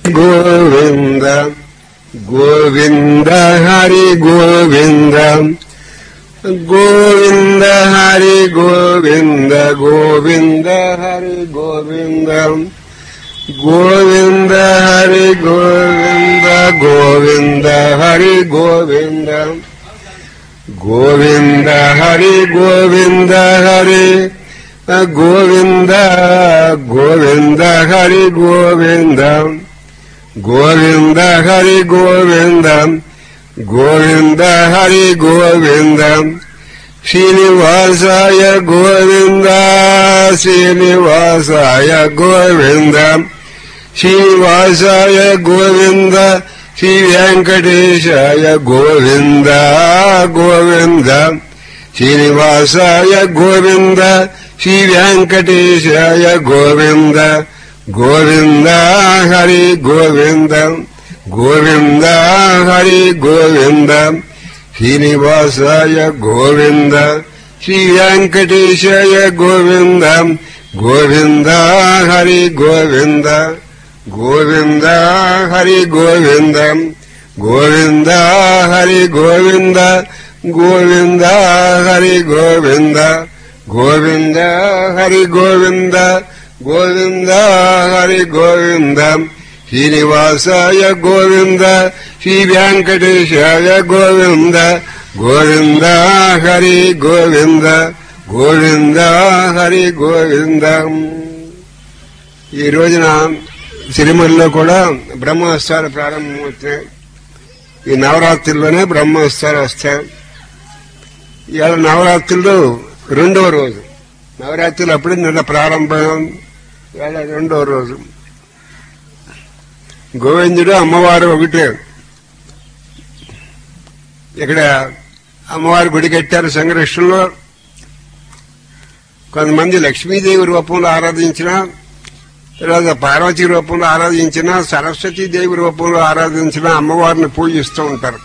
గోవింద గోవింద హరి గోవింద గోవింద హరి గోవింద గోవింద హరి గోవింద గోవింద హరి గోవింద గోవింద హరి గోవింద గోవింద హరి గోవింద హరి గోవింద గోవింద హరి గోవింద గోవింద హరి గోవింద గోవింద హరి గోవింద శ్రీనివాసాయ గోవింద శ్రీనివాసాయ గోవింద శ్రీనివాసాయ గోవింద శ్రీ వెంకటేశాయ గోవింద గోవింద శ్రీనివాసాయ గోవింద శ్రీ వెంకటేశాయ గోవింద గోవింద హరి గోవింద గోవింద హరి గోవింద శ్రీనివాసాయ గోవింద శ్రీ వెంకటేశాయ గోవింద గోవింద హరి గోవింద గోవింద హరి గోవింద గోవింద హరి గోవింద గోవింద హరి గోవింద గోవింద హరి గోవింద గోవింద హరి గోవింద శ్రీనివాసాయ గోవింద శ్రీ వెంకటేశాయ గోవింద గోవింద హరి గోవింద గోవింద హరి గోవింద ఈ రోజున సిరిమల్లో కూడా బ్రహ్మోత్సవాలు ప్రారంభమవుతున్నాయి ఈ నవరాత్రుల్లోనే బ్రహ్మోత్సవాలు వస్తాయి ఇవాళ నవరాత్రులు రెండవ రోజు నవరాత్రులు అప్పుడే నిన్న ప్రారంభం ఇవాళ రెండవ రోజు గోవిందుడు అమ్మవారు ఒకటే ఇక్కడ అమ్మవారి గుడి కట్టారు సంఘర్షణలో కొంతమంది లక్ష్మీదేవి రూపంలో ఆరాధించిన తర్వాత పార్వతీ రూపంలో ఆరాధించిన సరస్వతీ దేవి రూపంలో ఆరాధించిన అమ్మవారిని పూజిస్తూ ఉంటారు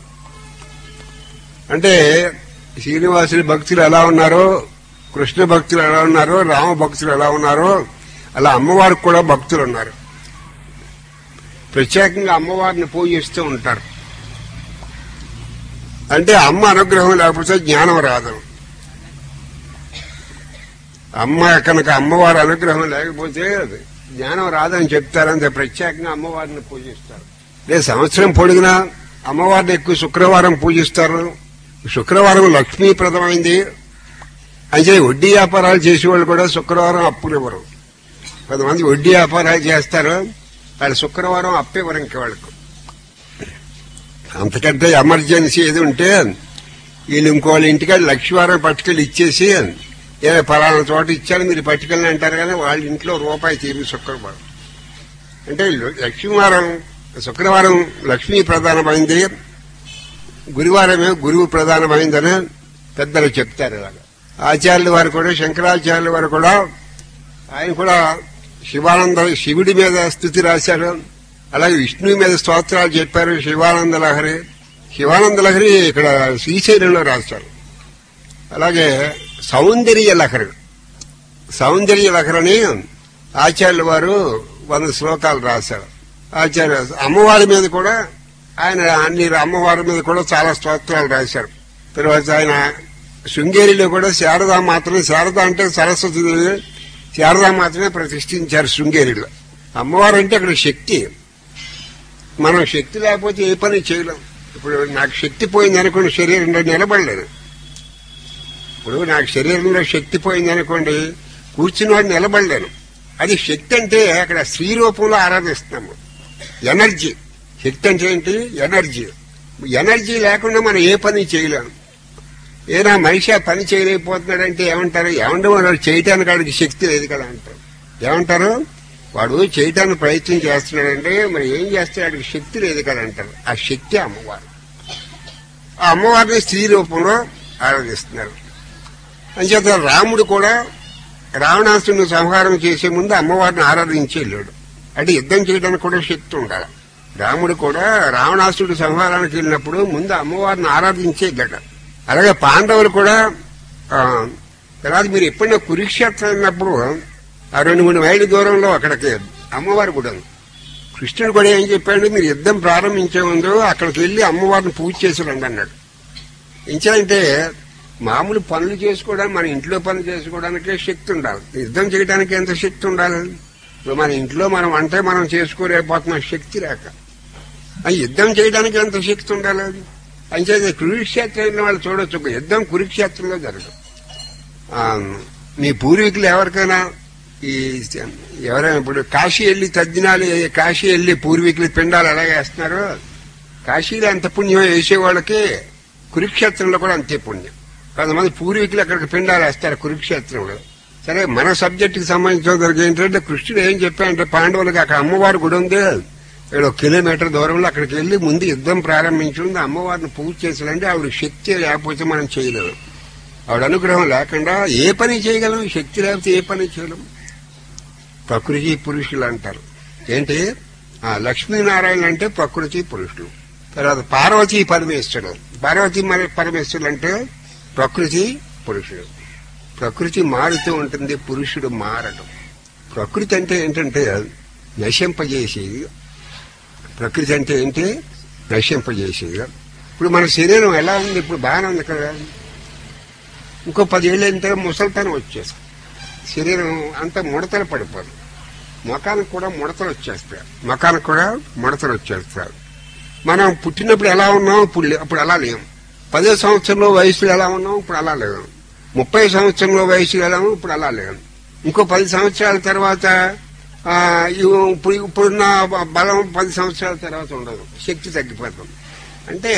అంటే శ్రీనివాసుని భక్తులు ఎలా ఉన్నారో కృష్ణ భక్తులు ఎలా ఉన్నారో రామ భక్తులు ఎలా ఉన్నారో అలా అమ్మవారికి కూడా భక్తులు ఉన్నారు ప్రత్యేకంగా అమ్మవారిని పూజిస్తూ ఉంటారు అంటే అమ్మ అనుగ్రహం లేకపోతే జ్ఞానం రాదు అమ్మ కనుక అమ్మవారి అనుగ్రహం లేకపోతే జ్ఞానం రాదని చెప్తారంతే ప్రత్యేకంగా అమ్మవారిని పూజిస్తారు లేదు సంవత్సరం పొడిగినా అమ్మవారిని ఎక్కువ శుక్రవారం పూజిస్తారు శుక్రవారం లక్ష్మీప్రదమైంది అంటే వడ్డీ వ్యాపారాలు చేసేవాళ్ళు కూడా శుక్రవారం అప్పులు ఇవ్వరు కొంతమంది వడ్డీ వ్యాపారాలు చేస్తారు వాళ్ళు శుక్రవారం అప్పు ఇవ్వరు ఇంక వాళ్ళకు అంతకంటే ఎమర్జెన్సీ ఏది ఉంటే వీళ్ళు ఇంకోళ్ళ ఇంటికి లక్ష్మీవారం పట్టుకెళ్ళి ఇచ్చేసి ఏ ఫలానా చోట ఇచ్చాను మీరు పట్టుకెళ్ళి అంటారు కానీ వాళ్ళ ఇంట్లో రూపాయి తీరు శుక్రవారం అంటే లక్ష్మీవారం శుక్రవారం లక్ష్మీ ప్రధానమైంది గురువారమే గురువు ప్రధానమైందని పెద్దలు చెప్తారు ఇలాగ ఆచార్యుల వారు కూడా శంకరాచార్యుల వారు కూడా ఆయన కూడా శివానంద శివుడి మీద స్థుతి రాశారు అలాగే విష్ణువు మీద స్తోత్రాలు చెప్పారు శివానంద లహరి శివానంద లహరి ఇక్కడ శ్రీశైలంలో రాశారు అలాగే సౌందర్య లహరి సౌందర్య లహరిని ఆచార్యుల వారు వంద శ్లోకాలు రాశారు ఆచార్య అమ్మవారి మీద కూడా ఆయన అన్ని అమ్మవారి మీద కూడా చాలా స్తోత్రాలు రాశారు తర్వాత ఆయన శృంగేరిలో కూడా శారదా మాత్రమే శారద అంటే సరస్వతి దేవి శారదా మాత్రమే ప్రతిష్ఠించారు శృంగేరిలో అమ్మవారు అంటే అక్కడ శక్తి మనం శక్తి లేకపోతే ఏ పని చేయలేం ఇప్పుడు నాకు శక్తి పోయింది అనుకోండి శరీరంలో నిలబడలేదు ఇప్పుడు నాకు శరీరంలో శక్తి పోయింది అనుకోండి కూర్చున్నవాడు నిలబడలేను అది శక్తి అంటే అక్కడ స్త్రీ రూపంలో ఆరాధిస్తున్నాము ఎనర్జీ శక్తి అంటే ఏంటి ఎనర్జీ ఎనర్జీ లేకుండా మనం ఏ పని చేయలేము ఏనా మనిషి ఆ పని చేయలేకపోతున్నాడంటే ఏమంటారు ఏమంటే వాడు చేయటానికి వాడికి శక్తి లేదు కదా అంటారు ఏమంటారు వాడు చేయటానికి ప్రయత్నం చేస్తున్నాడంటే మరి ఏం చేస్తే వాడికి శక్తి లేదు కదా అంటారు ఆ శక్తి అమ్మవారు ఆ అమ్మవారిని స్త్రీ రూపంలో ఆరాధిస్తున్నారు అంచేత రాముడు కూడా రావణాసుని సంహారం చేసే ముందు అమ్మవారిని ఆరాధించి వెళ్ళాడు అంటే యుద్ధం చేయడానికి కూడా శక్తి ఉండాలి రాముడు కూడా రావణాసుడు సంహారానికి వెళ్ళినప్పుడు ముందు అమ్మవారిని ఆరాధించి వెళ్ళాడు అలాగే పాండవులు కూడా ఆ, తర్వాత మీరు ఎప్పుడైనా కురుక్షేత్రం వెళ్ళినప్పుడు ఆ రెండు మూడు మైళ్ళ దూరంలో అక్కడికి అమ్మవారి గుడి ఉంది కృష్ణుడు కూడా ఏం చెప్పాడు మీరు యుద్ధం ప్రారంభించే ముందు అక్కడికి వెళ్ళి అమ్మవారిని పూజ చేసి రండి అన్నాడు ఇంచేంటే మామూలు పనులు చేసుకోవడానికి మన ఇంట్లో పనులు చేసుకోవడానికే శక్తి ఉండాలి యుద్ధం చేయడానికి ఎంత శక్తి ఉండాలి ఇప్పుడు మన ఇంట్లో మనం అంటే మనం చేసుకోలేకపోతున్నాం శక్తి లేక ఆ యుద్ధం చేయడానికి ఎంత శక్తి ఉండాలి అంచేది కురుక్షేత్రంలో వాళ్ళు చూడొచ్చు ఒక యుద్ధం కురుక్షేత్రంలో జరగదు ఆ, మీ పూర్వీకులు ఎవరికైనా ఈ ఎవరైనా ఇప్పుడు కాశీ వెళ్ళి తద్దినాలు కాశీ వెళ్ళి పూర్వీకులు పిండాలు ఎలా వేస్తున్నారో కాశీలో అంత పుణ్యం వేసే వాళ్ళకి కురుక్షేత్రంలో కూడా అంతే పుణ్యం కొంతమంది పూర్వీకులు అక్కడికి పిండాలు వేస్తారు కురుక్షేత్రంలో సరే మన సబ్జెక్ట్ కి సంబంధించిన ఏంటంటే కృష్ణుడు ఏం చెప్పాడంటే పాండవులకి అక్కడ అమ్మవారి గుడి ఉంది ఇక్కడ ఒక కిలోమీటర్ దూరంలో అక్కడికి వెళ్ళి ముందు యుద్ధం ప్రారంభించింది అమ్మవారిని పూజ చేసాలంటే ఆవిడ శక్తి లేకపోతే మనం చేయలేము ఆవిడ అనుగ్రహం లేకుండా ఏ పని చేయగలం శక్తి లేకపోతే ఏ పని చేయలేం ప్రకృతి పురుషులు అంటారు ఏంటి ఆ లక్ష్మీనారాయణ అంటే ప్రకృతి పురుషులు తర్వాత పార్వతీ పరమేశ్వరుడు పార్వతీ మరి పరమేశ్వరుడు అంటే ప్రకృతి పురుషుడు ప్రకృతి మారుతూ ఉంటుంది పురుషుడు మారడం ప్రకృతి అంటే ఏంటంటే నశింపజేసేది ప్రకృతి అంటే ఏంటి నశింపజేసేది ఇప్పుడు మన శరీరం ఎలా ఉంది ఇప్పుడు బాగానే ఉంది కదా ఇంకో పదేళ్ళు అయిన తర్వాత ముసలితనం వచ్చేస్తాం శరీరం అంతా ముడతలు పడిపోదు ముఖానికి కూడా ముడతలు వచ్చేస్తాయి ముఖానికి కూడా ముడతలు వచ్చేస్తాయి మనం పుట్టినప్పుడు ఎలా ఉన్నాం ఇప్పుడు లే- అప్పుడు అలా లేం పదో సంవత్సరంలో వయసులో ఎలా ఉన్నాం ఇప్పుడు అలా లేవు ముప్పై సంవత్సరంలో వయసులో ఎలా ఉన్నాం ఇప్పుడు అలా లేవు ఇంకో పది సంవత్సరాల తర్వాత ఆ, ఇవ్- ఇప్పుడు ఇప్పుడున్న బలం పది సంవత్సరాల తర్వాత ఉండదు శక్తి తగ్గిపోతుంది అంటే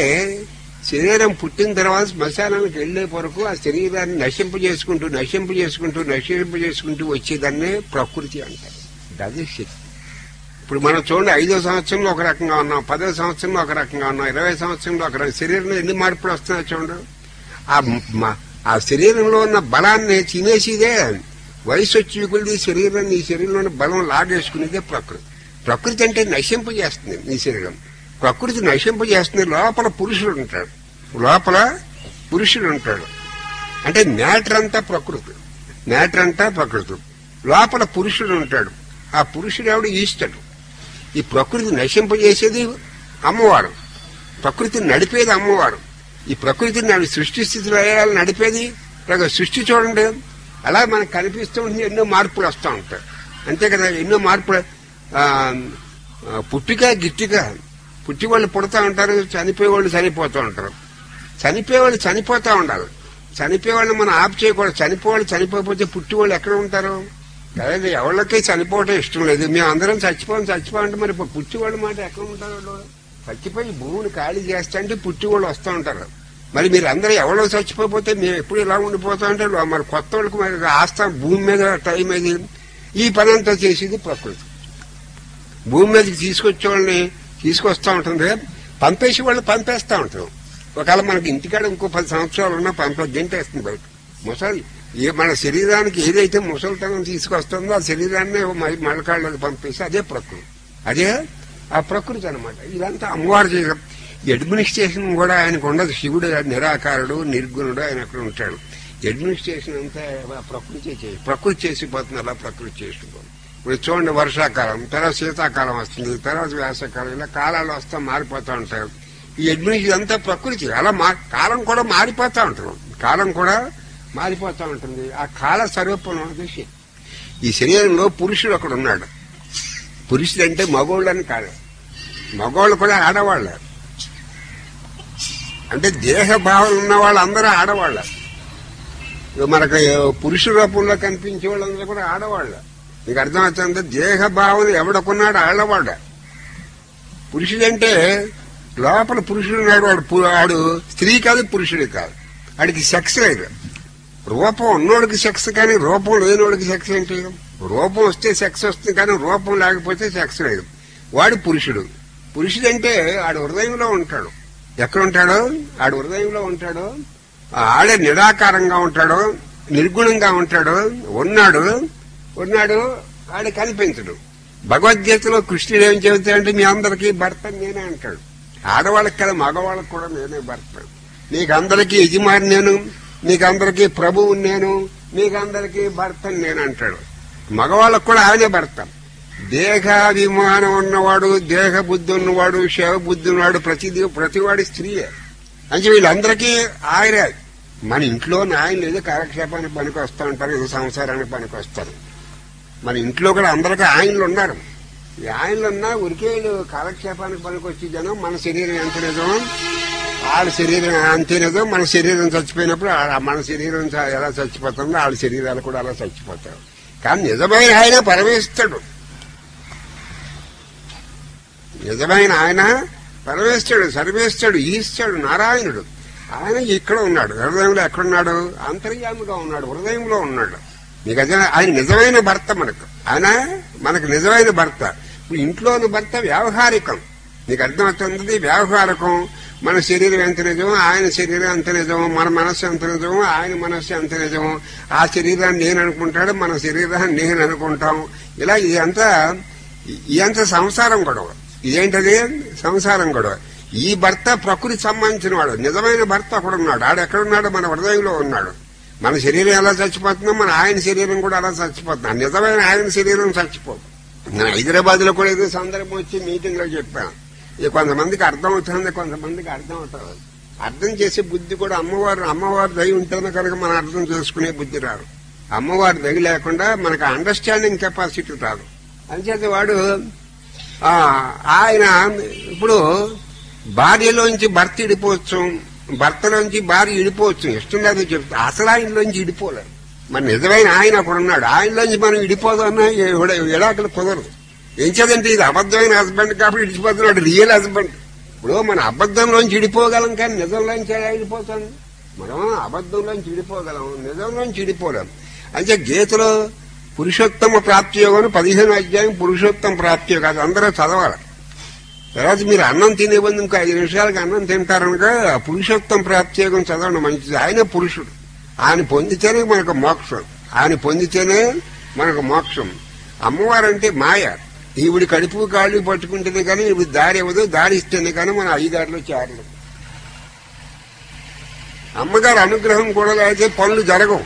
శరీరం పుట్టిన తర్వాత శ్మశానానికి వెళ్లే వరకు ఆ శరీరాన్ని నశింపు చేసుకుంటూ నశింపు చేసుకుంటూ నశింపు చేసుకుంటూ వచ్చేదాన్నే ప్రకృతి అంటారు అది శక్తి ఇప్పుడు మనం చూడండి ఐదో సంవత్సరంలో ఒక రకంగా ఉన్నాం పదో సంవత్సరంలో ఒక రకంగా ఉన్నాం ఇరవై సంవత్సరంలో ఒక రకంగా శరీరంలో ఎన్ని మార్పులు వస్తున్నాయో చూడండి ఆ మ- ఆ శరీరంలో ఉన్న బలాన్ని తినేసిదే వయసు వచ్చి కొద్ది శరీరం నీ శరీరంలో ఉన్న బలం లాగేసుకునేదే ప్రకృతి ప్రకృతి అంటే నశింపు చేస్తుంది నీ శరీరం ప్రకృతి నశింపు చేస్తుంది లోపల పురుషుడు ఉంటాడు లోపల పురుషుడు ఉంటాడు అంటే మ్యాటర్ అంతా ప్రకృతి మ్యాటర్ అంతా ప్రకృతి లోపల పురుషుడు ఉంటాడు ఆ పురుషుడు ఎవడు ఈస్తాడు ఈ ప్రకృతి నశింపజేసేది అమ్మవారు ప్రకృతిని నడిపేది అమ్మవారు ఈ ప్రకృతిని నడి- సృష్టి స్థితిలో వేయాలని నడిపేది ఇలాగ సృష్టి చూడండి అలా మనకు కనిపిస్తూ ఉంటుంది ఎన్నో మార్పులు వస్తూ ఉంటాయి అంతే కదా ఎన్నో మార్పులు ఆ, ఆ, పుట్టిక గిట్టిక పుట్టి వాళ్ళు పుడతా ఉంటారు చనిపోయే వాళ్ళు చనిపోతూ ఉంటారు చనిపోయే వాళ్ళు చనిపోతా ఉండాలి చనిపోయే వాళ్ళు మనం ఆప్ చేయకూడదు చనిపోవాలి చనిపోకపోతే పుట్టి వాళ్ళు ఎక్కడ ఉంటారు అదే ఎవరికీ చనిపోవటం ఇష్టం లేదు మేము అందరం చచ్చిపోం చచ్చిపోమంటే మరి ఇప్పుడు పుట్టి వాళ్ళ మాట ఎక్కడ ఉంటారు వాళ్ళు చచ్చిపోయి భూమిని ఖాళీ చేస్తా అంటే పుట్టి వాళ్ళు వస్తూ ఉంటారు మరి మీరు అందరూ ఎవరో చచ్చిపోతే మేము ఎప్పుడు ఇలా ఉండిపోతా అంటే మరి కొత్త వాళ్ళకి మరి ఆస్థానం భూమి మీద టైం అది ఈ పని అంతా చేసేది ప్రకృతి భూమి మీదకి తీసుకొచ్చే వాళ్ళని తీసుకొస్తా ఉంటుంది పంపేసి వాళ్ళు పంపేస్తా ఉంటారు ఒకవేళ మనకి ఇంటికాడ ఇంకో పది సంవత్సరాలు ఉన్నా పంప గంటేస్తుంది బయట ముసలి ఏ మన శరీరానికి ఏదైతే ముసలితనం తీసుకొస్తుందో ఆ శరీరాన్ని మళ్ళకాళ్ళకి పంపేసి అదే ప్రకృతి అదే ఆ ప్రకృతి అన్నమాట ఇదంతా అమ్మవారు చేయడం అడ్మినిస్ట్రేషన్ కూడా ఆయనకు ఉండదు శివుడు నిరాకారుడు నిర్గుణుడు ఆయన అక్కడ ఉంటాడు అడ్మినిస్ట్రేషన్ అంతా ఆ ప్రకృతి చేసి ప్రకృతి చేసిపోతుంది అలా ప్రకృతి చేసిపోతుంది ఇప్పుడు చూడండి వర్షాకాలం తర్వాత శీతాకాలం వస్తుంది తర్వాత వేసవకాలం ఇలా కాలాలు వస్తా మారిపోతూ ఉంటాయి ఈ అడ్మినిస్ట్రేషన్ అంతా ప్రకృతి అలా మా కాలం కూడా మారిపోతూ ఉంటుంది కాలం కూడా మారిపోతూ ఉంటుంది ఆ కాల స్వరూపంలో ఉన్నది శక్తి. ఈ శరీరంలో పురుషుడు ఒకడు ఉన్నాడు పురుషుడు అంటే మగోళ్ళని కాదు మగోళ్ళు కూడా ఆడవాళ్ళ అంటే దేహ భావన ఉన్న వాళ్ళందరూ ఆడవాళ్ళ ఇక మనకు పురుష రూపంలో కనిపించే వాళ్ళందరూ కూడా ఆడవాళ్ళ నీకు అర్థమవుతుందంటే దేహ భావన ఎవడకున్నాడు ఆడవాళ్ళ పురుషుడంటే లోపల పురుషుడు ఉన్నాడు వాడు పు- వాడు స్త్రీ కాదు పురుషుడు కాదు వాడికి సెక్స్ లేదు రూపం ఉన్నోడికి సెక్స్ కానీ రూపం లేనివాడికి సెక్స్ ఏంటి రూపం వస్తే సెక్స్ వస్తుంది కానీ రూపం లేకపోతే సెక్స్ లేదు వాడు పురుషుడు పురుషుడు అంటే ఆడు హృదయంలో ఉంటాడు ఎక్కడ ఉంటాడు ఆడు హృదయంలో ఉంటాడు ఆడే నిరాకారంగా ఉంటాడు నిర్గుణంగా ఉంటాడు ఉన్నాడు ఉన్నాడు ఆడు కనిపించడు భగవద్గీతలో కృష్ణుడు ఏం చెబుతాడంటే మీ అందరికీ భర్త నేనే అంటాడు ఆడవాళ్ళకి కదా మగవాళ్ళకి కూడా నేనే భర్త మీకు అందరికీ యజమాని నేను మీకు అందరికీ ప్రభువు నేను మీకు అందరికీ భర్త నేను అంటాడు మగవాళ్ళకు కూడా ఆయనే భర్త దేహాభిమానం ఉన్నవాడు దేహ బుద్ధి ఉన్నవాడు శవ బుద్ధి ఉన్నవాడు ప్రతి ప్రతివాడి స్త్రీయే అంటే వీళ్ళందరికీ ఆయన మన ఇంట్లో ఆయన ఏదో కాలక్షేపానికి పనికి వస్తూ ఉంటారు ఏదో సంసారానికి పనికి వస్తారు మన ఇంట్లో కూడా అందరికీ ఆయనలు ఉన్నారు ఈ ఆయనలు ఉన్నా ఉరికే వీళ్ళు కాలక్షేపానికి పనికి వచ్చి జనం మన శరీరం ఎంత నిజం వాళ్ళ శరీరం అంతే నిజం మన శరీరం చచ్చిపోయినప్పుడు ఆ- మన శరీరం చ- ఎలా చచ్చిపోతుందో వాళ్ళ శరీరాలు కూడా అలా చచ్చిపోతాయి కానీ నిజమైన ఆయన పరమేస్తాడు నిజమైన ఆయన పరమేశ్వరుడు సర్వేశ్వరుడు ఈశ్వరుడు నారాయణుడు ఆయన ఇక్కడ ఉన్నాడు హృదయంలో ఎక్కడున్నాడు అంతర్యామిగా ఉన్నాడు హృదయంలో ఉన్నాడు మీకు అదే ఆయన నిజమైన భర్త మనకు ఆయన మనకు నిజమైన భర్త ఇప్పుడు ఇంట్లోని భర్త వ్యావహారికం నీకు అర్థమవుతుంది వ్యావహారికం మన శరీరం ఎంత నిజం ఆయన శరీరం ఎంత నిజం మన మనస్సు ఎంత నిజం ఆయన మనస్సు ఎంత నిజం ఆ శరీరాన్ని నేను అనుకుంటాడు మన శరీరాన్ని నేను అనుకుంటాం ఇలా ఇదంతా ఇదంతా సంసారం గొడవ ఇదేంటది సంసారం గొడవ ఈ భర్త ప్రకృతి సంబంధించిన వాడు నిజమైన భర్త అక్కడున్నాడు ఆడు ఎక్కడున్నాడు మన హృదయంలో ఉన్నాడు మన శరీరం ఎలా చచ్చిపోతుందో మన ఆయన శరీరం కూడా అలా చచ్చిపోతుంది ఆ నిజమైన ఆయన శరీరం చచ్చిపోదు నేను హైదరాబాద్ లో కూడా ఏదో సందర్భం వచ్చి మీటింగ్ లో చెప్పాను ఇది కొంతమందికి అర్థం అవుతుంది కొంతమందికి అర్థం అవుతుంది అర్థం చేసే బుద్ధి కూడా అమ్మవారు అమ్మవారి దయ ఉంటేనే కనుక మనం అర్థం చేసుకునే బుద్ధి రాదు అమ్మవారి దయ లేకుండా మనకు అండర్స్టాండింగ్ కెపాసిటీ రాదు అంచేత వాడు ఆ, ఆయన ఇప్పుడు భార్యలోంచి భర్త ఇడిపోవచ్చు భర్తలోంచి భార్య ఇడిపోవచ్చు ఇష్టం లేదు చెప్తా అసలు ఆయనలోంచి ఇడిపోలేదు మరి నిజమైన ఆయన అక్కడ ఉన్నాడు ఆయనలోంచి మనం ఇడిపోదన్నా ఎడాకలు కుదరదు ఏం చేదంటే ఇది అబద్ధమైన హస్బెండ్ కాబట్టి ఇడిచిపోతున్నాడు రియల్ హస్బెండ్ ఇప్పుడు మన అబద్ధంలోంచి ఇడిపోగలం కానీ నిజంలోంచి ఎలా ఇడిపోతాం మనం అబద్ధంలోంచి ఇడిపోగలం నిజంలోంచి ఇడిపోలేం అంటే గీతలో పురుషోత్తమ ప్రాప్తియోగం అని పదిహేను అధ్యాయం పురుషోత్తమ ప్రాప్తియోగం అది అందరూ చదవాలి తర్వాత మీరు అన్నం తినే ముందు ఇంకో ఐదు నిమిషాలకి అన్నం తింటారనగా పురుషోత్తమ ప్రాప్తియోగం చదవండి మంచిది ఆయన పురుషుడు ఆయన పొందితేనే మనకు మోక్షం ఆయన పొందితేనే మనకు మోక్షం అమ్మవారంటే మాయ ఈవిడి కడుపు కాళ్ళు పట్టుకుంటేనే కానీ ఈవిడ దారి ఇవ్వదు దారి ఇస్తేనే కానీ మన ఐదారులో చేరదు అమ్మగారి అనుగ్రహం కూడా లేకపోతే పనులు జరగవు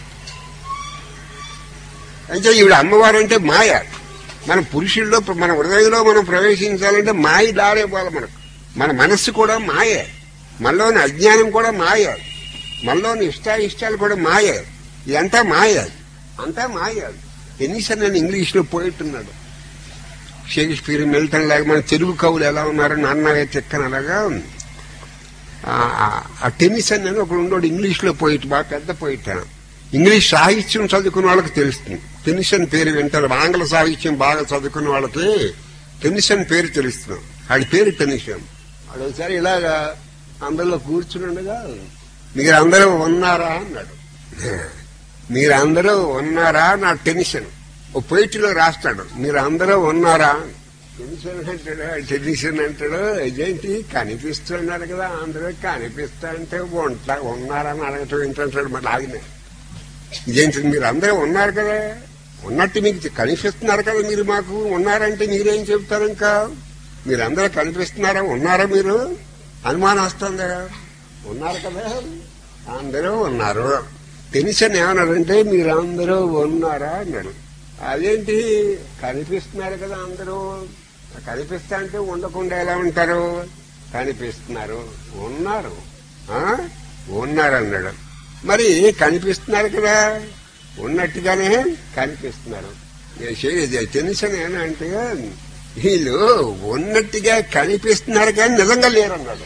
అంటే ఈవిడ అమ్మవారు అంటే మాయ మన పురుషుల్లో మన హృదయంలో మనం ప్రవేశించాలంటే మాయ దారేపోవాలి మనకు మన మనస్సు కూడా మాయే మనలోని అజ్ఞానం కూడా మాయ మనలోని ఇష్టాయిష్టాలు కూడా మాయ ఇదంతా మాయ అంతా మాయ ఎన్నిసార్లు నేను ఇంగ్లీష్ లో పోయిట్టున్నాడు షేక్స్పియర్ మిల్టన్ లాగా మన తెలుగు కవులు ఎలా ఉన్నారు నాన్నగా తిక్కన అలాగా ఆ- ఆ టెన్నిసన్ అని ఒకడు ఉండోడు ఇంగ్లీష్ లో పోయిట్ బాగా పెద్ద పోయిట్టాను ఇంగ్లీష్ సాహిత్యం చదువుకున్న వాళ్ళకి తెలుస్తుంది టెన్నిసన్ పేరు వింటారు ఆంగ్ల సాహిత్యం బాగా చదువుకున్న వాళ్ళకి టెన్నిసన్ పేరు తెలుస్తుంది వాడి పేరు టెన్నిసన్ వాడు ఒకసారి ఇలాగా అందరిలో కూర్చుండగా మీరందరూ ఉన్నారా అన్నాడు మీరందరూ ఉన్నారా నా టెన్షన్ ఓ పొయిట్లో రాస్తాడు మీరందరూ ఉన్నారా టెన్షన్ అంటాడు టెన్షన్ అంటాడు ఇదేంటి కనిపిస్తున్నారు కదా అందరూ కనిపిస్తా అంటే ఉంటా ఉన్నారని అడగటం ఏంటంటాడు మరి ఆయన ఇదేంటి మీరు అందరూ ఉన్నారు కదా ఉన్నట్టు మీకు కనిపిస్తున్నారు కదా మీరు మాకు ఉన్నారంటే మీరేం చెప్తారు ఇంకా మీరందరూ కనిపిస్తున్నారా ఉన్నారా మీరు అనుమానం వస్తుంది ఉన్నారు కదా అందరూ ఉన్నారు టెన్షన్ ఏమన్నారంటే మీరందరూ ఉన్నారా అన్నాడు అదేంటి కనిపిస్తున్నారు కదా అందరూ కనిపిస్తా అంటే ఉండకుండా ఎలా ఉంటారు కనిపిస్తున్నారు ఉన్నారు ఆ? ఉన్నారు అన్నాడు మరి కనిపిస్తున్నారు కదా ఉన్నట్టుగానే కనిపిస్తున్నారు టెన్షన్ ఏమంటే వీళ్ళు ఉన్నట్టుగా కనిపిస్తున్నారు కానీ నిజంగా లేరన్నాడు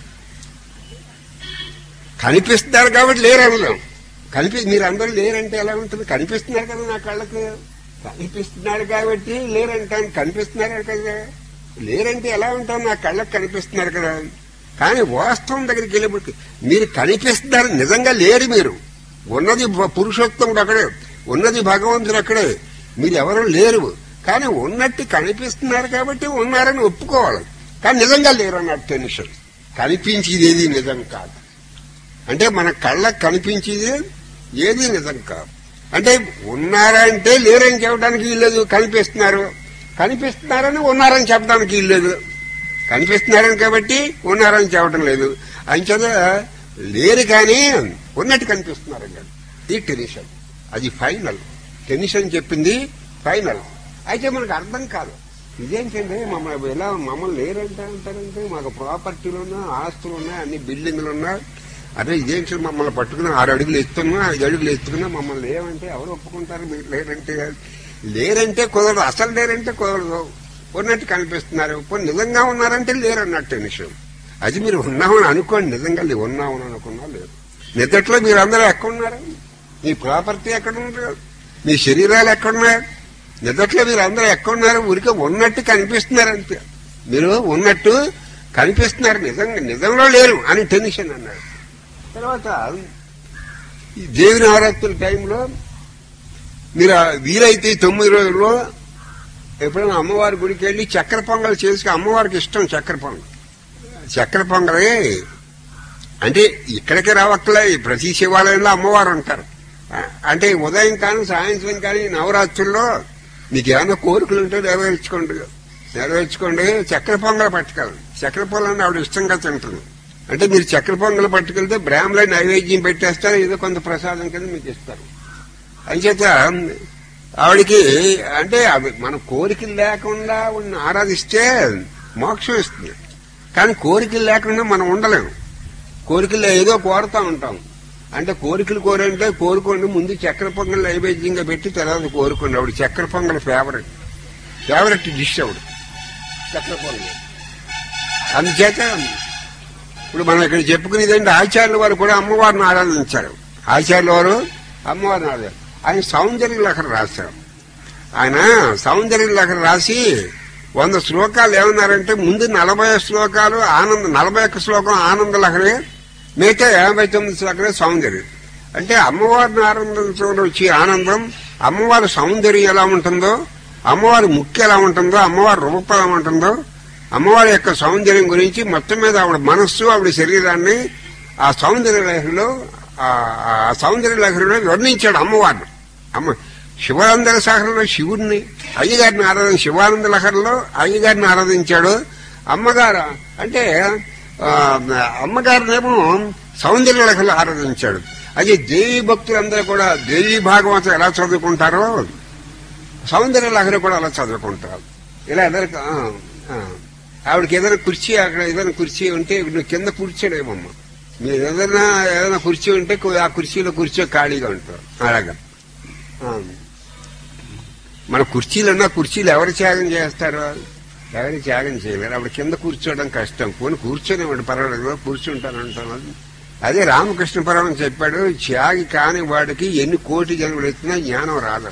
కనిపిస్తున్నారు కాబట్టి లేరన్నాం కనిపి మీరందరూ లేరంటే ఎలా ఉంటుంది కనిపిస్తున్నారు కదా నా కళ్ళకు కనిపిస్తున్నారు కాబట్టి లేరంటాను కనిపిస్తున్నారు కదా లేరంటే ఎలా ఉంటాం నా కళ్ళకు కనిపిస్తున్నారు కదా కానీ వాస్తవం దగ్గరికి వెళ్ళేప్పటికి మీరు కనిపిస్తున్నారు నిజంగా లేరు మీరు ఉన్నది భ- పురుషోత్తముడు అక్కడే ఉన్నది భగవంతుడు అక్కడే మీరు ఎవరు లేరు కానీ ఉన్నట్టు కనిపిస్తున్నారు కాబట్టి ఉన్నారని ఒప్పుకోవాలి కానీ నిజంగా లేరు అన్నట్టు టెన్షన్ కనిపించేది ఏది నిజం కాదు అంటే మన కళ్ళకు కనిపించేది ఏది నిజం కాదు అంటే ఉన్నారా అంటే లేరని చెప్పడానికి వీల్లేదు కనిపిస్తున్నారు కనిపిస్తున్నారని ఉన్నారని చెప్పడానికి వీల్లేదు కనిపిస్తున్నారని కాబట్టి ఉన్నారని చెప్పడం లేదు అంచేత లేరు కానీ ఉన్నట్టు కనిపిస్తున్నారు అన్నాడు ఇది టెన్షన్ అది ఫైనల్ టెన్షన్ చెప్పింది ఫైనల్ అయితే మనకు అర్థం కాదు ఇదేంటంటే మమ్మల్ని ఎలా మమ్మల్ని లేరంటే అంటారంటే మాకు ప్రాపర్టీలు ఉన్నా ఆస్తులు ఉన్నాయి అన్ని బిల్డింగ్లు ఉన్నా అదే ఇదేంటి మమ్మల్ని పట్టుకుని ఆరు అడుగులు ఎత్తున్నా ఐదు అడుగులు ఎత్తుకున్నా మమ్మల్ని లేవంటే ఎవరు ఒప్పుకుంటారు మీరు లేరంటే లేరంటే కుదరదు అసలు లేరంటే కుదరదు ఉన్నట్టు కనిపిస్తున్నారు ఇప్పుడు నిజంగా ఉన్నారంటే లేరన్నట్టు విషయం అది మీరు ఉన్నామని అనుకోండి నిజంగా లే- ఉన్నామని అనుకున్నా లేదు నిజట్లో మీరు అందరూ ఎక్కడున్నారు మీ ప్రాపర్టీ ఎక్కడ ఉన్నారు మీ శరీరాలు ఎక్కడున్నారు నిజట్లో మీరు అందరూ ఎక్కడున్నారు ఊరికే ఉన్నట్టు కనిపిస్తున్నారు అంతే మీరు ఉన్నట్టు కనిపిస్తున్నారు నిజంగా నిజంలో లేరు అని టెన్షన్ అన్నాడు తర్వాత ఈ దేవి నవరాత్రుల టైంలో మీరు ఆ వీలైతే ఈ తొమ్మిది రోజుల్లో ఎప్పుడైనా అమ్మవారి గుడికి వెళ్ళి చక్కెర పొంగల్ చేసుకు అమ్మవారికి ఇష్టం చక్కెర పొంగల్ చక్కెర పొంగలే అంటే ఇక్కడికి రావట్లే ప్రతి శివాలయంలో అమ్మవారు ఉంటారు ఆ, అంటే ఉదయం కానీ సాయంత్రం కానీ నవరాత్రుల్లో మీకు ఏమైనా కోరికలు ఉంటే నెరవేర్చుకోండి నెరవేర్చుకోండి చక్కెర పొంగల్ పట్టుకెళ్ళండి చక్కెర పొంగల్ ఆవిడ ఇష్టంగా తింటుంది అంటే మీరు చక్కెర పొంగల్ పట్టుకెళ్తే బ్రాహ్మణ నైవేద్యం పెట్టేస్తారు ఏదో కొంత ప్రసాదం కింద మీకు ఇస్తారు అంచేత ఆవిడికి అంటే అవి మన కోరికలు లేకుండా ఉన్న ఆరాధిస్తే మోక్షం ఇస్తుంది కానీ కోరికలు లేకుండా మనం ఉండలేము కోరికలు ఏదో కోరుతా ఉంటాం అంటే కోరికలు కోరంటే కోరుకోండి ముందు చక్కెర పొంగల్ నైవేద్యంగా పెట్టి తర్వాత కోరుకోండి ఆవిడ చక్కెర పొంగల్ ఫేవరెట్ ఫేవరెట్ డిష్ ఆవిడ చక్కెర పొంగల్ అందుచేత ఇప్పుడు మనం ఇక్కడ చెప్పుకునేది ఏంటి ఆచార్యుల వారు కూడా అమ్మవారిని ఆరాధించారు ఆచార్యుల వారు అమ్మవారిని ఆరాధించారు ఆయన సౌందర్య లహరి రాశారు ఆయన సౌందర్య లహరి రాసి వంద శ్లోకాలు ఏమన్నారంటే ముందు నలభై శ్లోకాలు ఆనంద నలభై ఒక్క శ్లోకం ఆనంద లహరి మిగతా యాభై తొమ్మిది శ్లోకలే సౌందర్యం అంటే అమ్మవారిని ఆనందించడంలో వచ్చే ఆనందం అమ్మవారి సౌందర్యం ఎలా ఉంటుందో అమ్మవారి ముక్కు ఎలా ఉంటుందో అమ్మవారి రూపం ఎలా ఉంటుందో అమ్మవారి యొక్క సౌందర్యం గురించి మొత్తం మీద ఆవిడ మనస్సు ఆవిడ శరీరాన్ని ఆ సౌందర్య లహరిలో ఆ- ఆ సౌందర్య లహరిలో వర్ణించాడు అమ్మవారిని అమ్మ శివానంద సాగరంలో శివుడిని అయ్యగారిని ఆరాధన శివానంద లహరిలో అయ్యగారిని ఆరాధించాడు అమ్మగారు అంటే ఆ, అమ్మగారినేమో సౌందర్య లహరిలో ఆరాధించాడు అదే దేవి భక్తులందరూ కూడా దేవి భాగవతం ఎలా చదువుకుంటారో సౌందర్య లహరి కూడా అలా చదువుకుంటారు ఇలా ఎదరికి ఆ, ఆ. ఆవిడకి ఏదైనా కుర్చీ అక్కడ ఏదైనా కుర్చీ ఉంటే నువ్వు కింద కూర్చోలేమమ్మా మీరు ఏదైనా ఏదైనా కుర్చీ ఉంటే కు- ఆ కుర్చీలో కూర్చో ఖాళీగా ఉంటారు అలాగా ఆ. మన కుర్చీలున్నా కుర్చీలు ఎవరు త్యాగం చేస్తారు ఎవరు త్యాగం చేయలేరు ఆవిడ కింద కూర్చోవడం కష్టం పోనీ కూర్చొని పర్వాలేదు కూర్చుంటానంటాను అదే రామకృష్ణ పరమం చెప్పాడు త్యాగి కాని వాడికి ఎన్ని కోటి జన్మలు ఎత్తినా జ్ఞానం రాదు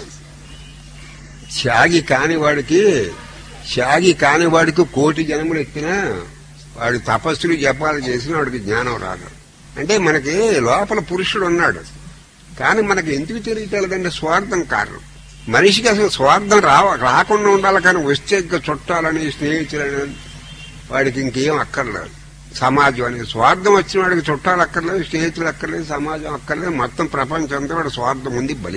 త్యాగి కాని వాడికి త్యాగి కాని వాడికి కోటి జన్మలు ఎత్తినా వాడు తపస్సులు జపాలు చేసినా వాడికి జ్ఞానం రాదు అంటే మనకి లోపల పురుషుడు ఉన్నాడు కానీ మనకి ఎందుకు తెలియటలేదంటే స్వార్థం కారణం మనిషికి అసలు స్వార్థం రావ రాకుండా ఉండాలి కానీ వస్తే ఇంకా చుట్టాలని స్నేహితులని వాడికి ఇంకేం అక్కర్లేదు సమాజం అని స్వార్థం వచ్చిన వాడికి చుట్టాలు అక్కర్లేదు స్నేహితులు అక్కర్లేదు సమాజం అక్కర్లేదు మొత్తం ప్రపంచం అంతా వాడి స్వార్థం ఉంది బలి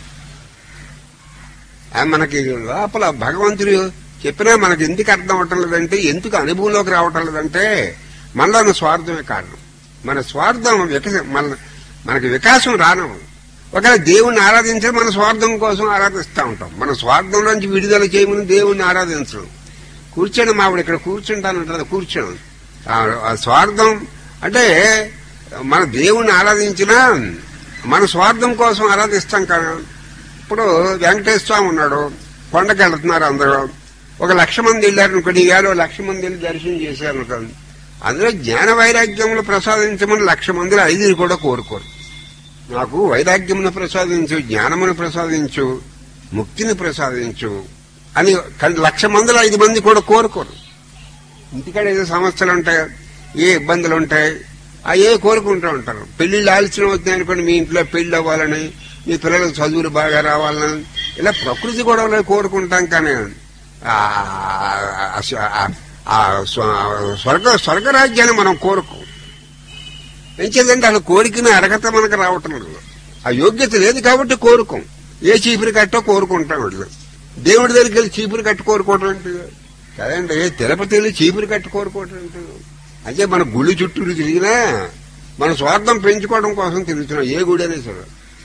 ఆ మనకి లోపల భగవంతుడు చెప్పినా మనకి ఎందుకు అర్థం అవటం లేదంటే ఎందుకు అనుభవంలోకి రావటం లేదంటే మనలో స్వార్థమే కారణం మన స్వార్థం వికస మన మనకి వికాసం రాను ఒకవేళ దేవుణ్ణి ఆరాధించడం మన స్వార్థం కోసం ఆరాధిస్తూ ఉంటాం మన స్వార్థం నుంచి విడుదల చేయమని దేవుణ్ణి ఆరాధించడం కూర్చొని మావిడ ఇక్కడ కూర్చుంటానంటారు కూర్చోడం ఆ- ఆ స్వార్థం అంటే మన దేవుణ్ణి ఆరాధించినా మన స్వార్థం కోసం ఆరాధిస్తాం కదా ఇప్పుడు వెంకటేశ్వర స్వామి ఉన్నాడు కొండకి వెళ్తున్నారు అందరూ ఒక లక్ష మంది వెళ్ళారు అనుకోండి ఈవేళ లక్ష మంది వెళ్ళి దర్శనం చేశారు అనుకోండి అందులో జ్ఞాన వైరాగ్యములు ప్రసాదించమని లక్ష మందిలో ఐదుగురు కూడా కోరుకోరు నాకు వైరాగ్యమును ప్రసాదించు జ్ఞానమును ప్రసాదించు ముక్తిని ప్రసాదించు అని కానీ లక్ష మందిలో ఐదు మంది కూడా కోరుకోరు ఇంటికాడ ఏదో సమస్యలు ఉంటాయి ఏ ఇబ్బందులు ఉంటాయి ఆ ఏ కోరుకుంటూ ఉంటారు పెళ్లిళ్ళు ఆలస్యం అవుతున్నాయి అనుకోండి మీ ఇంట్లో పెళ్లి అవ్వాలని మీ పిల్లలకు చదువులు బాగా రావాలని ఇలా ప్రకృతి గొడవలు కోరుకుంటాం కానీ ఆ, ఆ, ఆ, ఆ స్వ- స్వర్గ స్వర్గరాజ్యాన్ని మనం కోరుకోం ఎంచేదంటే అలా కోరికని అర్హత మనకు రావటం లేదు ఆ యోగ్యత లేదు కాబట్టి కోరుకోం ఏ చీపురు కట్టో కోరుకుంటాం వీళ్ళు దేవుడి దగ్గరికి వెళ్ళి చీపురు కట్టు కోరుకోవటం ఏంటి కదండి తిరుపతి వెళ్ళి చీపురు కట్టు కోరుకోవటం ఏంటి అంటే మన గుడి చుట్టూరు తిరిగినా మన స్వార్థం పెంచుకోవడం కోసం తిరుగుతున్నాం ఏ గుడి అయినా సరే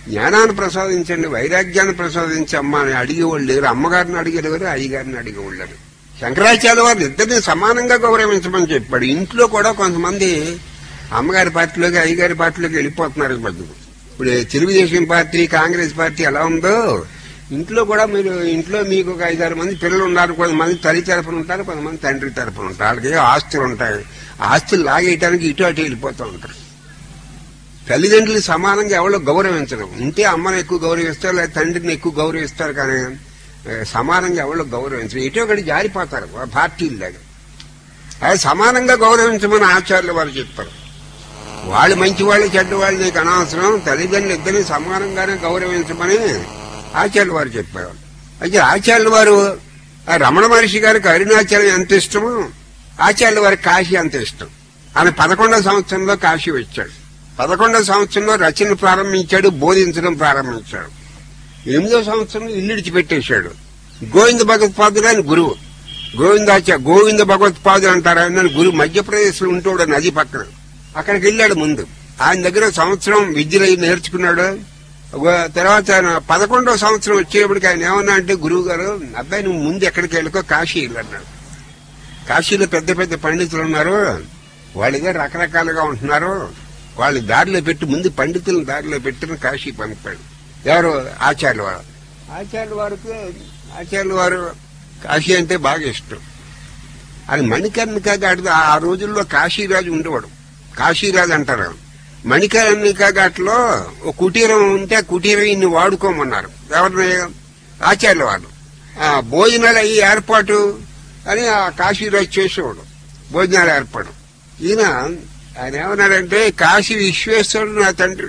జ్ఞానాన్ని ప్రసాదించండి వైరాగ్యాన్ని ప్రసాదించి అమ్మ అని అడిగేవాళ్ళు లేరు అమ్మగారిని అడిగేవారు అయ్యగారిని అడిగేవాళ్ళు లేరు శంకరాచార్య వారు ఇద్దరిని సమానంగా గౌరవించమని చెప్పాడు ఇంట్లో కూడా కొంతమంది అమ్మగారి పార్టీలోకి అయ్యగారి పార్టీలోకి వెళ్ళిపోతున్నారు ఈ మధ్య ఇప్పుడు తెలుగుదేశం పార్టీ కాంగ్రెస్ పార్టీ ఎలా ఉందో ఇంట్లో కూడా మీరు ఇంట్లో మీకు ఒక ఐదారు మంది పిల్లలు ఉన్నారు కొంతమంది తల్లి తరపున ఉంటారు కొంతమంది తండ్రి తరపున ఉంటారు వాళ్ళకి ఏవో ఆస్తులు ఉంటాయి ఆస్తులు లాగేయటానికి ఇటు అటు వెళ్ళిపోతూ ఉంటారు తల్లిదండ్రులు సమానంగా ఎవరో గౌరవించడం ఇంటే అమ్మని ఎక్కువ గౌరవిస్తారు లేదా తండ్రిని ఎక్కువ గౌరవిస్తారు కానీ ఏ, సమానంగా ఎవరో గౌరవించరు ఎటో ఒకటి జారిపోతారు ఆ పార్టీలు లాగా అది సమానంగా గౌరవించమని ఆచార్యులు వారు చెప్పారు వాళ్ళు మంచి వాళ్ళు చెడ్డ వాళ్ళు నీకు అనవసరం తల్లిదండ్రులు ఇద్దరిని సమానంగానే గౌరవించమని ఆచార్యులు వారు చెప్పారు అయితే ఆచార్యులు వారు ఆ రమణ మహర్షి గారికి అరుణాచలం ఎంత ఇష్టమో ఆచార్యుల వారికి కాశీ అంత ఇష్టం ఆయన పదకొండవ సంవత్సరంలో కాశీ వచ్చాడు పదకొండవ సంవత్సరంలో రచన ప్రారంభించాడు బోధించడం ప్రారంభించాడు ఎనిమిదో సంవత్సరంలో ఇల్లు విడిచిపెట్టేశాడు గోవింద భగవత్పాదుడు ఆయన గురువు గోవిందాచార్య గోవింద భగవత్పాదుడు అంటారు ఆయన గురువు మధ్యప్రదేశ్ లో ఉంటాడు నది పక్కన అక్కడికి వెళ్ళాడు ముందు ఆయన దగ్గర సంవత్సరం విద్యలు అయి నేర్చుకున్నాడు ఒక తర్వాత ఆయన పదకొండవ సంవత్సరం వచ్చేప్పటికి ఆయన ఏమన్నా అంటే గురువు గారు అబ్బాయి నువ్వు ముందు ఎక్కడికి వెళ్ళుకో కాశీ వెళ్ళు" అన్నాడు కాశీలో పెద్ద పెద్ద పండితులు ఉన్నారు వాళ్ళ దగ్గర రకరకాలుగా ఉంటున్నారు వాళ్ళు దారిలో పెట్టి ముందు పండితులను దారిలో పెట్టిన కాశీ పంపాడు ఎవరు ఆచార్యుల వారు ఆచార్యుల వారికి ఆచార్యుల వారు కాశీ అంటే బాగా ఇష్టం అది మణికర్ణిక ఘాట్ ఆ రోజుల్లో కాశీరాజు ఉండేవాడు కాశీరాజు అంటారు మణికర్ణిక ఘాట్లో ఒక కుటీరం ఉంటే ఆ కుటీరం ఇన్ని వాడుకోమన్నారు ఎవరిని ఆచార్యుల వారు ఆ భోజనాలు అయ్యి ఏర్పాటు అని ఆ కాశీరాజు చేసేవాడు భోజనాలు ఏర్పాటు ఈయన ఆయన ఏమన్నాడంటే కాశీ విశ్వేశ్వరుడు నా తండ్రి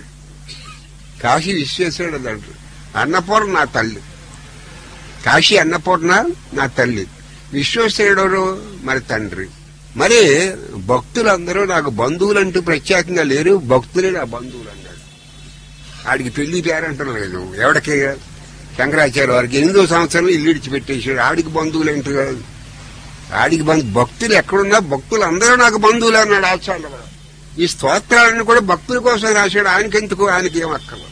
కాశీ విశ్వేశ్వరుడు తండ్రి అన్నపూర్ణ నా తల్లి కాశీ అన్నపూర్ణ నా తల్లి విశ్వేశ్వరుడు మరి తండ్రి మరి భక్తులందరూ నాకు బంధువులంటూ ప్రత్యేకంగా లేరు భక్తులే నా బంధువులు అన్నాడు ఆడికి పెళ్లి పేరంటం లేదు ఎవడికి శంకరాచార్య వారికి ఎనిమిదో సంవత్సరంలో ఇల్లు విడిచిపెట్టేసాడు ఆడికి బంధువులు ఏంటి కాదు ఆడికి బంధు భక్తులు ఎక్కడున్నా భక్తులు అందరూ నాకు బంధువులు అన్నాడు ఆచార్య వారు. ఈ స్తోత్రాలను కూడా భక్తుల కోసం రాశాడు ఆయనకెందుకు ఆయనకి ఏం అక్కర్లేదు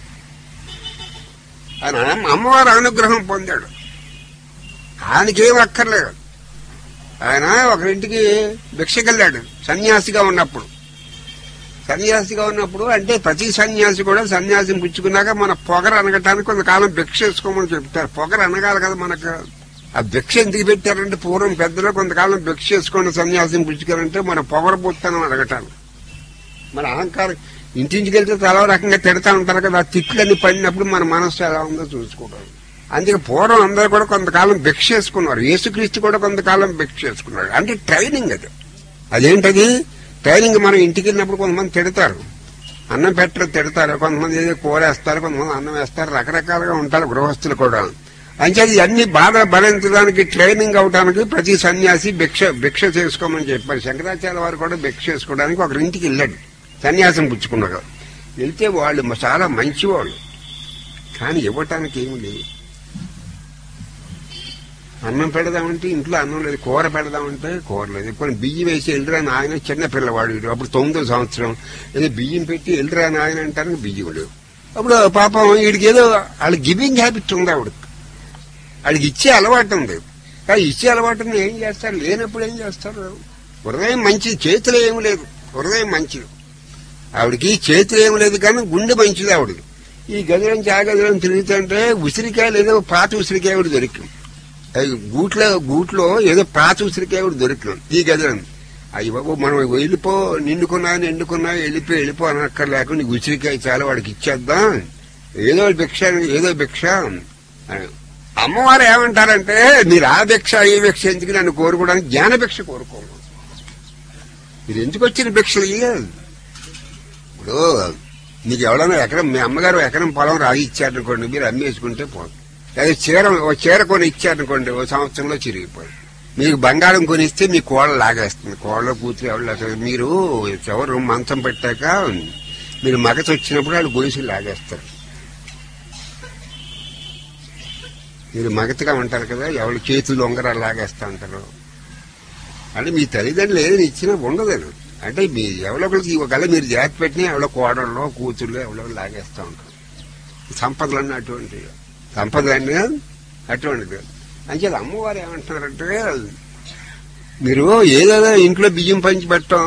ఆయన అమ్మవారి అనుగ్రహం పొందాడు ఆయనకేం అక్కర్లేదు ఆయన ఒకరింటికి భిక్షకెళ్ళాడు సన్యాసిగా ఉన్నప్పుడు సన్యాసిగా ఉన్నప్పుడు అంటే ప్రతి సన్యాసి కూడా సన్యాసిని పుచ్చుకున్నాక మన పొగర అనగటానికి కొంతకాలం భిక్ష వేసుకోమని చెప్తారు పొగర అనగాలి కదా మనకు ఆ భిక్ష ఎందుకు పెట్టారంటే పూర్వం పెద్దలు కొంతకాలం భిక్ష వేసుకొని సన్యాసిని పుచ్చుకారంటే మన పొగర పుట్టాను అడగటానికి మన అహంకారం ఇంటింటికి వెళ్తే చాలా రకంగా తిడతా ఉంటారు కదా ఆ తిట్లన్నీ పడినప్పుడు మన మనస్సు ఎలా ఉందో చూసుకోవడం అందుకే పూర్వం అందరూ కూడా కొంతకాలం భిక్ష చేసుకున్నారు యేసుక్రీస్తు కూడా కొంతకాలం భిక్ష చేసుకున్నాడు అంటే ట్రైనింగ్ అది అదేంటది ట్రైనింగ్ మనం ఇంటికి వెళ్ళినప్పుడు కొంతమంది తిడతారు అన్నం పెట్టరు తిడతారు కొంతమంది ఏదో కూర వేస్తారు కొంతమంది అన్నం వేస్తారు రకరకాలుగా ఉంటారు గృహస్థులు కూడా అంచేది ఇవన్నీ బాధ భరించడానికి ట్రైనింగ్ అవడానికి ప్రతి సన్యాసి భిక్ష భిక్ష చేసుకోమని చెప్పారు శంకరాచార్య వారు కూడా భిక్ష చేసుకోవడానికి ఒకరింటికి వెళ్ళాడు సన్యాసం పుచ్చుకున్నారు వెళ్తే వాళ్ళు చాలా మంచివాళ్ళు కానీ ఇవ్వటానికి ఏమి లేదు అన్నం పెడదామంటే ఇంట్లో అన్నం లేదు కూర పెడదామంటే కూర లేదు ఇప్పుడు బియ్యం వేసి వెళ్ళరా నాయన చిన్న పిల్లవాడు వీడు. అప్పుడు తొమ్మిదో సంవత్సరం ఏదో బియ్యం పెట్టి వెళ్ళరా నాయన అంటానికి బియ్యం లేవు అప్పుడు పాపం వీడికి ఏదో వాళ్ళ గివింగ్ హ్యాబిట్ ఉంది ఆవిడకి వాళ్ళకి ఇచ్చే అలవాటు ఉంది కానీ ఇచ్చే అలవాటుని ఏం చేస్తారు లేనప్పుడు ఏం చేస్తారు హృదయం మంచిది చేతిలో ఏమి లేదు హృదయం మంచిది ఆవిడకి చేతిలో ఏమి లేదు కానీ గుండె మంచిది ఆవిడకి ఈ గదిలోంచి ఆ గదిలోంచి తిరుగుతుంటే ఉసిరికాయలు ఏదో పాత ఉసిరికాయ ఒకటి దొరికింది అది గూట్లో గూట్లో ఏదో పాత ఉసిరికాయ ఒకటి దొరికింది ఈ గదిలో అయ్యి బాబు మనం వెళ్ళిపో నిండుకున్నా నిండుకున్నా వెళ్ళిపో వెళ్ళిపో అనక్కర్లేక నీకు ఉసిరికాయ చాలా వాడికి ఇచ్చేద్దాం ఏదో భిక్ష ఏదో భిక్ష అని. అమ్మవారు ఏమంటారంటే మీరు ఆ భిక్ష ఈ భిక్ష ఎందుకు నన్ను కోరుకోవడానికి జ్ఞాన భిక్ష కోరుకోము మీరు ఎందుకు వచ్చిన భిక్షలు ఇయ్యాలి ఇప్పుడు నీకు ఎవడన్నా ఎకరం మీ అమ్మగారు ఎకరం పొలం రాగి ఇచ్చారనుకోండి మీరు అమ్మేసుకుంటే పోదు అదే చీర ఓ చీర కొని ఇచ్చారనుకోండి ఓ సంవత్సరంలో చిరిగిపోదు మీకు బంగారం కొనిస్తే మీ కోళ్ళ లాగేస్తుంది కోళ్ళ కూతురు ఎవరు లాగేస్తారు మీరు ఎవరు మంచం పెట్టాక మీరు మగత వచ్చినప్పుడు వాళ్ళు గొలుసులు లాగేస్తారు మీరు మగతగా ఉంటారు కదా ఎవరు చేతులు ఉంగరాలు లాగేస్తా ఉంటారు అంటే మీ తల్లిదండ్రులు ఏదైనా ఇచ్చినా ఉండదు అంటే మీ ఎవరో ఒకరికి ఒకవేళ మీరు జాగ్రత్త పెట్టినా ఎవరో కోడల్లో కూతుళ్ళు ఎవరో లాగేస్తా ఉంటారు సంపదలన్నీ అటువంటివి సంపదలన్నీ అటువంటిది అంచేది అమ్మవారు ఏమంటున్నారంటే మీరు ఏదైనా ఇంట్లో బియ్యం పంచి పెట్టాం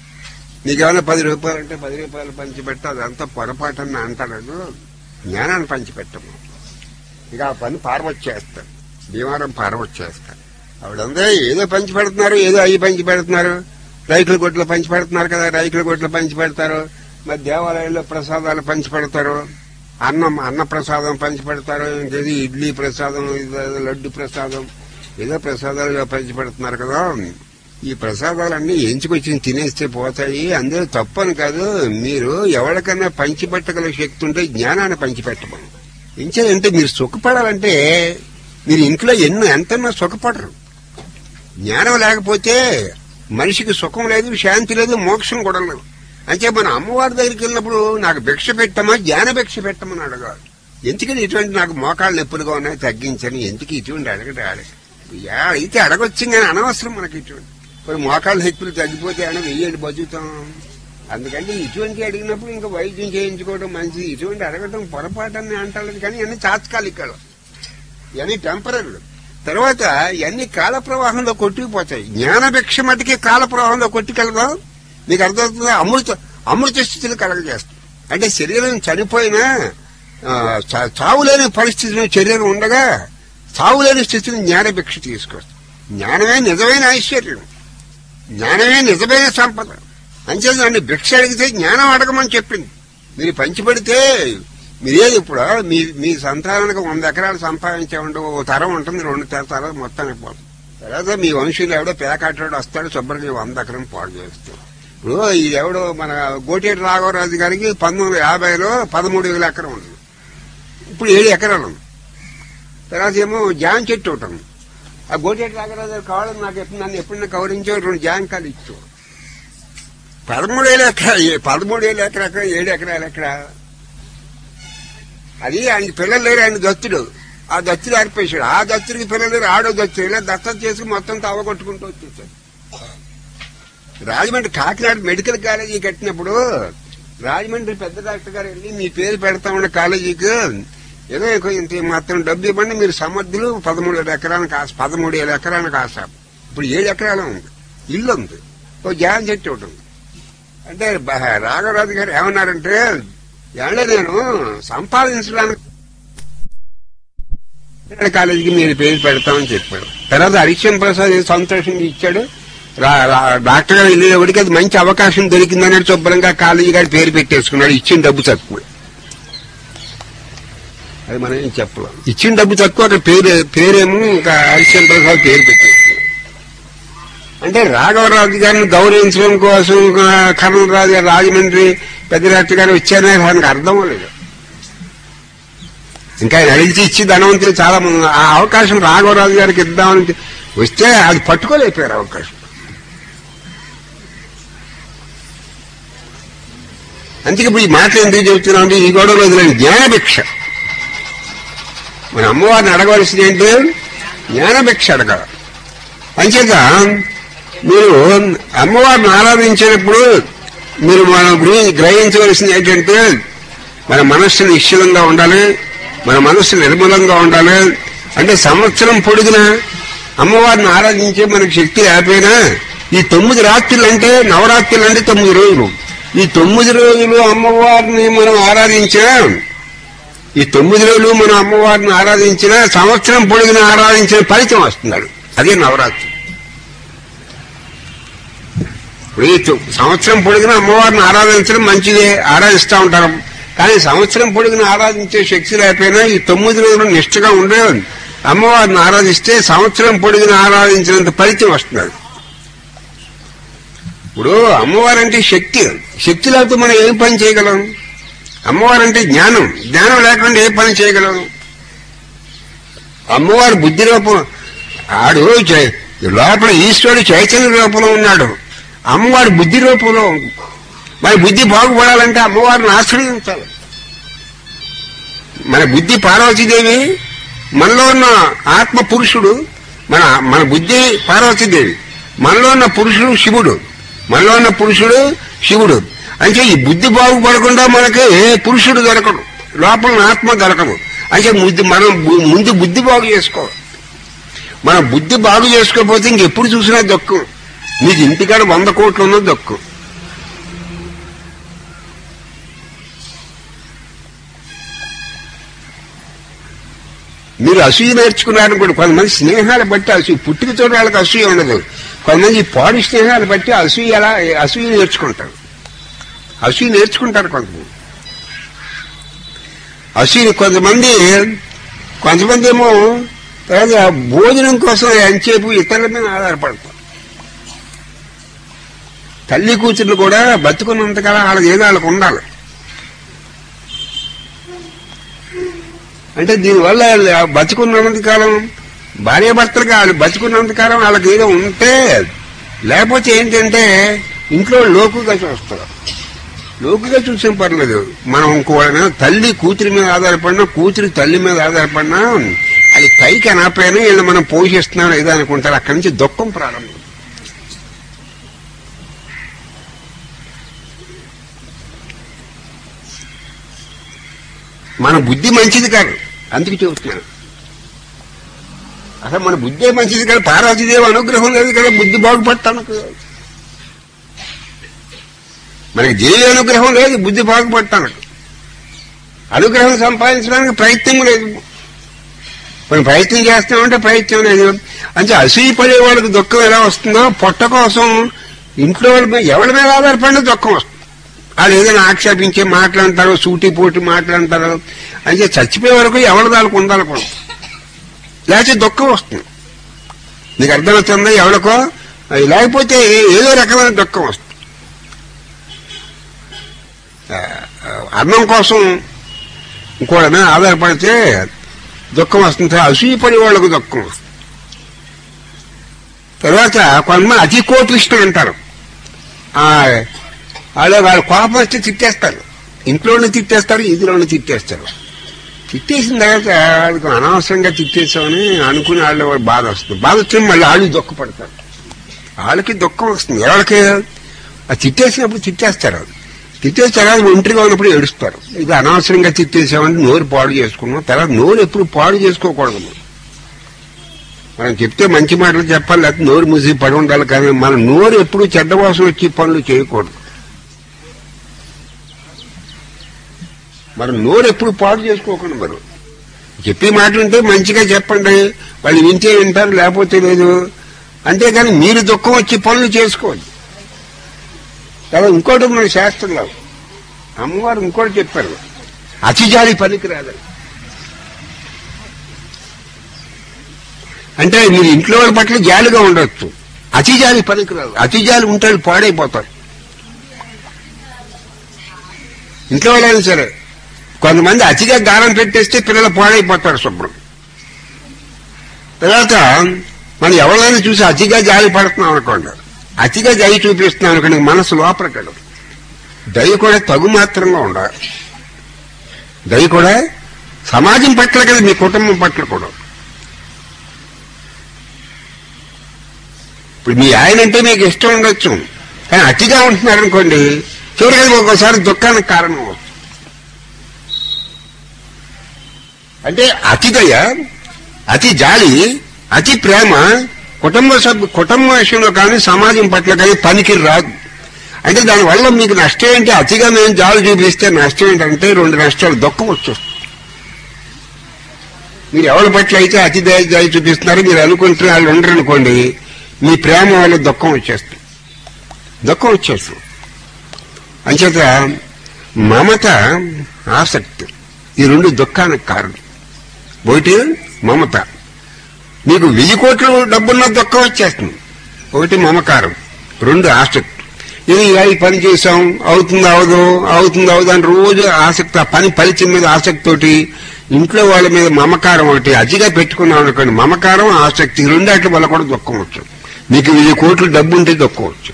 నీకేమైనా పది రూపాయలు అంటే పది రూపాయలు పంచి పెట్ట అదంతా పొరపాటని అంటాడు జ్ఞానాన్ని పంచి పెట్టము ఇక ఆ పని పారవచ్చేస్తాడు భీమారం పారవచ్చేస్తాడు ఆవిడందే ఏదో పంచి పెడుతున్నారు ఏదో అయ్యి పంచి పెడుతున్నారు రైతుల గొడ్లు పంచి పెడుతున్నారు కదా రైతుల గొడ్లు పంచి పెడతారు మరి దేవాలయాల్లో ప్రసాదాలు పంచి పెడతారు అన్నం అన్న ప్రసాదం పంచి పెడతారు ఇంకేది ఇడ్లీ ప్రసాదం ఇదేదో లడ్డు ప్రసాదం ఏదో ప్రసాదాలు పంచి పెడుతున్నారు కదా ఈ ప్రసాదాలన్నీ ఎంచుకొచ్చి తినేస్తే పోతాయి అందులో తప్పని కాదు మీరు ఎవరికన్నా పంచిపెట్టగల శక్తి ఉంటే జ్ఞానాన్ని పంచిపెట్టమని ఇంచేదంటే మీరు సుఖపడాలంటే మీరు ఇంట్లో ఎన్నో ఎంతన్నా సుఖపడరు జ్ఞానం లేకపోతే మనిషికి సుఖం లేదు శాంతి లేదు మోక్షం కూడా లేదు అంటే మన అమ్మవారి దగ్గరికి వెళ్ళినప్పుడు నాకు భిక్ష పెట్టమా జ్ఞాన భిక్ష పెట్టమని అడగాలి ఎందుకని ఇటువంటి నాకు మోకాళ్ళు నొప్పులుగా ఉన్నాయి తగ్గించని ఎందుకు ఇటువంటి అడగట అడగ అయితే అడగొచ్చు కానీ అనవసరం మనకి ఇటువంటి ఇప్పుడు మోకాళ్ళ నొప్పులు తగ్గిపోతే అని వెయ్యేళ్ళు బతుకుతాం అందుకంటే ఇటువంటి అడిగినప్పుడు ఇంకా వైద్యం చేయించుకోవడం మంచిది ఇటువంటి అడగటం పొరపాటని అంటారు కానీ ఇవన్నీ తాత్కాలికాలు ఇవన్నీ టెంపరీ తర్వాత ఇవన్నీ కాల ప్రవాహంలో కొట్టుకుపోతాయి జ్ఞానభిక్ష మటుకి కాల ప్రవాహంలో కొట్టుకెళ్దాం మీకు అర్థమవుతుందా అమృత అమృత స్థితిని కలగజేస్తాం అంటే శరీరం చనిపోయినా ఆ, చా- చావులేని పరిస్థితిలో శరీరం ఉండగా చావులేని స్థితిని జ్ఞానభిక్ష తీసుకొస్తాం జ్ఞానమే నిజమైన ఐశ్వర్యం జ్ఞానమే నిజమైన సంపద అంచేది నన్ను భిక్ష అడిగితే జ్ఞానం అడగమని చెప్పింది మీరు పంచిపెడితే మీరేది ఇప్పుడు మీ మీ సంతానానికి వంద ఎకరాలు సంపాదించామంటే ఓ తరం ఉంటుంది రెండు తర- తరాలు మొత్తానికి పోతుంది తర్వాత మీ వంశీయులు ఎవడో పేకాటాడు వస్తాడు శుభ్రంగా వంద ఎకరం పాడు చేస్తాడు ఇప్పుడు ఇది ఎవడో మన గోటేటి రాఘవరాజు గారికి పంతొమ్మిది వందల యాభైలో పదమూడు వేల ఎకరం ఉంది ఇప్పుడు ఏడు ఎకరాలు ఉంది తర్వాత ఏమో జాన్ చెట్టు ఒకటి ఉంది ఆ గోటేటి రాఘవరాజు గారు కావాలని నాకు ఎప్పుడు నన్ను ఎప్పుడైనా కవరించో రెండు జాంకాలు ఇచ్చు పదమూడు వేల ఎకరా పదమూడు వేల ఎకరా ఎక్కడ ఏడు ఎకరాలు ఎక్కడ అది ఆయన పిల్లలు లేరు ఆయన దత్తుడు ఆ దత్తుడు అర్పేశాడు ఆ దత్తుడికి పిల్లలు లేరు ఆడో దత్తుడు ఇలా దత్తం చేసి మొత్తం తవ్వగొట్టుకుంటూ వచ్చేసాడు రాజమండ్రి కాకినాడ మెడికల్ కాలేజీ కట్టినప్పుడు రాజమండ్రి పెద్ద డాక్టర్ గారు వెళ్ళి మీ పేరు పెడతామన్న కాలేజీకి ఏదో ఇంకో ఇంత మాత్రం డబ్బు ఇవ్వండి మీరు సమర్థులు పదమూడు వేల ఎకరానికి ఆశ పదమూడు వేల ఎకరానికి ఆశ ఇప్పుడు ఏడు ఎకరాలు ఉంది ఇల్లు ఉంది ఓ జాన్ చెట్టు ఒకటి ఉంది అంటే బ- రాఘవరాజు గారు ఏమన్నారంటే ఏమంటే నేను సంపాదించడానికి కాలేజీకి మీరు పేరు పెడతామని చెప్పాడు తర్వాత హరిశ్చంద్ర ప్రసాద్ ఏదో సంతోషంగా ఇచ్చాడు రా- రా- డాక్టర్ గారు వెళ్ళేవాడికి అది మంచి అవకాశం దొరికిందని శుభ్రంగా కాలేజీ గారి పేరు పెట్టేసుకున్నాడు ఇచ్చిన డబ్బు తక్కువ అది మనం ఏం చెప్పలేం ఇచ్చిన డబ్బు తక్కువ అక్కడ పేరు పేరేమో ఇంకా హరిశ్చంద్ర ప్రసాద్ పేరు పెట్టేసుకున్నాడు అంటే రాఘవరాజు గారిని గౌరవించడం కోసం ఆ, కర్ణరాజు గారు రాజమండ్రి పెద్ద డాక్టర్ గారు వచ్చారనే దానికి అర్థం లేదు ఇంకా ఆయన అడిగి ఇచ్చి ధనవంతులు చాలా మంది ఉన్నారు. ఆ అవకాశం రాఘవరాజు గారికి ఇద్దామని వస్తే అది పట్టుకోలేకపోయారు అవకాశం అందుకే ఇప్పుడు ఈ మాటలు ఎందుకు చెబుతున్నాం అంటే ఈ గొడవలో వదిలేని జ్ఞానభిక్ష మన అమ్మవారిని అడగవలసింది ఏంటి జ్ఞానభిక్ష అడగాలి అంచేత మీరు అమ్మవారిని ఆరాధించినప్పుడు మీరు మనం గ్రహి- గ్రహించవలసింది ఏంటంటే మన మనస్సు నిశ్చలంగా ఉండాలి మన మనస్సు నిర్మలంగా ఉండాలి అంటే సంవత్సరం పొడిగిన అమ్మవారిని ఆరాధించే మనకు శక్తి లేకపోయినా ఈ తొమ్మిది రాత్రులు అంటే నవరాత్రులు అంటే తొమ్మిది రోజులు ఈ తొమ్మిది రోజులు అమ్మవారిని మనం ఆరాధించినా ఈ తొమ్మిది రోజులు మనం అమ్మవారిని ఆరాధించిన సంవత్సరం పొడిగిన ఆరాధించిన ఫలితం వస్తున్నాడు అదే నవరాత్రి ఇప్పుడు ఈ తొ- సంవత్సరం పొడిగిన అమ్మవారిని ఆరాధించడం మంచిదే ఆరాధిస్తూ ఉంటారు కానీ సంవత్సరం పొడిగిన ఆరాధించే శక్తి లేకపోయినా ఈ తొమ్మిది రోజులు నిష్ఠగా ఉండే అమ్మవారిని ఆరాధిస్తే సంవత్సరం పొడిగిన ఆరాధించినంత ఫలితం వస్తున్నాడు ఇప్పుడు అమ్మవారంటే శక్తి శక్తి లేకపోతే మనం ఏం పని చేయగలం అమ్మవారంటే జ్ఞానం జ్ఞానం లేకుండా ఏ పని చేయగలం అమ్మవారు బుద్ధి రూపం ఆడు చై- లోపల ఈశ్వరుడు చైతన్య రూపంలో ఉన్నాడు అమ్మవారి బుద్ధి రూపంలో ఉంది మరి బుద్ధి బాగుపడాలంటే అమ్మవారిని ఆశ్రయించాలి మన బుద్ధి పార్వతీదేవి మనలో ఉన్న ఆత్మ పురుషుడు మన మన బుద్ధి పార్వతీదేవి మనలో ఉన్న పురుషుడు శివుడు మనలో ఉన్న పురుషుడు శివుడు అంటే ఈ బుద్ధి బాగుపడకుండా మనకి పురుషుడు దొరకడు లోపల ఆత్మ దొరకదు అంటే ముద్దు మనం బు- ముందు బుద్ధి బాగు చేసుకోవాలి మన బుద్ధి బాగు చేసుకోకపోతే ఇంకెప్పుడు చూసినా దొక్కు మీకు ఇంటికాడ వంద కోట్లు ఉన్నది దొక్కు మీరు అసూయ నేర్చుకున్నారని కూడా కొంతమంది స్నేహాలు బట్టి అసూయ పుట్టుకతో వాళ్ళకి అసూయ ఉండదు కొంతమంది పాడు స్నేహాలు బట్టి అసూయ ఎలా అసూయ నేర్చుకుంటారు అసూయ నేర్చుకుంటారు కొంతమంది అసూయ కొంతమంది కొంతమంది ఏమో తర్వాత భోజనం కోసం ఎంతసేపు ఇతరుల మీద ఆధారపడతారు తల్లి కూతుర్లు కూడా బతుకున్నంతకాలం వాళ్ళకి ఏదో వాళ్ళకి ఉండాలి అంటే దీనివల్ల బతుకున్నంత కాలం భార్య భర్తలుగా వాళ్ళు బతుకున్నంత కాలం వాళ్ళకి ఏదో ఉంటే లేకపోతే ఏంటంటే ఇంట్లో లోకుగా చూస్తారు లోకుగా చూసిన పర్లేదు మనం ఇంకోళ్ళ తల్లి కూతురి మీద ఆధారపడినా కూతురి తల్లి మీద ఆధారపడినా అది పైకి అనాపైనా వీళ్ళు మనం పోషిస్తున్నాం ఏదో అనుకుంటారు అక్కడి నుంచి దుఃఖం ప్రారంభం మన బుద్ధి మంచిది కాదు అందుకు చెబుతున్నాను అసలు మన బుద్ధే మంచిది కాదు పార్వతీదేవి అనుగ్రహం లేదు కదా బుద్ధి బాగుపడటానికి మనకి దేవి అనుగ్రహం లేదు బుద్ధి బాగుపడటానికి అనుగ్రహం సంపాదించడానికి ప్రయత్నం లేదు మనం ప్రయత్నం చేస్తామంటే ప్రయత్నం లేదు అంటే అసూయ పడే వాళ్ళకి దుఃఖం ఎలా వస్తుందో పొట్ట కోసం ఇంట్లో వాళ్ళ మీద ఎవరి మీద ఆధారపడిన దుఃఖం వస్తుంది వాళ్ళు ఏదైనా ఆక్షేపించి మాట్లాడతారు సూటి పోటీ మాట్లాడతారు అంటే చచ్చిపోయే వరకు ఎవరి దానికి ఉండాలకూడదు లేకపోతే దుఃఖం వస్తుంది నీకు అర్థమవుతుందా ఎవరికో అది లేకపోతే ఏదో రకమైన దుఃఖం వస్తుంది ఆ, ఆ, అన్నం కోసం ఇంకోడైనా ఆధారపడితే దుఃఖం వస్తుంది అసూయపడి వాళ్ళకు దుఃఖం వస్తుంది తర్వాత కొంతమంది అతి కోపిష్టం అంటారు ఆ, వాళ్ళు వాళ్ళ కోపం వస్తే తిట్టేస్తారు ఇంట్లోనే తిట్టేస్తారు ఇదిలోనే తిట్టేస్తారు తిట్టేసిన తర్వాత వాళ్ళకి అనవసరంగా తిట్టేసామని అనుకుని వాళ్ళు బాధ వస్తుంది బాధ వస్తే మళ్ళీ వాళ్ళు దుఃఖపడతారు వాళ్ళకి దుఃఖం వస్తుంది ఎవరికి ఆ తిట్టేసినప్పుడు తిట్టేస్తారు తిట్టేసిన తర్వాత ఒంటరిగా ఉన్నప్పుడు ఏడుస్తారు ఇది అనవసరంగా తిట్టేసామంటే నోరు పాడు చేసుకున్నాం తర్వాత నోరు ఎప్పుడు పాడు చేసుకోకూడదు మనం. మనం చెప్తే మంచి మాటలు చెప్పాలి లేకపోతే నోరు మూసి పడి ఉండాలి కానీ మన నోరు ఎప్పుడు చెడ్డ వాసన వచ్చి పనులు చేయకూడదు మరి నోరు ఎప్పుడు పాడు చేసుకోకుండా మనం చెప్పే మాటలు ఉంటే మంచిగా చెప్పండి వాళ్ళు వింటే వింటారు లేకపోతే లేదు అంతేగాని మీరు దుఃఖం వచ్చి పనులు చేసుకోవద్దు కదా ఇంకోటి మన శాస్త్రంలో అమ్మవారు ఇంకోటి చెప్పారు అతిజాలి పనికిరాదని అంటే మీరు ఇంట్లో వాళ్ళ పట్ల జాలిగా ఉండొచ్చు అతిజాలి పనికిరాదు అతిజాలి ఉంటే వాళ్ళు పాడైపోతారు ఇంట్లో వాళ్ళైనా సరే కొంతమంది అతిగా గారం పెట్టేస్తే పిల్లలు పాడైపోతారు శుభ్రం తర్వాత మనం ఎవరైనా చూసి అతిగా జాలి పడుతున్నాం అనుకోండి అతిగా దయ చూపిస్తున్నాం అనుకోండి మనసు లోపలికెళ్ళదు దయ కూడా తగు మాత్రంగా ఉండాలి దయ కూడా సమాజం పట్ల కదా మీ కుటుంబం పట్ల కూడా ఇప్పుడు మీ ఆయన అంటే మీకు ఇష్టం ఉండొచ్చు కానీ అతిగా ఉంటున్నారు అనుకోండి చివరికి ఒక్కోసారి దుఃఖానికి కారణం అవుతుంది అంటే అతిదయ అతి జాలి అతి ప్రేమ కుటుంబ సభ్యు కుటుంబ విషయంలో కానీ సమాజం పట్ల కానీ పనికి రాదు అంటే దానివల్ల మీకు నష్టం ఏంటి అతిగా మేము జాలి చూపిస్తే నష్టం ఏంటంటే రెండు నష్టాలు దుఃఖం వచ్చేస్తుంది మీరు ఎవరి పట్ల అయితే అతి దయ జాలి చూపిస్తున్నారో మీరు అనుకుంటున్న వాళ్ళు ఉండరు అనుకోండి మీ ప్రేమ వల్ల దుఃఖం వచ్చేస్తుంది దుఃఖం వచ్చేస్తుంది అంచేత మమత ఆసక్తి ఈ రెండు దుఃఖానికి కారణం ఒకటి మమత నీకు వెయ్యి కోట్లు డబ్బున్న దుఃఖం వచ్చేస్తుంది ఒకటి మమకారం రెండు ఆసక్తి ఇది ఈ పని చేసాం అవుతుంది అవదు అవుతుంది అవదు అని రోజు ఆసక్తి ఆ పని ఫలితం మీద ఆసక్తి తోటి ఇంట్లో వాళ్ళ మీద మమకారం ఒకటి అతిగా పెట్టుకున్నాం అనుకోండి మమకారం ఆసక్తి ఈ రెండాటి వల్ల కూడా దుఃఖం వచ్చు మీకు వెయ్యి కోట్లు డబ్బు ఉంటే దుఃఖం వచ్చు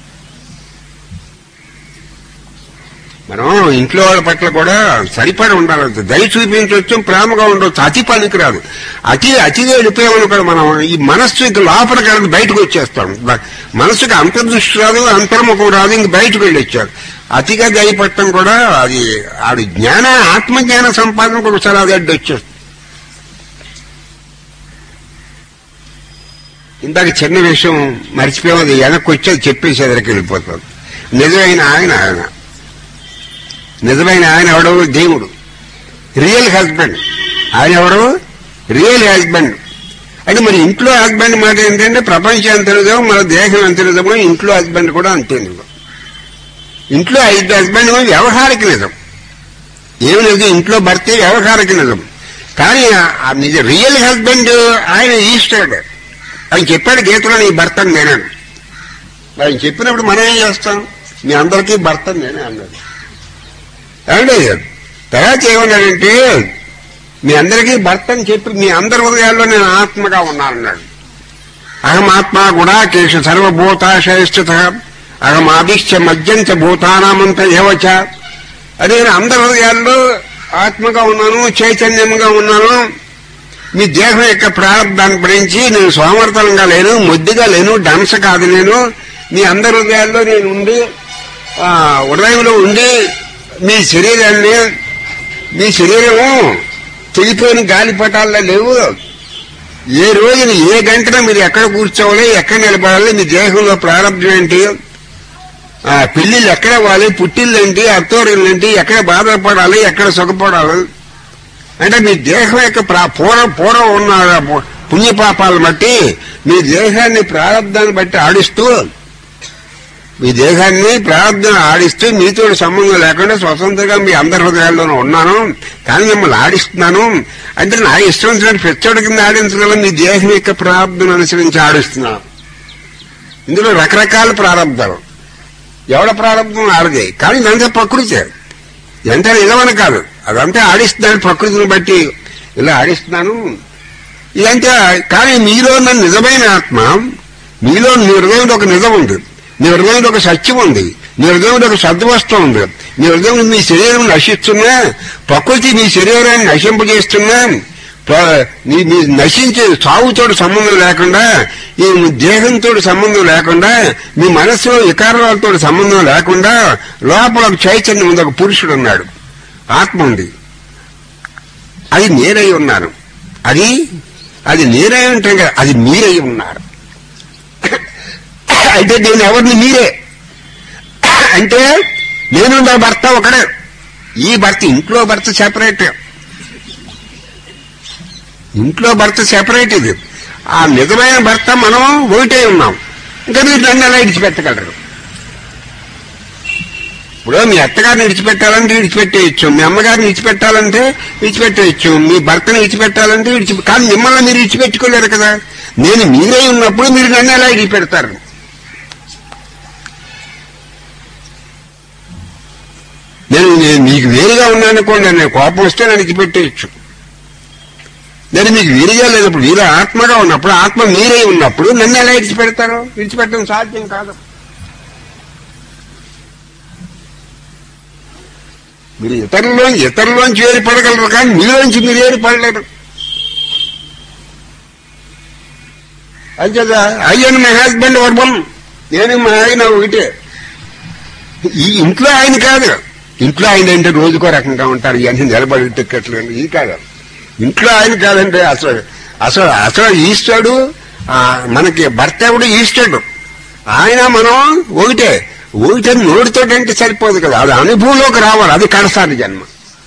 మనం ఇంట్లో వాళ్ళ పట్ల కూడా సరిపడి ఉండాలి దయ చూపించవచ్చు ప్రేమగా ఉండొచ్చు అతి పనికి రాదు అతి అతిగా వెళ్ళిపోయామనుకో మనం ఈ మనస్సు ఇంక లోపలికి వెళ్ళి బయటకు వచ్చేస్తాం బ- మనసుకి అంతర్దృష్టి రాదు అంతర్ముఖం రాదు ఇంక బయటకు వెళ్ళి వచ్చారు అతిగా దయపడటం కూడా అది ఆడు జ్ఞాన ఆత్మజ్ఞాన సంపాదనకు ఒకసారి అది అడ్డు వచ్చేస్తుంది ఇందాక చిన్న విషయం మర్చిపోయాం అది వెనక్కి వచ్చేది చెప్పేసి ఎదరికి వెళ్ళిపోతుంది నిజమైన ఆయన ఆయన నిజమైన ఆయన ఎవడు దేవుడు రియల్ హస్బెండ్ ఆయన ఎవడు రియల్ హస్బెండ్ అంటే మరి ఇంట్లో హస్బెండ్ మాట ఏంటంటే ప్రపంచం ఎంత నిజమో మన దేహం ఎంత నిజమో ఇంట్లో హస్బెండ్ కూడా అంతే నిజం ఇంట్లో ఐదు హస్బెండ్ వ్యవహారిక నిజం ఏమి లేదు ఇంట్లో భర్తే వ్యవహారిక నిజం కానీ ఆ నిజ రియల్ హస్బెండ్ ఆయన ఈస్టాడు ఆయన చెప్పాడు గీతలో నీ భర్త నేనాను ఆయన చెప్పినప్పుడు మనం ఏం చేస్తాం మీ అందరికీ భర్త నేనే అన్నాడు ఏమండి తర్వాత ఏమన్నాడంటే మీ అందరికీ భర్త అని చెప్పి మీ అందరి హృదయాల్లో నేను ఆత్మగా ఉన్నానన్నాడు అహమాత్మ గుడాకేశ సర్వభూతాశయస్థిత అహమాభిష్ట మధ్యంత భూతానామంత ఏవచ అదే నేను అందరి హృదయాల్లో ఆత్మగా ఉన్నాను చైతన్యంగా ఉన్నాను మీ దేహం యొక్క ప్రారంభాన్ని గురించి నేను సోమర్థనంగా లేను మొద్దుగా లేను డంస కాదు నేను మీ అందరి హృదయాల్లో నేను ఉండి ఆ, హృదయంలో ఉండి మీ శరీరాన్ని మీ శరీరము తెగిపోయిన గాలిపటాల్లో లేవు ఏ రోజున ఏ గంటన మీరు ఎక్కడ కూర్చోవాలి ఎక్కడ నిలబడాలి మీ దేహంలో ప్రారంభం ఏంటి ఆ, పెళ్లిళ్ళు ఎక్కడ అవ్వాలి పుట్టిళ్ళు ఏంటి అత్తోరిళ్ళు ఏంటి ఎక్కడ బాధపడాలి ఎక్కడ సుఖపడాలి అంటే మీ దేహం యొక్క ప్రా- పూర్వ పూర్వం ఉన్న పుణ్యపాపాలను బట్టి మీ దేహాన్ని ప్రారంధాన్ని బట్టి ఆడిస్తూ మీ దేహాన్ని ప్రారంభం ఆడిస్తూ మీతో సంబంధం లేకుండా స్వతంత్రంగా మీ అందరి హృదయాల్లోనూ ఉన్నాను కానీ మిమ్మల్ని ఆడిస్తున్నాను అంటే నా ఇష్టం వచ్చినట్టు పెచ్చోడి కింద ఆడించగలం మీ దేహం యొక్క ప్రారంభం అనుసరించి ఆడిస్తున్నాను ఇందులో రకరకాల ప్రారంభాలు ఎవడ ప్రారంభం ఆడదే కానీ ఇదంతా ప్రకృతి ఎంత నిజమని కాదు అదంతా ఆడిస్తున్నాను ప్రకృతిని బట్టి ఇలా ఆడిస్తున్నాను ఇదంతా కానీ మీలో ఉన్న నిజమైన ఆత్మ మీలో నీ హృదయంలో ఒక నిజం ఉంది నీ హృదయంలో ఒక సత్యం ఉంది నీ హృదయంలో ఒక సద్వస్తం ఉంది నీ హృదయం మీ శరీరం నశిస్తున్నా ప్రకృతి మీ శరీరాన్ని నశింపజేస్తున్నా ప్ర- నీ మీ నశించే సాగుతోటి సంబంధం లేకుండా ఈ దేహంతో సంబంధం లేకుండా మీ మనస్సులో వికారాలతో సంబంధం లేకుండా లోపల ఒక చైతన్యం ఉంది ఒక పురుషుడు ఉన్నాడు ఆత్మ ఉంది అది నేరై ఉన్నాను అది అది నేరై ఉంటాం కదా అది మీరై ఉన్నారు అయితే నేను ఎవరిని మీరే అంటే నేను నా భర్త ఒకడే ఈ భర్త ఇంట్లో భర్త సెపరేట్ ఇంట్లో భర్త సెపరేట్ ఇది ఆ నిజమైన భర్త మనం ఒకటే ఉన్నాం ఇంకా మీరు నన్ను ఎలా ఇడిచిపెట్టగలరు ఇప్పుడు మీ అత్తగారిని విడిచిపెట్టాలంటే విడిచిపెట్టేయచ్చు మీ అమ్మగారిని విడిచిపెట్టాలంటే విడిచిపెట్టేయచ్చు మీ భర్తను విడిచిపెట్టాలంటే విడిచి కానీ మిమ్మల్ని మీరు విడిచిపెట్టుకోలేరు కదా నేను మీరే ఉన్నప్పుడు మీరు నన్ను ఎలా విడిచిపెడతారు నేను నేను మీకు వేరుగా ఉన్నాననుకోండి నేను కోపం వస్తే నన్ను విడిచిపెట్టేయచ్చు నేను మీకు వీరిగా లేనప్పుడు వీరు ఆత్మగా ఉన్నప్పుడు ఆత్మ మీరే ఉన్నప్పుడు నన్ను ఎలా విడిచిపెడతారు విడిచిపెట్టడం సాధ్యం కాదు మీరు ఇతరుల్లో ఇతరులోంచి ఏర్పడగలరు కానీ మీలోంచి మీరు ఏర్పడలేరు అంతేదా అయ్యను మా హస్బెండ్ వర్బం నేను మా ఆయన ఒకటే ఈ ఇంట్లో ఆయన కాదు ఇంట్లో ఆయన అంటే రోజుకో రకంగా ఉంటారు ఇవన్నీ నిలబడి టిక్కెట్లు ఇది కాదు ఇంట్లో ఆయన కాదంటే అసలు అసలు అసలు ఈస్తాడు ఆ, మనకి భర్త ఎవడు ఈస్తాడు ఆయన మనం ఒకటే ఒకటే నోటితోటంటే సరిపోదు కదా అది అనుభవంలోకి రావాలి అది కడసారి జన్మ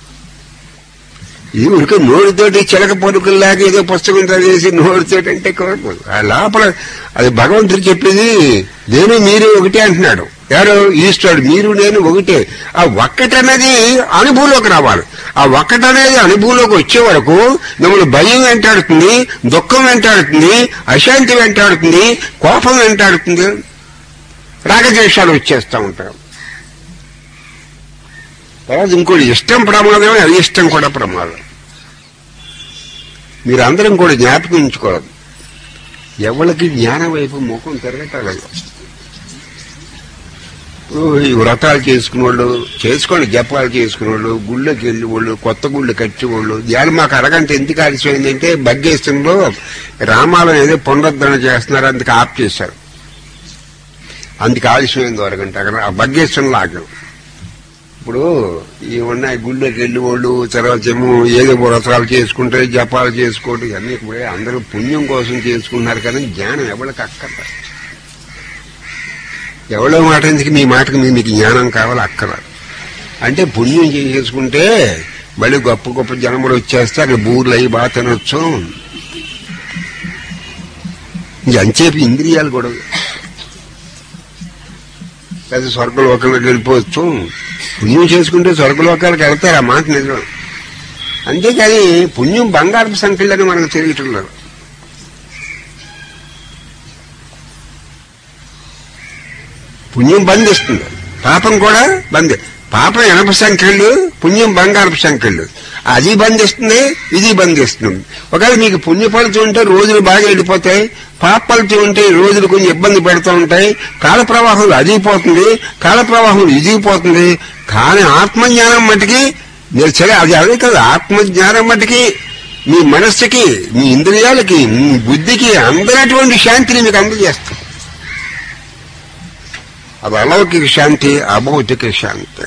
ఈ ఊరికి నోటితోటి చిలక పొరుకుల్లాగా ఏదో పుస్తకం చదివేసి నోటితోటి అంటే కోరుకోదు ఆ లోపల అది భగవంతుడు చెప్పేది నేను మీరు ఒకటే అంటున్నాడు ఎవరు ఈశ్వరుడు మీరు నేను ఒకటే ఆ ఒక్కటనేది అనుభవంలోకి రావాలి ఆ ఒక్కటనేది అనుభవంలోకి వచ్చే వరకు మిమ్మల్ని భయం వెంటాడుతుంది దుఃఖం వెంటాడుతుంది అశాంతి వెంటాడుతుంది కోపం వెంటాడుతుంది రాగద్వేషాలు వచ్చేస్తూ ఉంటారు తర్వాత ఇంకోటి ఇష్టం ప్రమాదమే అది ఇష్టం కూడా ప్రమాదం మీరందరం కూడా జ్ఞాపకం ఉంచుకోవాలి ఎవరికి జ్ఞానం వైపు ముఖం తిరగటలేదు ఇప్పుడు ఈ వ్రతాలు చేసుకునే వాళ్ళు చేసుకోండి జపాలు చేసుకునే వాళ్ళు గుళ్ళకి వెళ్ళి వాళ్ళు కొత్త గుళ్ళు కట్టి వాళ్ళు ఇవాళ మాకు అరగంట ఎందుకు ఆలస్యమైందంటే బగ్గేశ్వరంలో రామాలయం ఏదో పునరుద్ధరణ చేస్తున్నారు అందుకు ఆప్ చేశారు అందుకు ఆలస్యమైంది అరగంట అక్కడ ఆ బగ్గేశ్వరంలో ఆగాం ఇప్పుడు ఈ ఉన్నాయి గుళ్ళోకి వెళ్ళి వాళ్ళు తర్వాత ఏమో ఏదో వ్రతాలు చేసుకుంటే జపాలు చేసుకోవడం ఇవన్నీ కూడా అందరూ పుణ్యం కోసం చేసుకున్నారు కానీ జ్ఞానం ఎవరికి అక్కర్లేదు ఎవరో మాట ఎందుకు మీ మాటకి మీ- మీకు జ్ఞానం కావాలి అక్కర అంటే పుణ్యం చేసుకుంటే మళ్ళీ గొప్ప గొప్ప జనములు వచ్చేస్తే అక్కడ బూర్లు అయ్యి బాగా తినొచ్చు ఇంక అంచేపు ఇంద్రియాలు కూడా లేదా స్వర్గలోకంలోకి వెళ్ళిపోవచ్చు పుణ్యం చేసుకుంటే స్వర్గలోకాలకు వెళ్తారు ఆ మాట నిజం అంతేకాని పుణ్యం బంగారపు సంఖ్యలని మనకు తెలియటం లేదు పుణ్యం బంధిస్తుంది పాపం కూడా బంధి పాపం ఎనప సంఖ్యలు పుణ్యం బంగారపు సంఖ్యలు అది బంధిస్తుంది ఇది బంధిస్తుంది ఒకవేళ మీకు పుణ్య ఫలితం ఉంటే రోజులు బాగా వెళ్ళిపోతాయి పాప ఫలితం ఉంటే రోజులు కొంచెం ఇబ్బంది పెడుతూ ఉంటాయి కాల ప్రవాహంలో అది పోతుంది కాల ప్రవాహంలో ఇది పోతుంది కానీ ఆత్మజ్ఞానం మటుకి మీరు సరే అది అదే కదా ఆత్మజ్ఞానం మటుకి మీ మనస్సుకి మీ ఇంద్రియాలకి మీ బుద్ధికి అందనటువంటి శాంతిని మీకు అందజేస్తుంది అది అలౌకిక శాంతి అభౌతిక శాంతి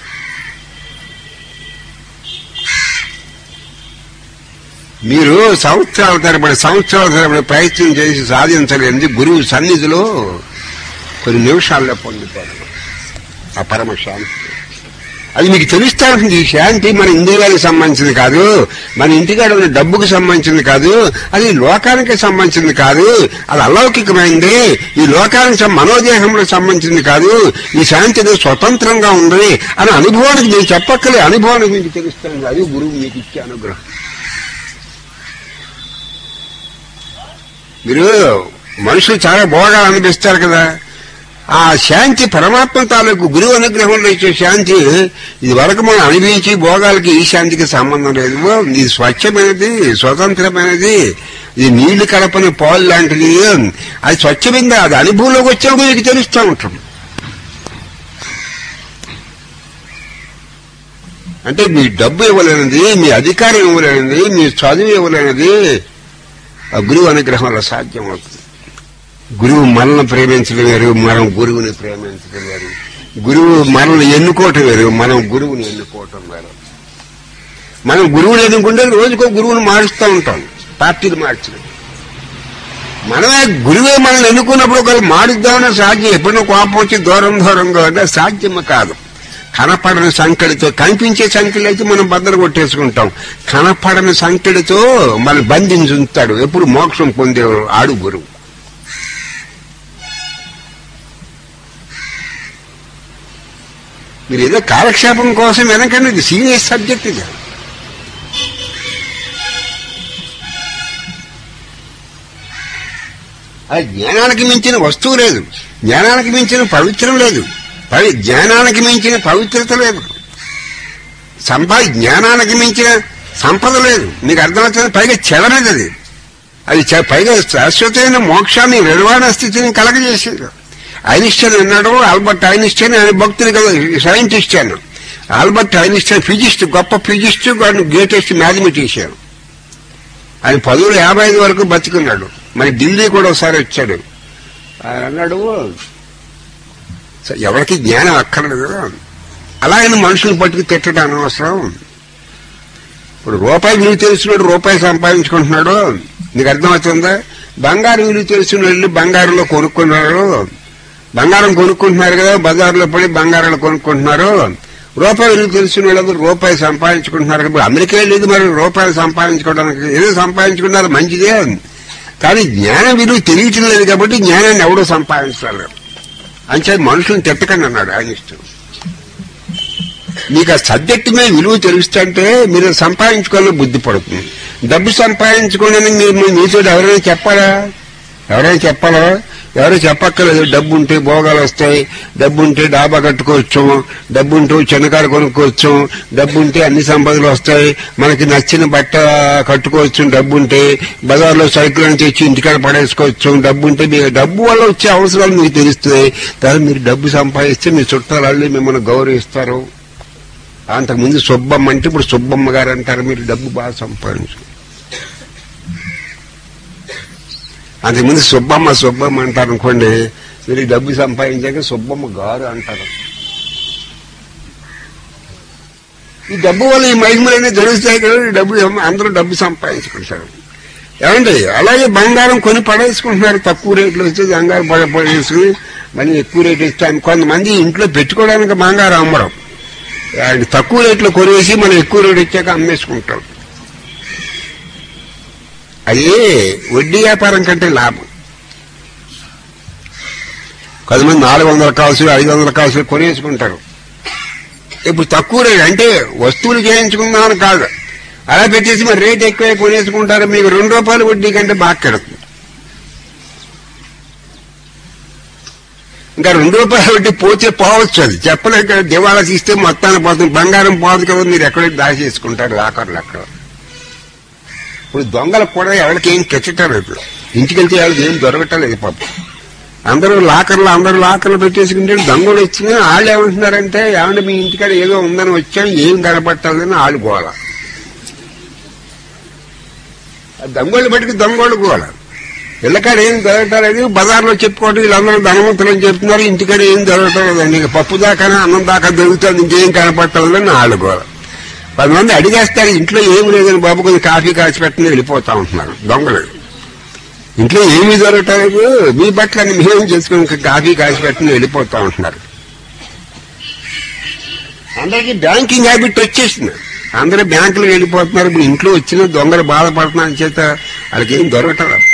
మీరు సంవత్సరాల తరబడి సంవత్సరాల తరబడి ప్రయత్నం చేసి సాధించలేనిది గురువు సన్నిధిలో కొన్ని నిమిషాల్లో పొందుతారు ఆ పరమ శాంతి అది మీకు తెలుస్తా ఉంటుంది ఈ శాంతి మన ఇంద్రియాలకు సంబంధించింది కాదు మన ఇంటికాడ ఉన్న డబ్బుకు సంబంధించింది కాదు అది లోకానికి సంబంధించింది కాదు అది అలౌకికమైంది ఈ లోకానికి సం- మనోదేహంలో సంబంధించింది కాదు ఈ శాంతి ఏదో స్వతంత్రంగా ఉంది అని అనుభవానికి మీరు చెప్పక్కలే అనుభవానికి మీకు తెలుస్తుంది అది గురువు మీకు ఇచ్చే అనుగ్రహం మీరు మనుషులు చాలా భోగాలు అనిపిస్తారు కదా ఆ శాంతి పరమాత్మ తాలూకు గురువు అనుగ్రహంలో ఇచ్చే శాంతి ఇది వరకు మనం అనుభవించి భోగాలకి ఈ శాంతికి సంబంధం లేదు ఇది స్వచ్ఛమైనది స్వతంత్రమైనది ఇది నీళ్లు కలపని పాలు లాంటిది అది స్వచ్ఛమైంది అది అనుభవంలోకి వచ్చినప్పుడు మీకు తెలుస్తూ ఉంటాం అంటే మీ డబ్బు ఇవ్వలేనిది మీ అధికారం ఇవ్వలేనిది మీ చదువు ఇవ్వలేనిది ఆ గురువు అనుగ్రహంలో సాధ్యం అవుతుంది గురువు మనల్ని ప్రేమించడం వేరు మనం గురువుని ప్రేమించడం వేరు గురువు మనల్ని ఎన్నుకోవటం వేరు మనం గురువుని ఎన్నుకోవటం వేరు మనం గురువుని ఎన్నుకుంటే రోజుకో గురువుని మారుస్తూ ఉంటాం పార్టీలు మార్చడం మనమే గురువే మనల్ని ఎన్నుకున్నప్పుడు ఒకరు మారుద్దామనే సాధ్యం ఎప్పుడో కోపం వచ్చి దూరం దూరంగా అంటే సాధ్యము కాదు కనపడని సంఖ్యలతో కనిపించే సంఖ్యలు అయితే మనం బద్దలు కొట్టేసుకుంటాం కనపడని సంఖ్యలతో మన బంధించి ఉంచుతాడు ఎప్పుడు మోక్షం పొందే ఆడు గురువు మీరు ఏదో కాలక్షేపం కోసం వెనకండి ఇది సీరియస్ సబ్జెక్ట్ ఇది అది జ్ఞానానికి మించిన వస్తువు లేదు జ్ఞానానికి మించిన పవిత్రం లేదు పవి జ్ఞానానికి మించిన పవిత్రత లేదు సంపా జ్ఞానానికి మించిన సంపద లేదు మీకు అర్థమవుతుంది పైగా చెడలేదు అది అది చె- పైగా శాశ్వతమైన మోక్షాన్ని నిర్వాణ స్థితిని కలగజేసేది ఐనిస్టైన్ అన్నాడు ఆల్బర్ట్ ఐనిస్టైన్ ఆయన భక్తులు కదా సైంటిస్ట్ ఆయన ఆల్బర్ట్ ఐనిస్టైన్ ఫిజిస్ట్ గొప్ప ఫిజిస్ట్ గ్రేటెస్ట్ మ్యాథమెటిషియన్ ఆయన పదవులు యాభై ఐదు వరకు బతికున్నాడు మరి ఢిల్లీ కూడా ఒకసారి వచ్చాడు ఆయన అన్నాడు "స- ఎవరికి జ్ఞానం అక్కర్లేదు అలాగని మనుషులు పట్టుకు తిట్టడం అనవసరం ఇప్పుడు రూపాయి విలువ తెలిసినాడు రూపాయి సంపాదించుకుంటున్నాడు నీకు అర్థమవుతుందా బంగారు విలువ తెలిసిన వెళ్ళి బంగారంలో కొనుక్కున్నారు బంగారం కొనుక్కుంటున్నారు కదా బజార్లో పడి బంగారాలు కొనుక్కుంటున్నారు రూపాయి విలువ తెలిసిన వాళ్ళందరూ రూపాయి సంపాదించుకుంటున్నారు కదా అమెరికా వెళ్ళేది మరి రూపాయలు సంపాదించుకోవడానికి ఏదో సంపాదించుకున్నారు మంచిదే కానీ జ్ఞానం విలువ తెలియటం లేదు కాబట్టి జ్ఞానాన్ని ఎవడో సంపాదించాలి అంచే మనుషులను తిట్టకండి అన్నాడు ఆయన ఇష్టం మీకు ఆ సబ్జెక్ట్ మీద విలువ తెలుస్తుంటే మీరు సంపాదించుకోవాలని బుద్ధి పడుతుంది డబ్బు సంపాదించుకోవడానికి మీరు మీ- మీతో ఎవరైనా చెప్పాలా ఎవరైనా చెప్పాలా ఎవరు చెప్పక్కర్లేదు డబ్బు ఉంటే భోగాలు వస్తాయి డబ్బు ఉంటే డాబా కట్టుకోవచ్చు డబ్బు ఉంటే చిన్నకారు కొనుక్కోవచ్చు డబ్బు ఉంటే అన్ని సంపదలు వస్తాయి మనకి నచ్చిన బట్ట కట్టుకోవచ్చు డబ్బు ఉంటే బజార్లో సైకిల్ అని తెచ్చి ఇంటికాడ పడేసుకోవచ్చు డబ్బు ఉంటే మీ డబ్బు వల్ల వచ్చే అవసరాలు మీకు తెలుస్తాయి కానీ మీరు డబ్బు సంపాదిస్తే మీ చుట్టాలు అల్లి మిమ్మల్ని గౌరవిస్తారు అంతకుముందు సుబ్బమ్మ అంటే ఇప్పుడు సుబ్బమ్మ గారు అంటారు మీరు డబ్బు బాగా సంపాదించు అంతకుముందు సుబ్బమ్మ సుబ్బమ్మ అంటారు అనుకోండి మీరు డబ్బు సంపాదించాక సుబ్బమ్మ గారు అంటారు ఈ డబ్బు వల్ల ఈ మహిమలన్నీ జరుగుతాయి కదా ఈ డబ్బు అందరూ డబ్బు సంపాదించుకుంటారు ఏమండి అలాగే బంగారం కొని పడేసుకుంటున్నారు తక్కువ రేట్లు వస్తే బంగారం పడ పడేసుకుని మళ్ళీ ఎక్కువ రేట్ ఇస్తాను కొంతమంది ఇంట్లో పెట్టుకోవడానికి బంగారం అమ్మడం ఆయన తక్కువ రేట్లో కొనేసి మనం ఎక్కువ రేటు ఇచ్చాక అమ్మేసుకుంటాం అది వడ్డీ వ్యాపారం కంటే లాభం కొంతమంది నాలుగు వందల కాసులు ఐదు వందల కాసులు కొనేసుకుంటారు ఇప్పుడు తక్కువ రేట్ అంటే వస్తువులు చేయించుకుందామని కాదు అలా పెట్టేసి మరి రేట్ ఎక్కువ కొనేసుకుంటారు మీకు రెండు రూపాయలు వడ్డీ కంటే బాగా కడుతుంది ఇంకా రెండు రూపాయలు వడ్డీ పోతే పోవచ్చు అది చెప్పలేక దివాళా తీస్తే మొత్తాన్ని పోతుంది బంగారం పోదు కదా మీరు ఎక్కడికి దాచేసుకుంటారు లాకర్లు అక్కడ ఇప్పుడు దొంగలకు కూడా ఎవరికి ఏం కెచ్చటం ఇప్పుడు ఇంటికి వెళ్తే వాళ్ళకి ఏం దొరకటం లేదు పాపం అందరూ లాకర్లు అందరూ లాకర్లు పెట్టేసుకుంటే దొంగలు వచ్చినా వాళ్ళు ఏమంటున్నారంటే ఏమంటే మీ ఇంటికాడ ఏదో ఉందని వచ్చాం ఏం కనపట్టాలని వాళ్ళు గోల ఆ దొంగలు బట్టి దొంగలు గోల ఇళ్ళకాడ ఏం దొరకటలేదు బజార్లో చెప్పుకోవడం వీళ్ళందరూ ధనవంతులు అని చెప్తున్నారు ఇంటికాడ ఏం దొరకటలేదండి ఇంకా పప్పు దాకా అన్నం దాకా దొరుకుతుంది ఇంకేం కనపట్టలేదని వాళ్ళు గోల కొంతమంది అడిగేస్తారు ఇంట్లో ఏమి లేదని బాబు కొంచెం కాఫీ కాచి పెట్టని వెళ్ళిపోతా ఉంటున్నారు దొంగలు ఇంట్లో ఏమీ దొరకలేదు మీ బట్టలన్నీ మేము చేసుకుని ఇంకా కాఫీ కాసి పెట్టిన వెళ్ళిపోతా ఉంటున్నారు అందరికీ బ్యాంకింగ్ హ్యాబిట్ వచ్చేసింది అందరూ బ్యాంకులు వెళ్ళిపోతున్నారు ఇప్పుడు ఇంట్లో వచ్చిన దొంగలు బాధపడుతున్నారు చేత వాళ్ళకి ఏం దొరకటం లేదు.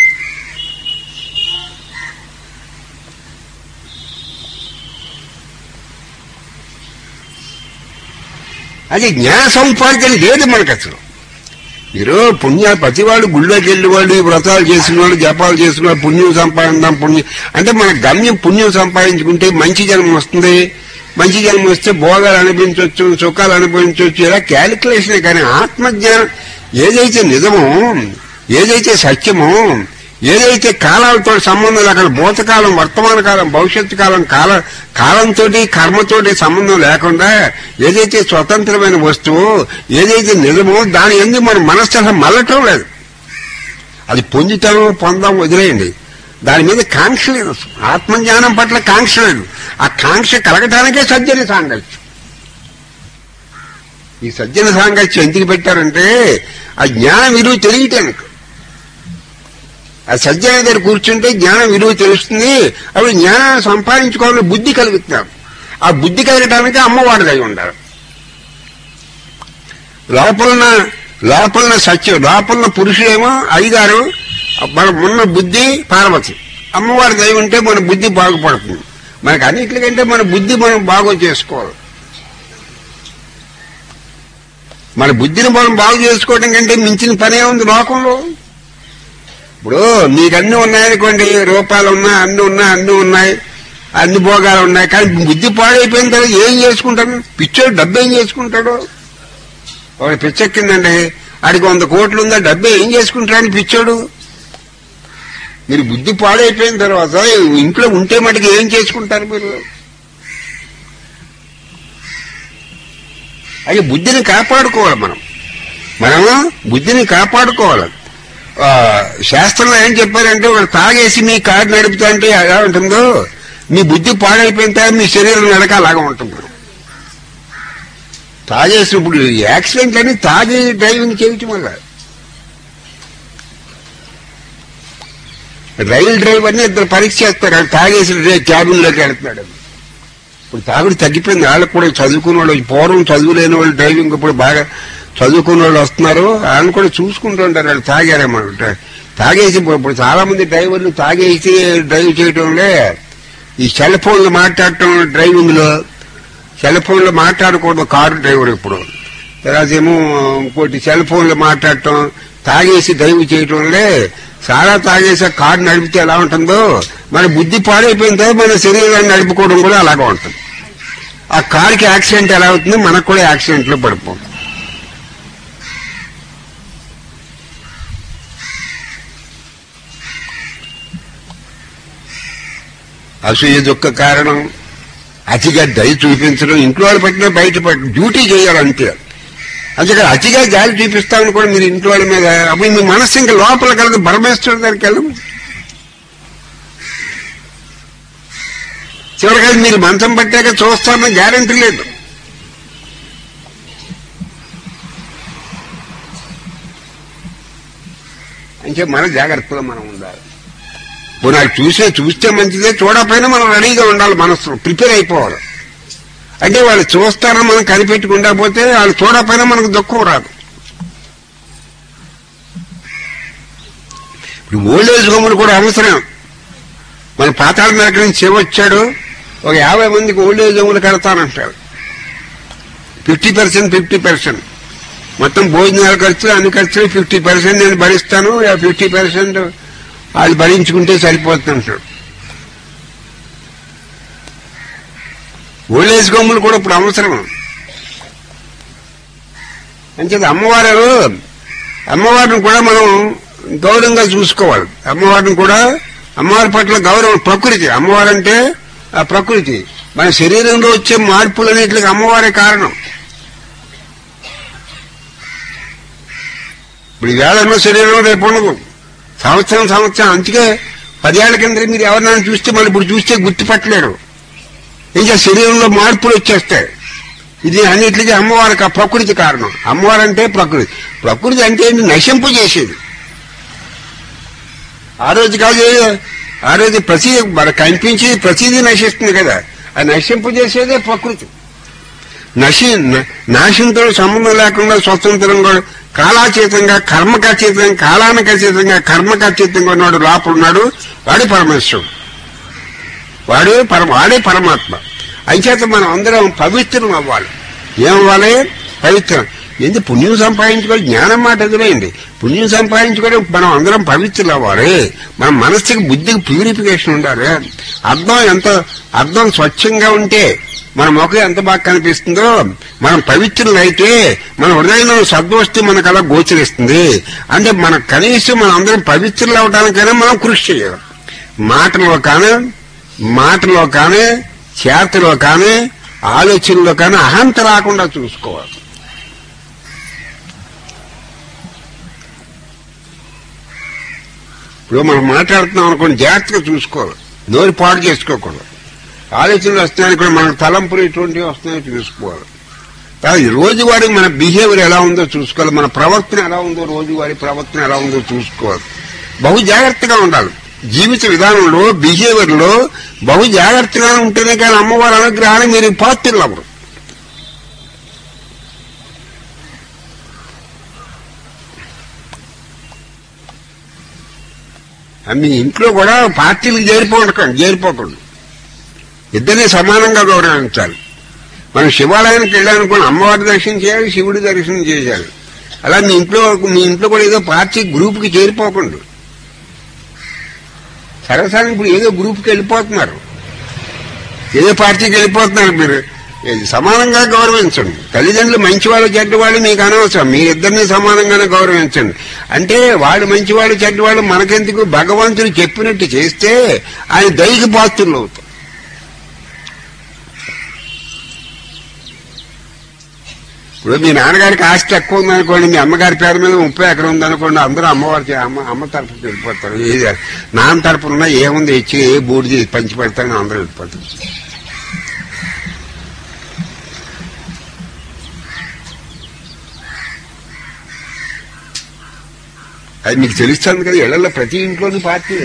అది జ్ఞాన సముపార్జన లేదు మనకు అసలు మీరు పుణ్య ప్రతివాడు గుళ్ళోకి వెళ్ళి వాళ్ళు ఈ వ్రతాలు చేసిన వాళ్ళు జపాలు చేసిన వాళ్ళు పుణ్యం సంపాదిందాం పుణ్యం అంటే మన గమ్యం పుణ్యం సంపాదించుకుంటే మంచి జన్మ వస్తుంది మంచి జన్మ వస్తే భోగాలు అనుభవించవచ్చు సుఖాలు అనుభవించవచ్చు ఇలా క్యాలిక్యులేషనే కానీ ఆత్మజ్ఞానం ఏదైతే నిజమో ఏదైతే సత్యమో ఏదైతే కాలాలతో సంబంధం లేదు, అక్కడ భూతకాలం వర్తమాన కాలం భవిష్యత్తు కాలం కాల కాలంతో కర్మతోటి సంబంధం లేకుండా ఏదైతే స్వతంత్రమైన వస్తువు ఏదైతే నిజమో దాని ఎందుకు మన మనస్సు అసలు మళ్ళటం లేదు అది పొందుతాం పొందాం వదిలేయండి దాని మీద కాంక్ష లేదు అసలు. ఆత్మజ్ఞానం పట్ల కాంక్ష లేదు ఆ కాంక్ష కలగటానికే సజ్జన సాంగత్యం ఈ సజ్జన సాంగత్యం ఎందుకు పెట్టారంటే ఆ జ్ఞానం విలువ తెలియటానికి ఆ సజ్జన దగ్గర కూర్చుంటే జ్ఞానం విలువ తెలుస్తుంది అప్పుడు జ్ఞానాన్ని సంపాదించుకోవాలని బుద్ధి కలుగుతున్నారు ఆ బుద్ధి కలగటానికి అమ్మవాడి దగ్గర ఉండాలి లోపలన లోపలన సత్యం లోపలన పురుషుడేమో ఐదారు మన ఉన్న బుద్ధి పార్వతి అమ్మవారి దయ ఉంటే మన బుద్ధి బాగుపడుతుంది మనకు అన్నిటికంటే మన బుద్ధి మనం బాగు చేసుకోవాలి మన బుద్ధిని మనం బాగు చేసుకోవడం కంటే మించిన పనే ఉంది లోకంలో ఇప్పుడు నీకు అన్ని ఉన్నాయనుకోండి రూపాయలు ఉన్నాయి అన్ని ఉన్నాయి అన్ని ఉన్నాయి అన్ని భోగాలు ఉన్నాయి కానీ బుద్ధి పాడైపోయిన తర్వాత ఏం చేసుకుంటాడు పిచ్చోడు డబ్బు ఏం చేసుకుంటాడు ఒక పిచ్చెక్కిందండి ఆడికి వంద కోట్లు ఉందా డబ్బు ఏం చేసుకుంటాడని పిచ్చోడు మీరు బుద్ధి పాడైపోయిన తర్వాత ఇంట్లో ఉంటే మటుకు ఏం చేసుకుంటారు మీరు అది బుద్ధిని కాపాడుకోవాలి మనం మనము బుద్ధిని కాపాడుకోవాలి ఆ, శాస్త్రంలో ఏం చెప్పారంటే ఒకడు తాగేసి మీ కారు నడుపుతా అంటే ఎలా ఉంటుందో మీ బుద్ధి పాడైపోయిన తర్వాత మీ శరీరం నడక అలాగా ఉంటుంది తాగేసి ఇప్పుడు యాక్సిడెంట్ అని తాగి డ్రైవింగ్ చేయటం వల్ల రైలు డ్రైవర్ ని ఇద్దరు పరీక్ష చేస్తారు ఆయన తాగేసి క్యాబిన్ లోకి వెళ్తున్నాడు ఇప్పుడు తాగుడు తగ్గిపోయింది వాళ్ళకి కూడా చదువుకున్న వాళ్ళు పూర్వం చదువులేని వాళ్ళు డ్రైవింగ్ ఇప్పుడు బాగా చదువుకున్న వాళ్ళు వస్తున్నారు వాళ్ళని కూడా చూసుకుంటుంటారు వాళ్ళు తాగారేమో తాగేసి ఇప్పుడు ఇప్పుడు చాలా మంది డ్రైవర్లు తాగేసి డ్రైవ్ చేయటంలో ఈ సెల్ ఫోన్లు మాట్లాడటం డ్రైవింగ్ లో సెల్ ఫోన్లో మాట్లాడకూడదు కారు డ్రైవర్ ఇప్పుడు తర్వాత ఏమో ఇంకోటి సెల్ ఫోన్లో మాట్లాడటం తాగేసి డ్రైవ్ చేయటంలో చాలా తాగేసి ఆ కారు నడిపితే ఎలా ఉంటుందో మన బుద్ధి పాడైపోయిన తర్వాత మన శరీరాన్ని నడుపుకోవడం కూడా అలాగే ఉంటుంది ఆ కారుకి యాక్సిడెంట్ ఎలా అవుతుంది మనకు కూడా యాక్సిడెంట్ లో పడిపోం అసూయ దుఃఖ కారణం అతిగా దయ చూపించడం ఇంట్లో వాళ్ళు పెట్టినా బయట పెట్ట డ్యూటీ చేయాలి అంతే అందుకే అతిగా జాలి చూపిస్తామని కూడా మీరు ఇంట్లో వాళ్ళ మీద అప్పుడు మీ మనస్సు ఇంకా లోపల కలదు బరమేశ్వరుడు దగ్గరికి వెళ్ళం చివరికి మీరు మంచం పట్టాక చూస్తామని గ్యారంటీ లేదు అంటే మన జాగ్రత్తలో మనం ఉండాలి ఇప్పుడు నాకు చూసే చూస్తే మంచిదే చూడకపోయినా మనం రెడీగా ఉండాలి మనసు ప్రిపేర్ అయిపోవాలి అంటే వాళ్ళు చూస్తారని మనం కనిపెట్టుకుండా పోతే వాళ్ళు చూడకపోయినా మనకు దుఃఖం రాదు ఇప్పుడు ఓల్డ్ ఏజ్ హోములు కూడా అవసరం మన పాతాళ నరక నుంచి వచ్చాడు ఒక యాభై మందికి ఓల్డ్ ఏజ్ హోములు కడతానంటాడు ఫిఫ్టీ పర్సెంట్ ఫిఫ్టీ పర్సెంట్ మొత్తం భోజనాల ఖర్చులు అన్ని ఖర్చులు ఫిఫ్టీ పర్సెంట్ నేను భరిస్తాను ఫిఫ్టీ పర్సెంట్ వాళ్ళు భరించుకుంటే సరిపోతుంటాడు ఓల్డ్ ఏజ్ హోములు కూడా ఇప్పుడు అవసరం అంచేది అమ్మవారు అమ్మవారిని కూడా మనం గౌరవంగా చూసుకోవాలి అమ్మవారిని కూడా అమ్మవారి పట్ల గౌరవం ప్రకృతి అమ్మవారు అంటే ఆ ప్రకృతి మన శరీరంలో వచ్చే మార్పులన్నిటికి అమ్మవారే కారణం ఇప్పుడు ఈవేళ ఉన్న శరీరం రేపు ఉండదు సంవత్సరం సంవత్సరం అందుకే పదేళ్ల కింద మీరు ఎవరినైనా చూస్తే మళ్ళీ ఇప్పుడు చూస్తే గుర్తుపట్టలేరు ఇంకా శరీరంలో మార్పులు వచ్చేస్తాయి ఇది అన్నిటికీ అమ్మవారికి ఆ ప్రకృతి కారణం అమ్మవారు అంటే ప్రకృతి ప్రకృతి అంటే ఏంటి? నశింపు చేసేది ఆ రోజు కాదు ఆ రోజు ప్రతి మనకు కనిపించి ప్రతిదీ నశిస్తుంది కదా ఆ నశింపు చేసేదే ప్రకృతి నశి న- నాశంతో సంబంధం లేకుండా స్వతంత్రంగా కాలాతీతంగా కర్మకతీతంగా కాలానికి అతీతంగా కర్మకతీతంగా ఉన్నాడు లోపల ఉన్నాడు వాడే పరమేశ్వరుడు వాడు పరమ వాడే పరమాత్మ అంచేత మనం అందరం పవిత్రం అవ్వాలి ఏమవ్వాలి పవిత్రం ఏంది పుణ్యం సంపాదించుకోవాలి జ్ఞానం మాట ఎదురైంది పుణ్యం సంపాదించుకోవడం మనం అందరం పవిత్రులు అవ్వాలి మన మనస్సుకి బుద్ధికి ప్యూరిఫికేషన్ ఉండాలి అర్థం ఎంత అర్థం స్వచ్ఛంగా ఉంటే మన ముఖం ఎంత బాగా కనిపిస్తుందో మనం పవిత్రులు అయితే మన హృదయంలో సద్వస్తు మనకు అలా గోచరిస్తుంది అంటే మన కనీసం మనం అందరం పవిత్రులు అవడానికైనా మనం కృషి చేయాలి మాటలో కానీ మాటలో కానీ చేతలో కానీ ఆలోచనలో కానీ అహంత రాకుండా చూసుకోవాలి ఇప్పుడు మనం మాట్లాడుతున్నాం అనుకోండి జాగ్రత్తగా చూసుకోవాలి నోరు పాడు చేసుకోకూడదు ఆలోచనలు వస్తున్నాయి కూడా మనకు తలంపులు ఇటువంటివి వస్తున్నాయో చూసుకోవాలి తర్వాత ఈ రోజువారీ మన బిహేవియర్ ఎలా ఉందో చూసుకోవాలి మన ప్రవర్తన ఎలా ఉందో రోజువారీ ప్రవర్తన ఎలా ఉందో చూసుకోవాలి బహు జాగ్రత్తగా ఉండాలి జీవిత విధానంలో బిహేవియర్ లో బహు జాగ్రత్తగా ఉంటేనే కానీ అమ్మవారి అనుగ్రహాన్ని మీరు పాత్రలు అవ్వరు ఆ మీ ఇంట్లో కూడా పార్టీలకు చేరిపోకండి చేరిపోకండి ఇద్దరిని సమానంగా గౌరవించాలి మనం శివాలయానికి వెళ్ళాలనుకుని అమ్మవారి దర్శనం చేయాలి శివుడి దర్శనం చేయాలి అలా మీ ఇంట్లో మీ ఇంట్లో కూడా ఏదో పార్టీ గ్రూప్కి చేరిపోకండి సరసాన్ని ఇప్పుడు ఏదో గ్రూప్కి వెళ్ళిపోతున్నారు ఏదో పార్టీకి వెళ్ళిపోతున్నారు మీరు ఇది సమానంగా గౌరవించండి తల్లిదండ్రులు మంచివాళ్ళు చెడ్డవాళ్ళు మీకు అనవసరం మీ ఇద్దరిని సమానంగానే గౌరవించండి అంటే వాళ్ళు మంచివాళ్ళు చెడ్డవాళ్ళు మనకెందుకు భగవంతుడు చెప్పినట్టు చేస్తే ఆయన దైహిక పాత్రులు అవుతారు ఇప్పుడు మీ నాన్నగారికి ఆస్తి ఎక్కువ ఉందనుకోండి మీ అమ్మగారి పేరు మీద ముప్పై ఎకరం ఉందనుకోండి అందరూ అమ్మవారి చే- అమ్మ అమ్మ తరపుకి వెళ్ళిపోతారు ఏది నాన్న తరపున ఏముంది ఇచ్చి ఏ బూడిది పంచి పెడతారని అందరూ వెళ్ళిపోతారు అది మీకు తెలుస్తుంది కదా ఇళ్లలో ప్రతి ఇంట్లోని పార్టీ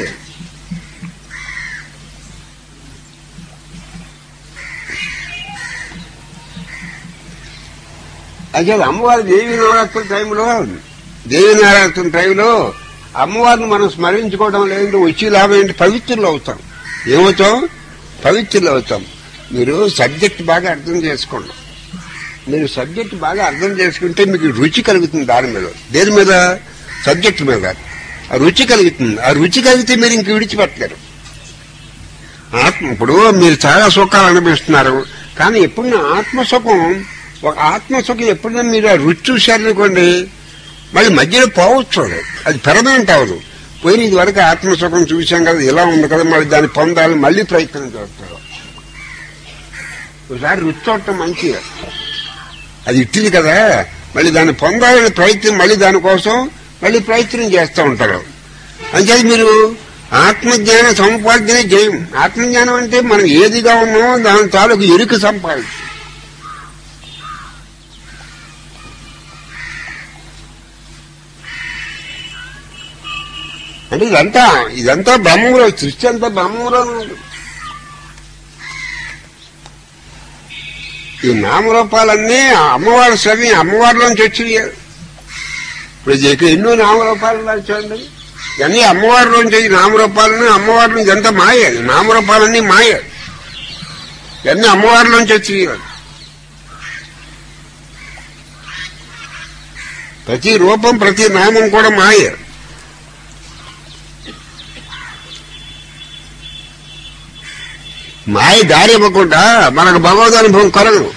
అయితే అమ్మవారి దేవి నవరాత్రుల టైంలో దేవి నవరాత్రుల టైంలో అమ్మవారిని మనం స్మరించుకోవడం లేదంటే వచ్చి లాభం ఏంటి పవిత్రులు అవుతాం ఏమవుతాం పవిత్రులు అవుతాం మీరు సబ్జెక్ట్ బాగా అర్థం చేసుకోండి మీరు సబ్జెక్ట్ బాగా అర్థం చేసుకుంటే మీకు రుచి కలుగుతుంది దాని మీద దేని మీద సబ్జెక్ట్ మీద ఆ రుచి కలుగుతుంది ఆ రుచి కలిగితే మీరు ఇంక విడిచిపెట్టలేరు ఆత్మ ఇప్పుడు మీరు చాలా సుఖాలు అనిపిస్తున్నారు కానీ ఎప్పుడైనా ఆత్మసుఖం ఒక ఆత్మసుఖం ఎప్పుడైనా మీరు ఆ రుచి చూశారనుకోండి మళ్ళీ మధ్యలో పోవచ్చు అది. అది పెర్మనెంట్ అవ్వదు పోయిన ఇది వరకు ఆత్మసుఖం చూశాం కదా ఇలా ఉంది కదా మళ్ళీ దాన్ని పొందాలి మళ్ళీ ప్రయత్నం చేస్తారు ఒకసారి రుచి చూడటం మంచిది అది ఇట్టింది కదా మళ్ళీ దాన్ని పొందాలని ప్రయత్నం మళ్ళీ దానికోసం మళ్ళీ ప్రయత్నం చేస్తూ ఉంటారు అంచేది మీరు ఆత్మజ్ఞాన సముపార్జన జయం ఆత్మజ్ఞానం అంటే మనం ఏదిగా ఉన్నామో దాని తాలూకు ఎరుక సంపాదించు అంటే ఇదంతా ఇదంతా బ్రహ్మంలో సృష్టి అంతా బ్రహ్మంలో ఉంది ఈ నామరూపాలన్నీ ఆ అమ్మవారి స్వామి అమ్మవారిలోంచి వచ్చినాయి ఇప్పుడు ఇక ఎన్నో నామరూపాలు ఉన్నాయి చూడండి ఇవన్నీ అమ్మవారిలోంచి ఈ నామరూపాలని అమ్మవారి నుంచి అంతా మాయ నామరూపాలన్నీ మాయ ఇవన్నీ అమ్మవారిలోంచి వచ్చినాయి ప్రతి రూపం ప్రతి నామం కూడా మాయ మాయ దారి ఇవ్వకుండా మనకు భగవద్ అనుభవం కలగదు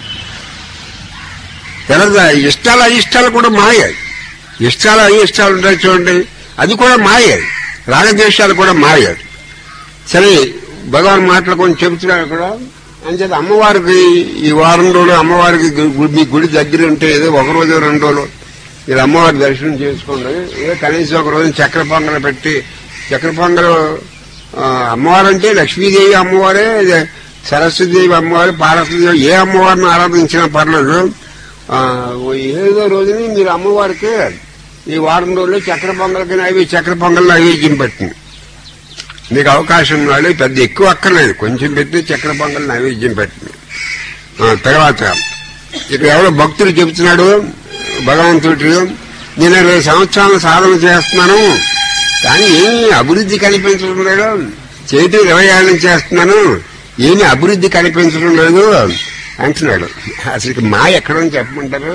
తెలదా ఇష్టాలు అయిష్టాలు కూడా మాయ ఇష్టాలు అయిష్టాలు ఉంటాయి చూడండి అది కూడా మాయ రాగద్వేషాలు కూడా మాయ సరే భగవాన్ మాటలు కొంచెం చెబుతున్నాడు కూడా అంచేత అమ్మవారికి ఈ వారం రోజులు అమ్మవారికి గు- మీ గుడి దగ్గర ఉంటే ఏదో ఒక రోజు రెండు రోజులు మీరు అమ్మవారి దర్శనం చేసుకోండి ఏదో కనీసం ఒక రోజు చక్ర పొంగలు పెట్టి చక్ర పొంగలు ఆ, అమ్మవారు అంటే లక్ష్మీదేవి అమ్మవారే ఇదే సరస్వతీదేవి అమ్మవారు పార్వతీదేవి ఏ అమ్మవారిని ఆరాధించినా పర్లేదు ఆ, ఏదో రోజుని మీరు అమ్మవారికి ఈ వారం రోజులు చక్ర పొంగలకి నైవే చక్ర పొంగల్ నైవేద్యం పెట్టింది మీకు అవకాశం ఉన్నాడు పెద్ద ఎక్కువ అక్కర్లేదు కొంచెం పెట్టి చక్ర పొంగల్ నైవేద్యం పెట్టింది ఆ, తర్వాత ఇక్కడ ఎవరో భక్తుడు చెబుతున్నాడు భగవంతుడు నేను ఇరవై సంవత్సరాలు సాధన చేస్తున్నాను కానీ ఏమీ అభివృద్ధి కనిపించడం లేదు చేతి ఇరవై ఏళ్ళ నుంచి చేస్తున్నాను ఏమీ అభివృద్ధి కనిపించడం లేదు అంటున్నాడు అసలు మా ఎక్కడని చెప్పమంటారు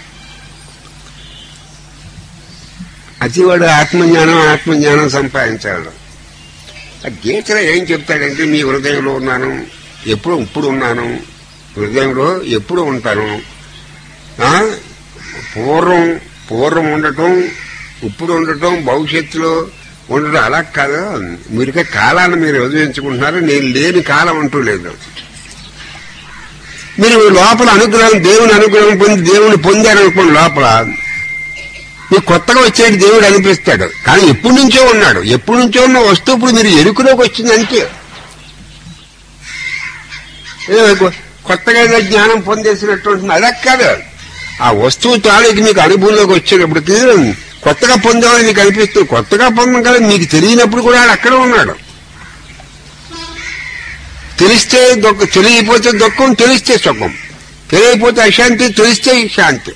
అతివాడు ఆత్మజ్ఞానం ఆత్మజ్ఞానం సంపాదించాడు ఆ గీతలో ఏం చెప్తాడంటే మీ హృదయంలో ఉన్నాను ఎప్పుడు ఇప్పుడు ఉన్నాను హృదయంలో ఎప్పుడు ఉంటాను ఆ? పూర్వం పూర్వం ఉండటం ఇప్పుడు ఉండటం భవిష్యత్తులో ఉండటం అలా కాదు మీరుగా కాలాన్ని మీరు వదిలించుకుంటున్నారు నేను లేని కాలం అంటూ లేదు మీరు లోపల అనుగ్రహం దేవుని అనుగ్రహం పొంది దేవుని పొందారనుకోండి లోపల మీకు కొత్తగా వచ్చేది దేవుడు అనిపిస్తాడు కానీ ఎప్పటి నుంచో ఉన్నాడు ఎప్పటి నుంచో ఉన్న వస్తువు ఇప్పుడు మీరు ఎరుకులోకి వచ్చింది అంతే ఏదో కొ- కొత్తగా ఏదో జ్ఞానం పొందేసినట్టు ఉంటుంది అలా కాదు ఆ వస్తువు తాలూకు మీకు అనుభవంలోకి వచ్చేటప్పటికి కొత్తగా పొందామని మీకు అనిపిస్తుంది కొత్తగా పొందం కదా మీకు తెలియనప్పుడు కూడా వాడు అక్కడే ఉన్నాడు తెలిస్తే దుఃఖం తెలియకపోతే దుఃఖం తెలిస్తే సుఖం తెలియకపోతే అశాంతి తెలిస్తే శాంతి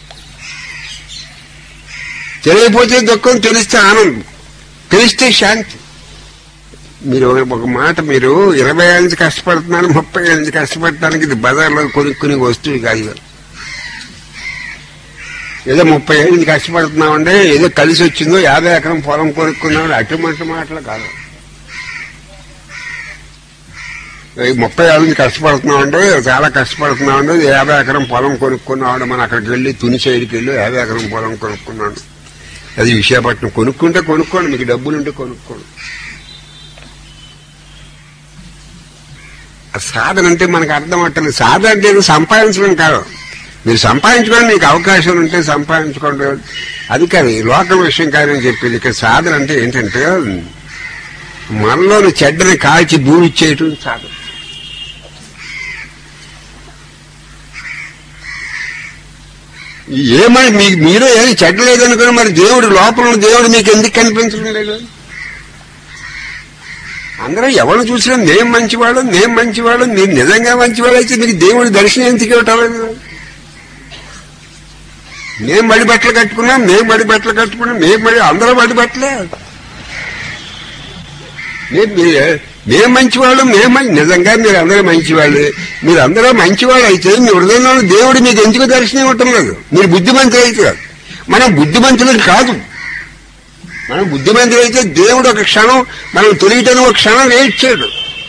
తెలియకపోతే దుఃఖం తెలిస్తే ఆనందం తెలిస్తే శాంతి మీరు ఒక మాట మీరు ఇరవై ఏళ్ళ నుంచి కష్టపడుతున్నారు ముప్పై ఏళ్ళ నుంచి కష్టపడటానికి ఇది బజార్లో కొనుక్కునే వస్తువు కాదు ఇది. ఏదో ముప్పై ఏళ్ళ నుంచి కష్టపడుతున్నామంటే ఏదో కలిసి వచ్చిందో యాభై ఎకరం పొలం కొనుక్కున్నామంటే అటువంటి మాటలు కాదు ఈ ముప్పై ఏళ్ళ నుంచి కష్టపడుతున్నామంటే చాలా కష్టపడుతున్నామంటే యాభై ఎకరం పొలం కొనుక్కున్నామంటే మనం అక్కడికి వెళ్ళి తుని సైడ్కి వెళ్ళి యాభై ఎకరం పొలం కొనుక్కున్నాడు అది విశాఖపట్నం కొనుక్కుంటే కొనుక్కోండి మీకు డబ్బులుంటే కొనుక్కోండి ఆ సాధన అంటే మనకు అర్థం అవ్వట్లేదు సాధన అంటే ఏదో సంపాదించడం కాదు మీరు సంపాదించుకోండి మీకు అవకాశం ఉంటే సంపాదించుకోండి అది కాదు ఈ లోకం విషయం కాదని చెప్పేది ఇక్కడ సాధన అంటే ఏంటంటే మనలోని చెడ్డని కాల్చి భూమి చేయటం సాధన ఏమని మీకు మీలో ఏది చెడ్డ లేదనుకుని మరి దేవుడు లోపల ఉన్న దేవుడు మీకు ఎందుకు కనిపించడం లేదు అందరూ ఎవరు చూసినా నేను మంచివాడు నేను మంచివాడు నేను నిజంగా మంచివాడు అయితే మీకు దేవుడి దర్శనం ఎందుకు ఇవ్వటం లేదు నేను మడి బట్టలు కట్టుకున్నా మేము మడి బట్టలు కట్టుకున్నా మేము మడి అందరూ మడి బట్టలే మే- మీ- మేము మంచివాళ్ళు మేము మం- నిజంగా మీరు అందరూ మంచివాళ్ళు మీరు అందరూ మంచివాళ్ళు అయితే మీ హృదయంలో ఉన్న దేవుడు మీకు ఎందుకు దర్శనం ఇవ్వటం లేదు మీరు బుద్ధిమంతులు అయితే మనం బుద్ధిమంతులు కాదు మనం బుద్ధిమంతులు అయితే దేవుడు ఒక క్షణం మనం తొలియటను ఒక క్షణం వెయిట్ చేయడు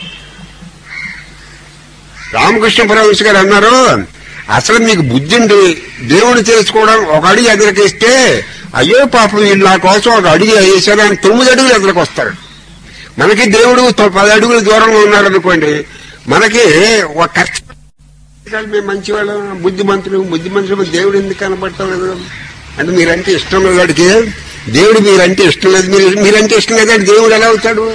రామకృష్ణ పరమహంస గారు అన్నారు అసలు మీకు బుద్ధి ఉండి దేవుడు తెలుసుకోవడం ఒక అడుగు ఎదురుకిస్తే అయ్యో పాపం వీళ్ళు నా కోసం ఒక అడుగు వేసారు అని తొమ్మిది అడుగులు ఎదురుకు వస్తాడు మనకి దేవుడు తొ- పది అడుగుల దూరంలో ఉన్నాడు అనుకోండి మనకి ఒక కష్టం మేము మంచివాళ్ళం బుద్ధిమంతులు బుద్ధిమంతులు దేవుడు ఎందుకు కనపడటం లేదు అంటే మీరంటే ఇష్టం లేదు వాడికి దేవుడు మీరంటే ఇష్టం లేదు మీరు మీరంటే ఇష్టం లేదంటే దేవుడు ఎలా అవుతాడు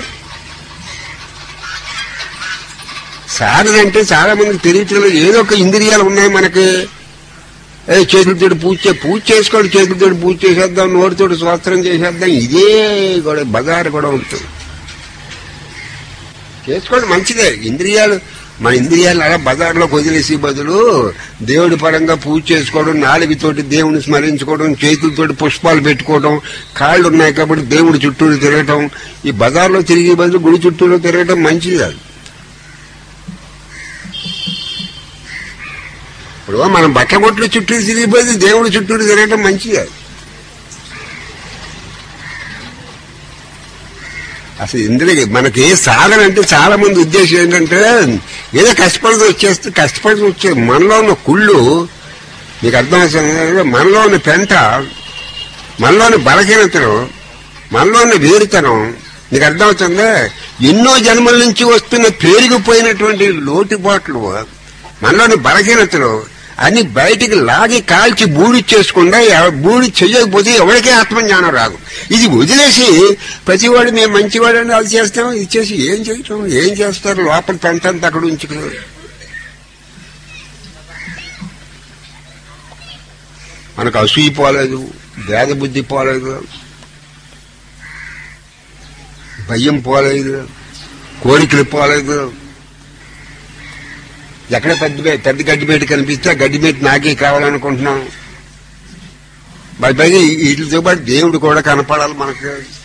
సాధన అంటే చాలా మందికి తెలియట్లేదు ఏదో ఒక ఇంద్రియాలు ఉన్నాయి మనకి ఏ చేతులతోటి పూజ చే పూజ చేసుకోండి చేతులతోటి పూజ చేసేద్దాం నోటితోటి స్వస్త్రం చేసేద్దాం ఇదే కూడా బజారు కూడా ఉంటుంది చేసుకోండి మంచిదే ఇంద్రియాలు మన ఇంద్రియాలు అలా బజార్లో వదిలేసి బదులు దేవుడి పరంగా పూజ చేసుకోవడం నాలుగుతోటి దేవుని స్మరించుకోవడం చేతులతోటి పుష్పాలు పెట్టుకోవడం కాళ్ళు ఉన్నాయి కాబట్టి దేవుడి చుట్టూరు తిరగటం ఈ బజార్లో తిరిగే బదులు గుడి చుట్టూరు తిరగటం మంచిది కాదు ఇప్పుడు మనం బట్ల కొట్లు చుట్టూ తిరిగి బదులు దేవుడి చుట్టూరు తిరగటం మంచిది కాదు అసలు ఇంద్రియ మనకి సాధన అంటే చాలా మంది ఉద్దేశం ఏంటంటే ఏదో కష్టపడి వచ్చేస్తే కష్టపడి వచ్చే మనలో ఉన్న కుళ్ళు మీకు అర్థమవుతుంది మనలో ఉన్న పెంట మనలోని బలహీనతను మనలోని వేరుతనం నీకు అర్థమవుతుందా ఎన్నో జన్మల నుంచి వస్తున్న పేరుకుపోయినటువంటి లోటుపాట్లు మనలోని బలహీనతలు అన్ని బయటికి లాగి కాల్చి బూడి చేసుకుండా ఎవ- బూడి చెయ్యకపోతే ఎవరికే ఆత్మజ్ఞానం రాదు ఇది వదిలేసి ప్రతివాడు మేము మంచివాడని అది చేస్తాం ఇది చేసి ఏం చేయటం ఏం చేస్తారు లోపల పెంటంతా అక్కడ ఉంచుకున్నారు మనకు అసూయి పోలేదు భేద బుద్ధి పోలేదు భయం పోలేదు కోరికలు పోలేదు ఎక్కడ పెద్ద బే- పెద్ద గడ్డిమేట కనిపిస్తే ఆ గడ్డిమేట నాకే కావాలనుకుంటున్నాం మరి పైగా వీటితో పాటు దేవుడు కూడా కనపడాలి మనకు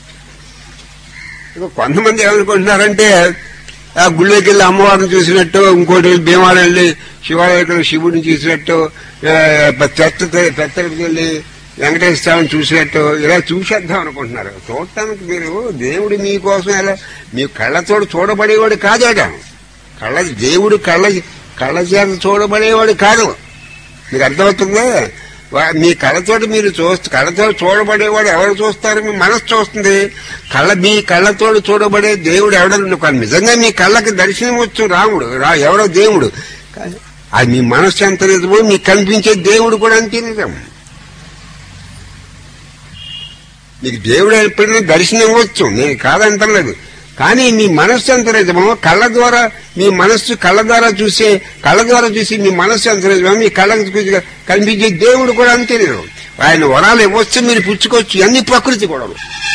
ఇక కొంతమంది ఏమనుకుంటున్నారంటే ఆ గుళ్ళోకి వెళ్ళి అమ్మవారిని చూసినట్టు ఇంకోటి వెళ్ళి భీమాలు వెళ్ళి శివాలయంలో శివుడిని చూసినట్టు ఆ, పెత్త పెత్తడికి వెళ్ళి వెంకటేశ్వర స్వామిని చూసినట్టు ఇలా చూసేద్దాం అనుకుంటున్నారు చూడటానికి మీరు దేవుడు మీకోసం ఎలా మీ కళ్ళతోడు చూడబడేవాడు కాదాడ కళ్ళ దేవుడు కళ్ళ కళ్ళ చేత చూడబడేవాడు కాదు మీకు అర్థమవుతుందా వా- మీ కళ్ళతోటి మీరు చూస్తే కళ్ళతో చూడబడేవాడు ఎవరు చూస్తారు మీ మనసు చూస్తుంది కళ్ళ మీ కళ్ళతోడు చూడబడే దేవుడు ఎవడన్నా కానీ నిజంగా మీ కళ్ళకి దర్శనం వచ్చు రాముడు రా ఎవరో దేవుడు కానీ అది మీ మనస్సు ఎంత నిజమో మీకు కనిపించే దేవుడు కూడా అంతే నిజం మీకు దేవుడు ఎప్పుడైనా దర్శనం ఇవ్వచ్చు నేను కాదంటలేదు కానీ మీ మనస్సు ఎంత నిజమో కళ్ళ ద్వారా మీ మనస్సు కళ్ళ ద్వారా చూసే కళ్ళ ద్వారా చూసి మీ మనస్సు ఎంత నిజమో మీ కళ్ళకు చూసి కనిపించే దేవుడు కూడా అంతే నిజం ఆయన వరాలు ఇవ్వచ్చు మీరు పుచ్చుకోవచ్చు అన్ని ప్రకృతి కూడా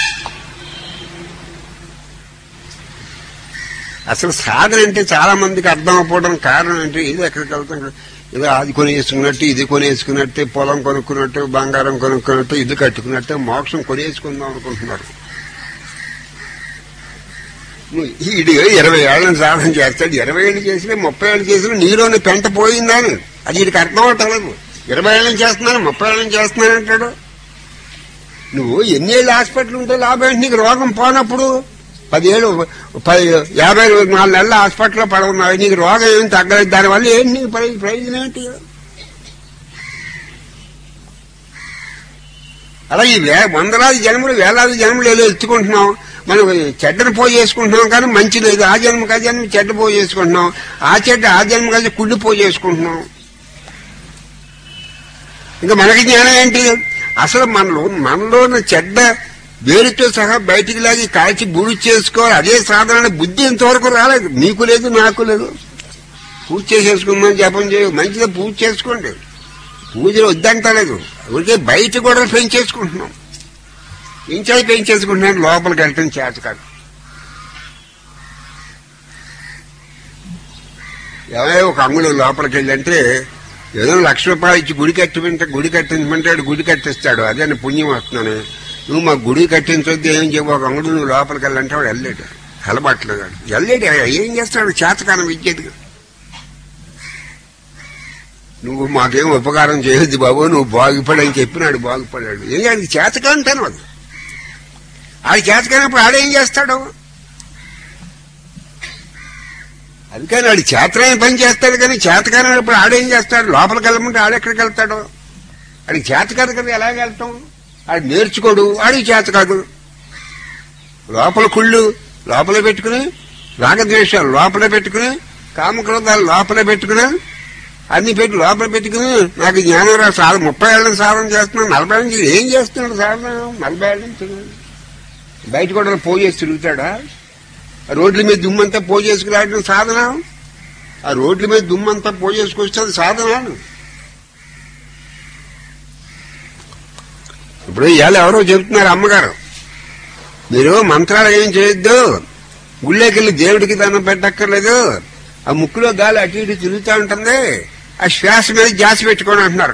అసలు సాధన అంటే చాలా మందికి అర్థం అవ్వడం కారణం అంటే ఇది ఎక్కడికి వెళ్తాం ఏదో అది కొనేసుకున్నట్టు ఇది కొనేసుకున్నట్టు పొలం కొనుక్కున్నట్టు బంగారం కొనుక్కున్నట్టు ఇది కట్టుకున్నట్టు మోక్షం కొనేసుకుందాం అనుకుంటున్నారు నువ్వు ఈడు ఇరవై ఏళ్ళని సాధన చేస్తాడు ఇరవై ఏళ్ళు చేసినా ముప్పై ఏళ్ళు చేసినా నీలోని పెంట పోయిందని అది వీడికి అర్థం అవటలేదు ఇరవై ఏళ్ళని చేస్తున్నాను ముప్పై ఏళ్ళని చేస్తున్నాను అంటాడు నువ్వు ఎన్నేళ్ళు హాస్పిటల్ ఉంటే లాభం ఏంటి? నీకు రోగం పోనప్పుడు పదిహేడు పది యాభై నాలుగు నెలలు హాస్పిటల్లో పడున్నావు నీకు రోగం ఏం తగ్గలేదు దానివల్ల ఏంటి నీకు ప్రయో- ప్రయోజనం ఏంటి అలాగే ఈ వే వందలాది జన్మలు వేలాది జన్మలు ఏదో ఎత్తుకుంటున్నాం మనం చెడ్డను పోయి చేసుకుంటున్నాం కానీ మంచి లేదు ఆ జన్మకి ఆ జన్మ చెడ్డ పోయి చేసుకుంటున్నాం ఆ చెడ్డ ఆ జన్మకి అది కుళ్ళి పోయి చేసుకుంటున్నాం ఇంకా మనకి జ్ఞానం ఏంటి అసలు మనలో మనలో ఉన్న చెడ్డ వేరుతో సహా బయటికి లాగి కాల్చి బూడి చేసుకోవాలి అదే సాధారణ బుద్ధి ఇంతవరకు రాలేదు నీకు లేదు నాకు లేదు పూజ చేసేసుకుందాం జపం చేయ మంచిగా పూజ చేసుకోండి పూజలు వద్దంటలేదు ఊరికే బయట కూడా పెంచేసుకుంటున్నాం ఇంచాయి పెంచేసుకుంటున్నాం లోపలికి వెళ్ళటం చేత కాదు ఎవరో ఒక అంగుళం లోపలికి వెళ్ళంటే ఏదో లక్ష రూపాయలు ఇచ్చి గుడి కట్టమంటే గుడి కట్టించమంటాడు గుడి కట్టిస్తాడు అదే నా పుణ్యం వస్తున్నాను నువ్వు మా గుడి కట్టించొద్దు ఏం చెప్పు ఒక అంగుడు నువ్వు లోపలికి వెళ్ళంటే వాడు వెళ్ళాడు హెలబట్టలేదు వెళ్ళాడు ఏం చేస్తాడు చేతకాలం విద్యది నువ్వు మాకేం ఉపకారం చేయొద్దు బాబు నువ్వు బాగుపడని చెప్పినాడు బాగుపడాడు ఏం అది చేతకాంటాను అది ఆడు చేతకానప్పుడు ఆడేం చేస్తాడు అందుకని వాడు చేతనైన పని చేస్తాడు కానీ చేతకానప్పుడు ఆడేం చేస్తాడు లోపలికి వెళ్ళమంటే ఆడెక్కడికి వెళ్తాడు ఆడికి చేత కాదు కదా ఎలాగ వెళ్తాం ఆడు నేర్చుకోడు ఆడికి చేత కాదు లోపల కుళ్ళు లోపల పెట్టుకుని రాగద్వేషాలు లోపల పెట్టుకుని కామక్రోధాలు లోపల పెట్టుకుని అన్ని పెట్టి లోపల పెట్టుకుని నాకు జ్ఞానం రా సాధన ముప్పై ఏళ్ళని సాధన చేస్తున్నాను నలభై ఏళ్ళ నుంచి ఏం చేస్తున్నాడు సాధన నలభై ఏళ్ళ నుంచి బయట కూడా పోయేసి తిరుగుతాడా ఆ రోడ్ల మీద దుమ్మంతా పోజేసుకురావడం సాధన ఆ రోడ్ల మీద దుమ్మంతా పోజేసుకొస్తే అది సాధన ఇప్పుడు ఇవాళ ఎవరో చెబుతున్నారు అమ్మగారు మీరు మంత్రాలు ఏం చేయొద్దు గుళ్ళోకి వెళ్ళి దేవుడికి దండం పెట్టక్కర్లేదు ఆ ముక్కులో గాలి అటు ఇటు తిరుగుతూ ఉంటుంది ఆ శ్వాస మీద జాసి పెట్టుకోని అంటున్నారు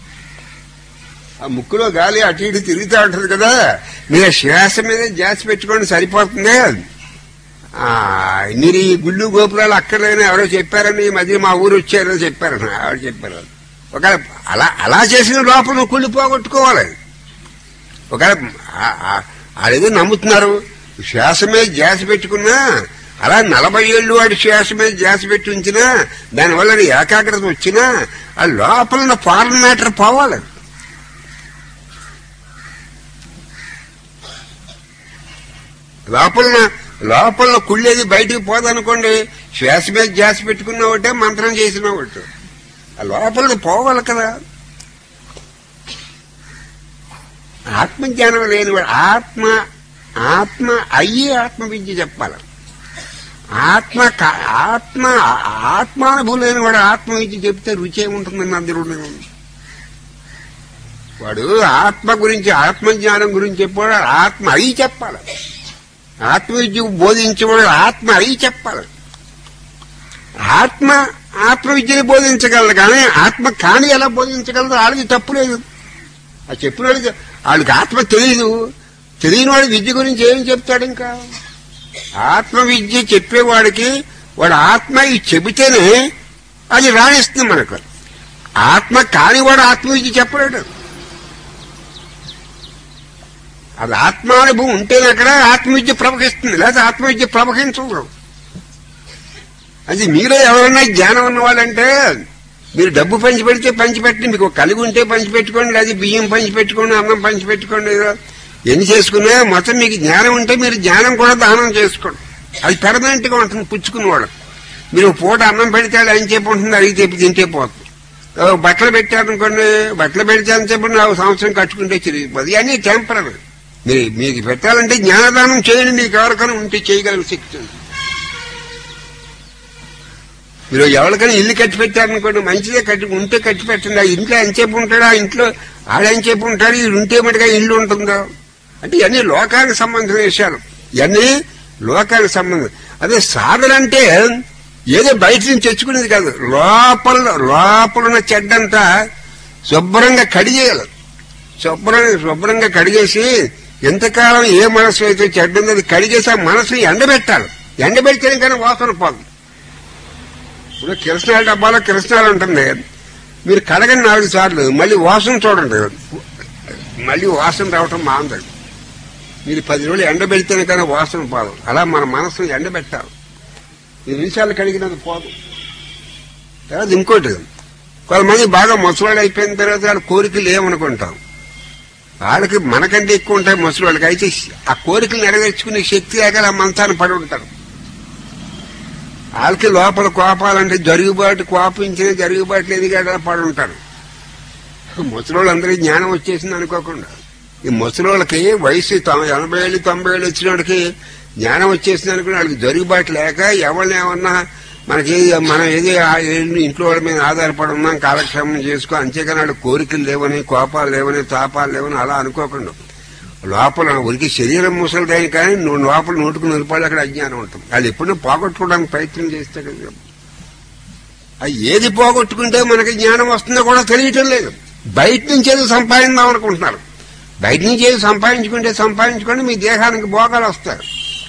ఆ ముక్కులో గాలి అటు ఇటు తిరుగుతూ ఉంటుంది కదా మీరు ఆ శ్వాస మీద జాసి పెట్టుకోండి సరిపోతుంది ఆ, మీరు ఈ గుళ్ళు గోపురాలు అక్కర్లేని ఎవరో చెప్పారని ఈ మధ్య మా ఊరు వచ్చారో చెప్పారని ఆవిడ చెప్పారు ఒక అలా అలా చేసిన లోపల నువ్వు కుళ్ళు పోగొట్టుకోవాలి ఒకవేళ ఆ- ఆ- ఆడేదో నమ్ముతున్నారు శ్వాస మీద ధ్యాస పెట్టుకున్నా అలా నలభై ఏళ్ళు వాడి శ్వాస మీద ధ్యాస పెట్టి ఉంచినా దానివల్ల నీ ఏకాగ్రత వచ్చినా ఆ లోపల ఉన్న ఫారెన్ మ్యాటర్ పోవాలి లోపల లోపల కుళ్ళేది బయటికి పోదనుకోండి శ్వాస మీద ధ్యాస పెట్టుకున్న ఒకటే మంత్రం చేసిన ఒకటి ఆ లోపలికి పోవాలి కదా ఆత్మజ్ఞానం లేనివాడు ఆత్మ ఆత్మ అయ్యి ఆత్మ విద్య చెప్పాలి ఆత్మ కా- ఆత్మ ఆత్మానుభవం లేనివాడు ఆత్మ విద్య చెప్తే రుచి ఏముంటుందని అందరూ వాడు ఆత్మ గురించి ఆత్మజ్ఞానం గురించి చెప్పాడు ఆత్మ అయి చెప్పాలి ఆత్మ విద్య బోధించేవాడు ఆత్మ అయి చెప్పాలి ఆత్మ ఆత్మ విద్యని బోధించగలరు కానీ ఆత్మ కాని ఎలా బోధించగలరు వాళ్ళకి తప్పు లేదు ఆ చెప్పిన వాడికి వాళ్ళకి ఆత్మ తెలియదు తెలియని వాడి విద్య గురించి ఏం చెప్తాడు ఇంకా ఆత్మ విద్య చెప్పేవాడికి వాడు ఆత్మ ఇది చెబితేనే అది రాణిస్తుంది మనకు ఆత్మ కానివాడు ఆత్మ విద్య చెప్పలేడు అది ఆత్మానుభవం ఉంటేనే అక్కడ ఆత్మవిద్య ప్రవహిస్తుంది లేదా ఆత్మవిద్య ప్రవహించదు అది మీరే ఎవరైనా జ్ఞానం ఉన్నవాళ్ళంటే మీరు డబ్బు పంచి పెడితే పంచి పెట్టండి మీకు కలిగి ఉంటే పంచి పెట్టుకోండి లేదా బియ్యం పంచి పెట్టుకోండి అన్నం పంచి పెట్టుకోండి ఏదో ఎన్ని చేసుకున్నా మొత్తం మీకు జ్ఞానం ఉంటే మీరు జ్ఞానం కూడా దానం చేసుకోండి అది పెర్మనెంట్ గా ఉంటుంది పుచ్చుకున్నవాడు మీరు ఒక పూట అన్నం పెడితే అది అని చెప్పి ఉంటుంది అడిగి చెప్పి తింటే పోతుంది ఓ బట్టలు పెట్టారనుకోండి బట్టలు పెడితే అని చెప్పి నాకు సంవత్సరం కట్టుకుంటే చిరిగిపోతుంది ఇవన్నీ టెంపరీ మీరు మీకు పెట్టాలంటే జ్ఞానదానం చేయండి మీకు ఎవరికైనా ఉంటే చేయగలిగే శక్తి ఉంది మీరు ఎవరికైనా ఇల్లు కట్టి పెట్టారనుకోండి మంచిదే కట్టి ఉంటే కట్టి పెట్టండి ఆ ఇంట్లో ఎంతసేపు ఉంటాడు ఆ ఇంట్లో ఆడెంతసేపు ఉంటాడు ఇది ఉంటే మటుగా ఇల్లు ఉంటుందో అంటే ఇవన్నీ లోకానికి సంబంధించిన విషయాలు ఇవన్నీ లోకానికి సంబంధం అదే సాధన అంటే ఏదో బయట నుంచి తెచ్చుకునేది కాదు లోపల లోపల ఉన్న చెడ్డంతా శుభ్రంగా కడిగేయాలి శుభ్రంగా శుభ్రంగా కడిగేసి ఎంతకాలం ఏ మనసు అయితే చెడ్డందో అది కడిగేసి ఆ మనసుని ఎండబెట్టాలి ఎండబెడితేనే కానీ వాసన పోదు ఇప్పుడు కిరసనాల డబ్బాలో కిరసనాలు ఉంటుంది మీరు కడగండి నాలుగు సార్లు మళ్ళీ వాసన చూడండి మళ్ళీ వాసన రావటం మాందండి మీరు పది రోజులు ఎండబెడితేనే కానీ వాసన పోదు అలా మన మనసుని ఎండబెట్టాలి ఈ నిమిషాలు కడిగినది పోదు తర్వాత ఇంకోటి కొంతమంది బాగా ముసలాడు అయిపోయిన తర్వాత వాళ్ళ కోరికలు ఏమనుకుంటాం వాళ్ళకి మనకంటే ఎక్కువ ఉంటాయి ముసలి వాళ్ళకి అయితే ఆ కోరికలు నెరవేర్చుకునే శక్తి లేక ఆ మంచాన్ని పడి ఉంటారు వాళ్ళకి లోపల కోపాలంటే జరుగుబాటు కోపించిన జరుగుబాటు లేదు కదా పడి ఉంటారు ముసలోళ్ళందరికీ జ్ఞానం వచ్చేసింది అనుకోకుండా ఈ ముసలోళ్ళకి వయసు తొంభై ఎనభై ఏళ్ళు తొంభై ఏళ్ళు వచ్చిన వాడికి జ్ఞానం వచ్చేసింది అనుకుని వాళ్ళకి జరుగుబాటు లేక ఎవరిని ఏమన్నా మనకి మనం ఏది ఆ ఏళ్ళు ఇంట్లో వాళ్ళ మీద ఆధారపడి ఉన్నాం కాలక్షేమం చేసుకో అంతేగాని వాళ్ళ కోరికలు లేవని కోపాలు లేవని తాపాలు లేవని అలా అనుకోకుండా లోపల ఉరికి శరీరం ముసలిదాయి కానీ నువ్వు లోపల నోటుకు నిలబడి అక్కడ అజ్ఞానం ఉంటుంది వాళ్ళు ఎప్పుడూ పోగొట్టుకోవడానికి ప్రయత్నం చేస్తే కదా అది ఏది పోగొట్టుకుంటే మనకి జ్ఞానం వస్తుందో కూడా తెలియటం లేదు బయట నుంచి ఏదో సంపాదిందాం అనుకుంటున్నారు బయట నుంచి ఏదో సంపాదించుకుంటే సంపాదించుకుంటే మీ దేహానికి భోగాలు వస్తాయి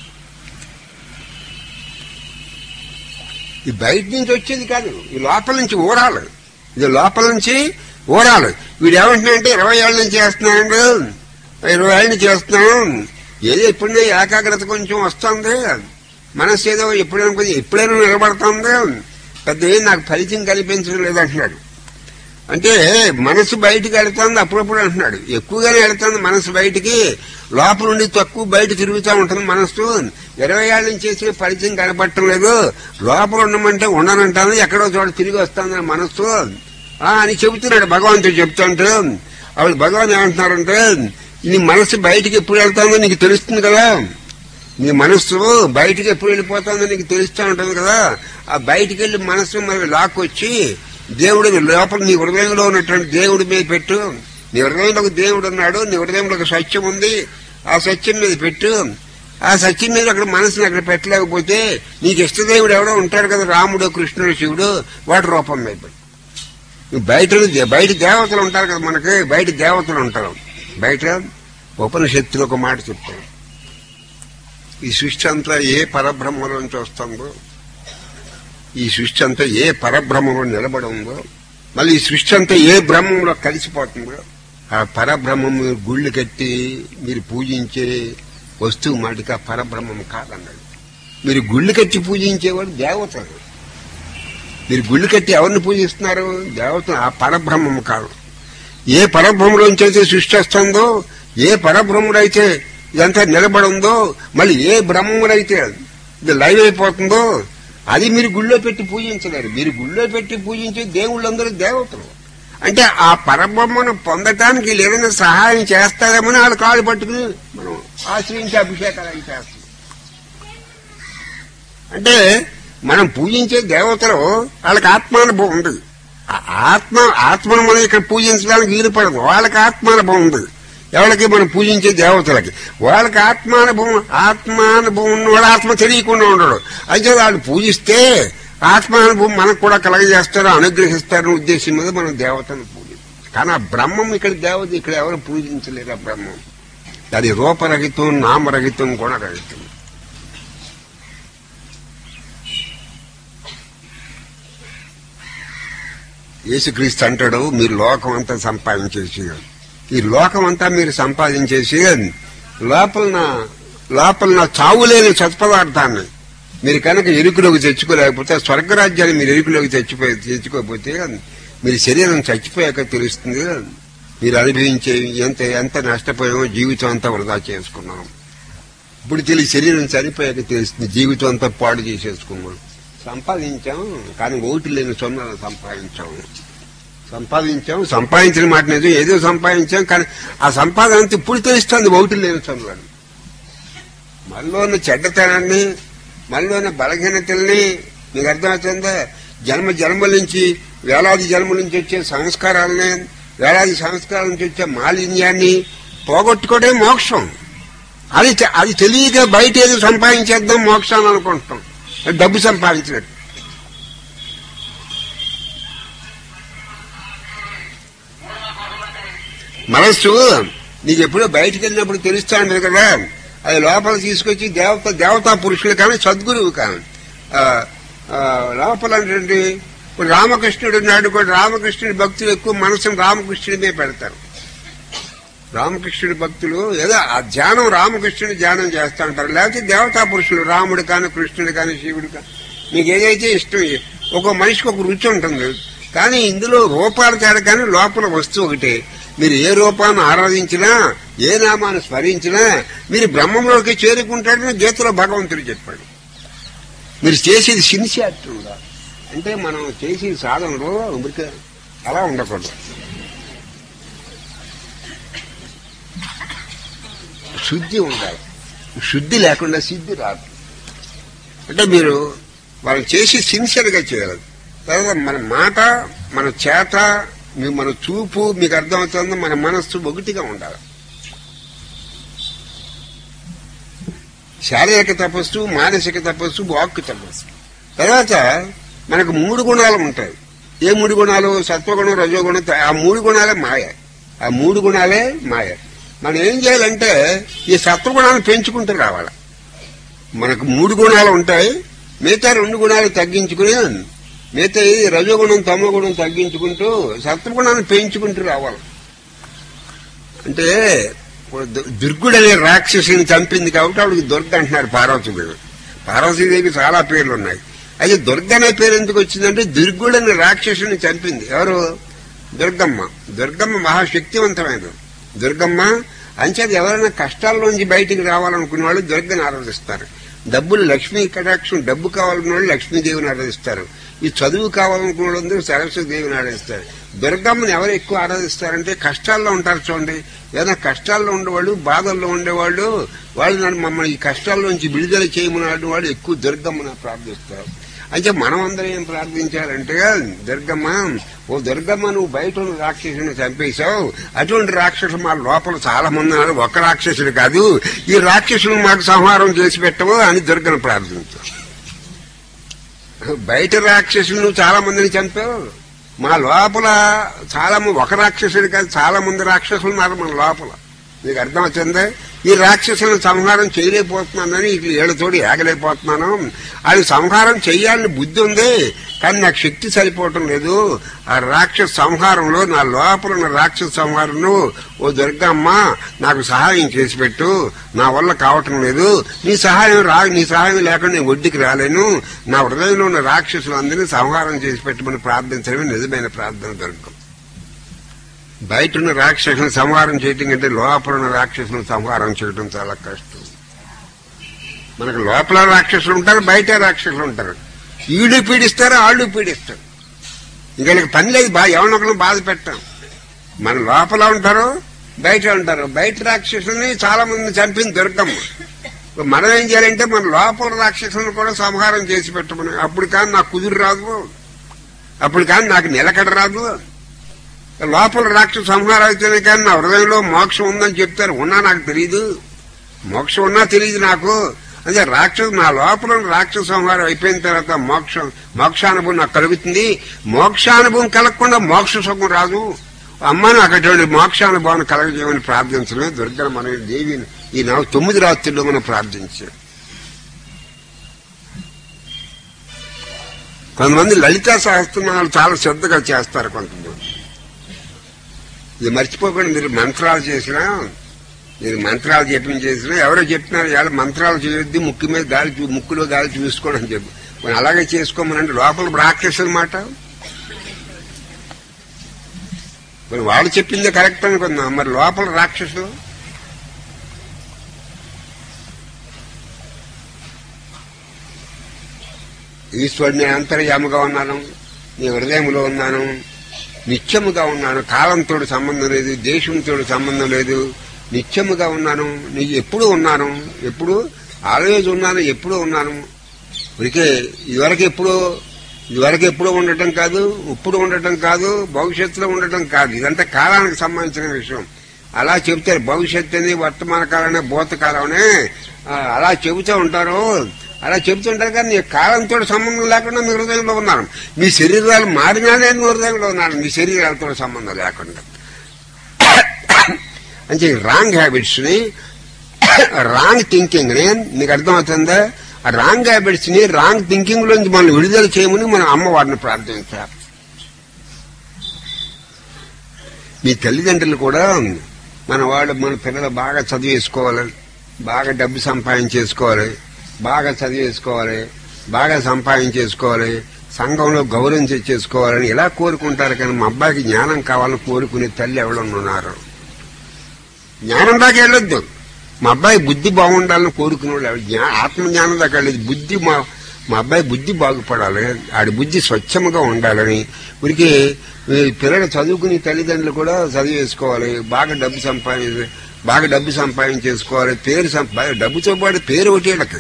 ఈ బయట నుంచి వచ్చేది కాదు ఈ లోపల నుంచి ఊరాలి ఇది లోపల నుంచి ఊరాలి వీడు ఏమంటున్నాడంటే ఇరవై ఏళ్ళ నుంచి చేస్తున్నాడు ఇరవై ఏళ్ళ నుంచి చేస్తున్నాం ఏదో ఎప్పుడైనా ఏకాగ్రత కొంచెం వస్తుంది మనసు ఏదో ఎప్పుడైనా కొంచెం ఎప్పుడైనా నిలబడుతుంది పెద్ద ఏం నాకు ఫలితం కల్పించడం లేదంటున్నాడు అంటే మనసు బయటికి వెళ్తుంది అప్పుడప్పుడు అంటున్నాడు ఎక్కువగానే వెళ్తుంది మనసు బయటికి లోపల నుండి తక్కువ బయట తిరుగుతూ ఉంటుంది మనసు ఇరవై ఏళ్ళ నుంచి చేసే పరిచయం కనపడటం లేదు లోపల ఉండమంటే ఉండనంటాను ఎక్కడో చోట తిరిగి వస్తుంది మనస్సు ఆ అని చెబుతున్నాడు భగవంతుడు చెప్తుంటే ఆవిడ భగవాన్ ఏమంటున్నారంటే నీ మనసు బయటికి ఎప్పుడు వెళ్తుందో నీకు తెలుస్తుంది కదా నీ మనస్సు బయటికి ఎప్పుడు వెళ్ళిపోతుందో నీకు తెలుస్తూ ఉంటుంది కదా ఆ బయటికి వెళ్ళి మనస్సు మరి లాక్కొచ్చి దేవుడి లోపల నీ హృదయంలో ఉన్నటువంటి దేవుడి మీద పెట్టు నీ హృదయంలో ఒక దేవుడు ఉన్నాడు నీ హృదయంలో ఒక సత్యం ఉంది ఆ సత్యం మీద పెట్టు ఆ సత్యం మీద అక్కడ మనసుని అక్కడ పెట్టలేకపోతే నీకు ఇష్టదేవుడు ఎవడో ఉంటాడు కదా రాముడు కృష్ణుడు శివుడు వాటి రూపం మీద పెట్టు. బయట బయట దేవతలు ఉంటారు కదా మనకి బయట దేవతలు ఉంటారు బయట ఉపనిషత్తులు ఒక మాట చెప్తారు ఈ సృష్టి అంతా ఏ పరబ్రహ్మలో నుంచి వస్తుందో ఈ సృష్టి అంతా ఏ పరబ్రహ్మంలో నిలబడి ఉందో మళ్ళీ ఈ సృష్టి అంతా ఏ బ్రహ్మంలో కలిసిపోతుందో ఆ పరబ్రహ్మం మీరు గుళ్ళు కట్టి మీరు పూజించే వస్తువు మాటికి ఆ పరబ్రహ్మం కాదన్నాడు మీరు గుళ్ళు కట్టి పూజించేవాడు దేవతలు మీరు గుళ్ళు కట్టి ఎవరిని పూజిస్తున్నారు దేవతలు ఆ పరబ్రహ్మం కాదు ఏ పరబ్రహ్మలోంచి అయితే సృష్టి వస్తుందో ఏ పరబ్రహ్ముడైతే ఇదంతా నిలబడి ఉందో మళ్ళీ ఏ బ్రహ్మముడైతే ఇది లైవ్ అయిపోతుందో అది మీరు గుళ్ళో పెట్టి పూజించలేరు మీరు గుళ్ళో పెట్టి పూజించే దేవుళ్ళందరూ దేవతలు అంటే ఆ పరబ్రహ్మను పొందటానికి వీళ్ళు ఏదైనా సహాయం చేస్తారేమని వాళ్ళు కాళ్ళు పట్టుకుని మనం ఆశ్రయించి అభిషేకాలు అవి చేస్తాం అంటే మనం పూజించే దేవతలు వాళ్ళకి ఆత్మానుభవం ఉంది ఆ ఆత్మ ఆత్మను మనం ఇక్కడ పూజించడానికి వీలు పడదు వాళ్ళకి ఆత్మానుభవం ఉంది ఎవరికి మనం పూజించే దేవతలకి వాళ్ళకి ఆత్మానుభవం ఆత్మానుభవం ఉన్నవాడు ఆత్మ తెలియకుండా ఉండడు అయితే వాళ్ళు పూజిస్తే ఆత్మానుభవం మనకు కూడా కలగజేస్తారు అనుగ్రహిస్తారు ఉద్దేశం మీద మనం దేవతను పూజిస్తాం కానీ ఆ బ్రహ్మం ఇక్కడ దేవత ఇక్కడ ఎవరు పూజించలేరు ఆ బ్రహ్మం అది రూపరహితం నామరహితం గుణరహితం యేసుక్రీస్తు అంటాడు మీరు లోకం అంతా సంపాదించేసి ఈ లోకం అంతా మీరు సంపాదించేసి లోపల నా లోపల నా చావులేని సత్పదార్థాన్ని మీరు కనుక ఎరుకులోకి తెచ్చుకోలేకపోతే స్వర్గరాజ్యాన్ని మీరు ఎరుకులోకి తెచ్చిపోయి తెచ్చుకోకపోతే మీరు శరీరం చచ్చిపోయాక తెలుస్తుంది మీరు అనుభవించే ఎంత ఎంత నష్టపోయామో జీవితం అంతా వృధా చేసుకున్నాం ఇప్పుడు తెలిసి శరీరం చనిపోయాక తెలుస్తుంది జీవితం అంతా పాడు చేసేసుకున్నాం సంపాదించాం కానీ ఓటు లేని సొన్నాలు సంపాదించాం సంపాదించాం సంపాదించిన మాట నిజం ఏదో సంపాదించాం కానీ ఆ సంపాదన అంతా ఇప్పుడు తెలుస్తుంది ఓటు లేని సొన్నాలు మనలోని చెడ్డతనాన్ని మనలోని బలహీనతల్ని మీకు అర్థమవుతుందా జన్మ జన్మల నుంచి వేలాది జన్మల నుంచి వచ్చే సంస్కారాలని వేలాది సంస్కారాల నుంచి వచ్చే మాలిన్యాన్ని పోగొట్టుకోవడమే మోక్షం అది తె- అది తెలియక బయట ఏదో సంపాదించేద్దాం మోక్షాన్ని అనుకుంటాం డబ్బు సంపాదించినట్టు మనస్సు నీకు ఎప్పుడో బయటికి వెళ్ళినప్పుడు తెలుస్తా ఉండదు కదా అది లోపల తీసుకొచ్చి దేవత దేవతా పురుషులు కానీ సద్గురువు కానీ ఆ, ఆ, లోపల అంటే ఇప్పుడు రామకృష్ణుడు ఉన్నాడు కూడా రామకృష్ణుడి భక్తులు ఎక్కువ మనసును రామకృష్ణుడి మీద పెడతారు రామకృష్ణుడి భక్తులు ఏదో ఆ ధ్యానం రామకృష్ణుడి ధ్యానం చేస్తా ఉంటారు లేకపోతే దేవతా పురుషులు రాముడు కానీ కృష్ణుడు కానీ శివుడు కానీ మీకు ఏదైతే ఇష్టం ఒక మనిషికి ఒక రుచి ఉంటుంది కానీ ఇందులో రూపాలు తేడా కానీ లోపల వస్తువు ఒకటే మీరు ఏ రూపాన్ని ఆరాధించినా ఏ నామాన్ని స్మరించినా మీరు బ్రహ్మంలోకి చేరుకుంటాడని గీతలో భగవంతుడు చెప్పాడు మీరు చేసేది సిన్సియారిటీ ఉండాలి అంటే మనం చేసే సాధనలో ఊరికే అలా ఉండకూడదు శుద్ధి ఉండాలి శుద్ధి లేకుండా సిద్ధి రాదు అంటే మీరు వాళ్ళు చేసి సిన్సియర్గా చేయాలి తర్వాత మన మాట మన చేత మీ మన చూపు మీకు అర్థమవుతుంది మన మనస్సు ఒకటిగా ఉండాలి శారీరక తపస్సు మానసిక తపస్సు వాక్కు తపస్సు తర్వాత మనకు మూడు గుణాలు ఉంటాయి ఏ మూడు గుణాలు సత్వగుణం రజోగుణం త- ఆ మూడు గుణాలే మాయ ఆ మూడు గుణాలే మాయ మనం ఏం చేయాలంటే ఈ సత్వగుణాలను పెంచుకుంటూ రావాలి మనకు మూడు గుణాలు ఉంటాయి మిగతా రెండు గుణాలు తగ్గించుకుని మిగతా ఈ రజోగుణం తమోగుణం తగ్గించుకుంటూ సత్వగుణాన్ని పెంచుకుంటూ రావాలి అంటే ఇప్పుడు దు- దుర్గుడు అనే రాక్షసుని చంపింది కాబట్టి ఆవిడకి దుర్గ అంటున్నారు పార్వతీదేవి పార్వతీదేవికి చాలా పేర్లు ఉన్నాయి అయితే దుర్గ అనే పేరు ఎందుకు వచ్చిందంటే దుర్గుడు అనే రాక్షసుని చంపింది ఎవరు దుర్గమ్మ దుర్గమ్మ మహాశక్తివంతమైనది దుర్గమ్మ అంచేది ఎవరైనా కష్టాల్లోంచి బయటికి రావాలనుకునే వాళ్ళు దుర్గని ఆరాధిస్తారు డబ్బులు లక్ష్మీ కటాక్షం డబ్బు కావాలన్న వాళ్ళు లక్ష్మీదేవిని ఆరాధిస్తారు ఈ చదువు కావాలనుకున్న వాళ్ళందరూ సరస్వతి దేవిని ఆరాధిస్తారు దుర్గమ్మని ఎవరు ఎక్కువ ఆరాధిస్తారంటే కష్టాల్లో ఉంటారు చూడండి ఏదైనా కష్టాల్లో ఉండేవాళ్ళు బాధల్లో ఉండేవాళ్ళు వాళ్ళు నన్ను మమ్మల్ని ఈ కష్టాల్లోంచి విడుదల చేయమని వాళ్ళు ఎక్కువ దుర్గమ్మని ప్రార్థిస్తారు అంటే మనం అందరం ఏం ప్రార్థించాలంటే దుర్గమ్మ ఓ దుర్గమ్మ నువ్వు బయట ఉన్న రాక్షసుని చంపేశావు అటువంటి రాక్షసులు మా లోపల చాలా మంది ఉన్నారు ఒక్క రాక్షసుడు కాదు ఈ రాక్షసులు మాకు సంహారం చేసి పెట్టవు అని దుర్గను ప్రార్థించావు బయట రాక్షసులు నువ్వు చాలా మందిని చంపావు మా లోపల చాలా మంది ఒక రాక్షసుడు కాదు చాలా మంది రాక్షసులు ఉన్నారు మన లోపల నీకు అర్థం వచ్చిందే ఈ రాక్షసులను సంహారం చేయలేకపోతున్నానని ఇట్లా ఏళ్ళతోటి ఏగలేకపోతున్నాను అది సంహారం చెయ్యాలని బుద్ధి ఉంది కానీ నాకు శక్తి సరిపోవటం లేదు ఆ రాక్షస సంహారంలో నా లోపల ఉన్న రాక్షస సంహారంలో ఓ దుర్గమ్మ నాకు సహాయం చేసి పెట్టు నా వల్ల కావటం లేదు నీ సహాయం రా నీ సహాయం లేకుండా నేను ఒడ్డుకి రాలేను నా హృదయంలో ఉన్న రాక్షసులందరినీ సంహారం చేసి పెట్టమని ప్రార్థించడమే నిజమైన ప్రార్థన దుర్గం బయట ఉన్న రాక్షసులను సంహారం చేయటం కంటే లోపల ఉన్న రాక్షసులను సంహారం చేయడం చాలా కష్టం మనకు లోపల రాక్షసులు ఉంటారు బయట రాక్షసులు ఉంటారు వీళ్ళు పీడిస్తారు వాళ్ళు పీడిస్తారు ఇంకా వీళ్ళకి పని లేదు బా ఎవరినొకరు బాధ పెట్టాం మన లోపల ఉంటారు బయట ఉంటారు బయట రాక్షసుల్ని చాలా మంది చంపింది దుర్గమ్మ ఇప్పుడు మనం ఏం చేయాలంటే మన లోపల రాక్షసులను కూడా సంహారం చేసి పెట్టమని అప్పుడు కానీ నాకు కుదురు రాదు అప్పుడు కానీ నాకు నిలకడ రాదు లోపల రాక్షస సంహారం అయితేనే కానీ నా హృదయంలో మోక్షం ఉందని చెప్తారు ఉన్నా నాకు తెలియదు మోక్షం ఉన్నా తెలియదు నాకు అదే రాక్షసు నా లోపల ఉన్న రాక్షస సంహారం అయిపోయిన తర్వాత మోక్షం మోక్షానుభవం నాకు కలుగుతుంది మోక్షానుభవం కలగకుండా మోక్ష సుఖం రాదు అమ్మ నాకు అటువంటి మోక్షానుభవాన్ని కలగజేయమని ప్రార్థించడమే దుర్గన మన దేవిని ఈ నవ తొమ్మిది రాత్రుల్లో మనం ప్రార్థించాం కొంతమంది లలితా సహస్రనామాలు చాలా శ్రద్ధగా చేస్తారు కొంతమంది ఇది మర్చిపోకుండా మీరు మంత్రాలు చేసినా మీరు మంత్రాలు జపం చేసినా ఎవరో చెప్పినారు ఇవాళ మంత్రాలు చేయొద్దు ముక్కు మీద గాలి చూ- ముక్కులో గాలి చూసుకోవడం అని చెప్పి మరి అలాగే చేసుకోమనంటే లోపల రాక్షసుల మాట మరి వాళ్ళు చెప్పిందే కరెక్ట్ అనుకుందాం మరి లోపల రాక్షసులు ఈశ్వరుని అంతర్యాముగా ఉన్నాను నీ హృదయంలో ఉన్నాను నిత్యముగా ఉన్నాను కాలంతో సంబంధం లేదు దేశంతో సంబంధం లేదు నిత్యముగా ఉన్నాను నీ ఎప్పుడు ఉన్నాను ఎప్పుడు ఆల్వేజ్ ఉన్నాను ఎప్పుడు ఉన్నాను ఇదికే ఇదివరకు ఎప్పుడు ఇదివరకు ఎప్పుడు ఉండటం కాదు ఇప్పుడు ఉండటం కాదు భవిష్యత్తులో ఉండటం కాదు ఇదంతా కాలానికి సంబంధించిన విషయం అలా చెబుతారు భవిష్యత్తు అని వర్తమాన కాలమే భూతకాలమనే ఆ, అలా చెబుతూ ఉంటారు అలా చెబుతుంటారు కానీ నీ కాలంతో సంబంధం లేకుండా మీ హృదయంలో ఉన్నాను మీ శరీరాలు మారినా నేను మీ హృదయంలో ఉన్నాను మీ శరీరాలతో సంబంధం లేకుండా అంటే రాంగ్ హ్యాబిట్స్ ని రాంగ్ థింకింగ్ ని మీకు అర్థమవుతుందా ఆ రాంగ్ హ్యాబిట్స్ ని రాంగ్ థింకింగ్ లోంచి మనం విడుదల చేయమని మనం అమ్మవారిని ప్రార్థించాలి మీ తల్లిదండ్రులు కూడా మన వాళ్ళు మన పిల్లలు బాగా చదివేసుకోవాలి బాగా డబ్బు సంపాదించేసుకోవాలి బాగా చదివేసుకోవాలి బాగా సంపాదించేసుకోవాలి సంఘంలో గౌరవం చేసుకోవాలని ఇలా కోరుకుంటారు కానీ మా అబ్బాయికి జ్ఞానం కావాలని కోరుకునే తల్లి ఎవరన్నా ఉన్నారు జ్ఞానం దాకా వెళ్ళొద్దు మా అబ్బాయి బుద్ధి బాగుండాలని కోరుకునే వాళ్ళు ఎవరు? జ్ఞా- ఆత్మజ్ఞానం దాకా వెళ్ళదు బుద్ధి మా మా అబ్బాయి బుద్ధి బాగుపడాలి ఆడి బుద్ధి స్వచ్ఛముగా ఉండాలని ఉరికి ఈ పిల్లలు చదువుకునే తల్లిదండ్రులు కూడా చదివేసుకోవాలి బాగా డబ్బు సంపాదించి బాగా డబ్బు సంపాదించేసుకోవాలి పేరు సంపా డబ్బుతో పాటు పేరు ఒకటి వీళ్ళకి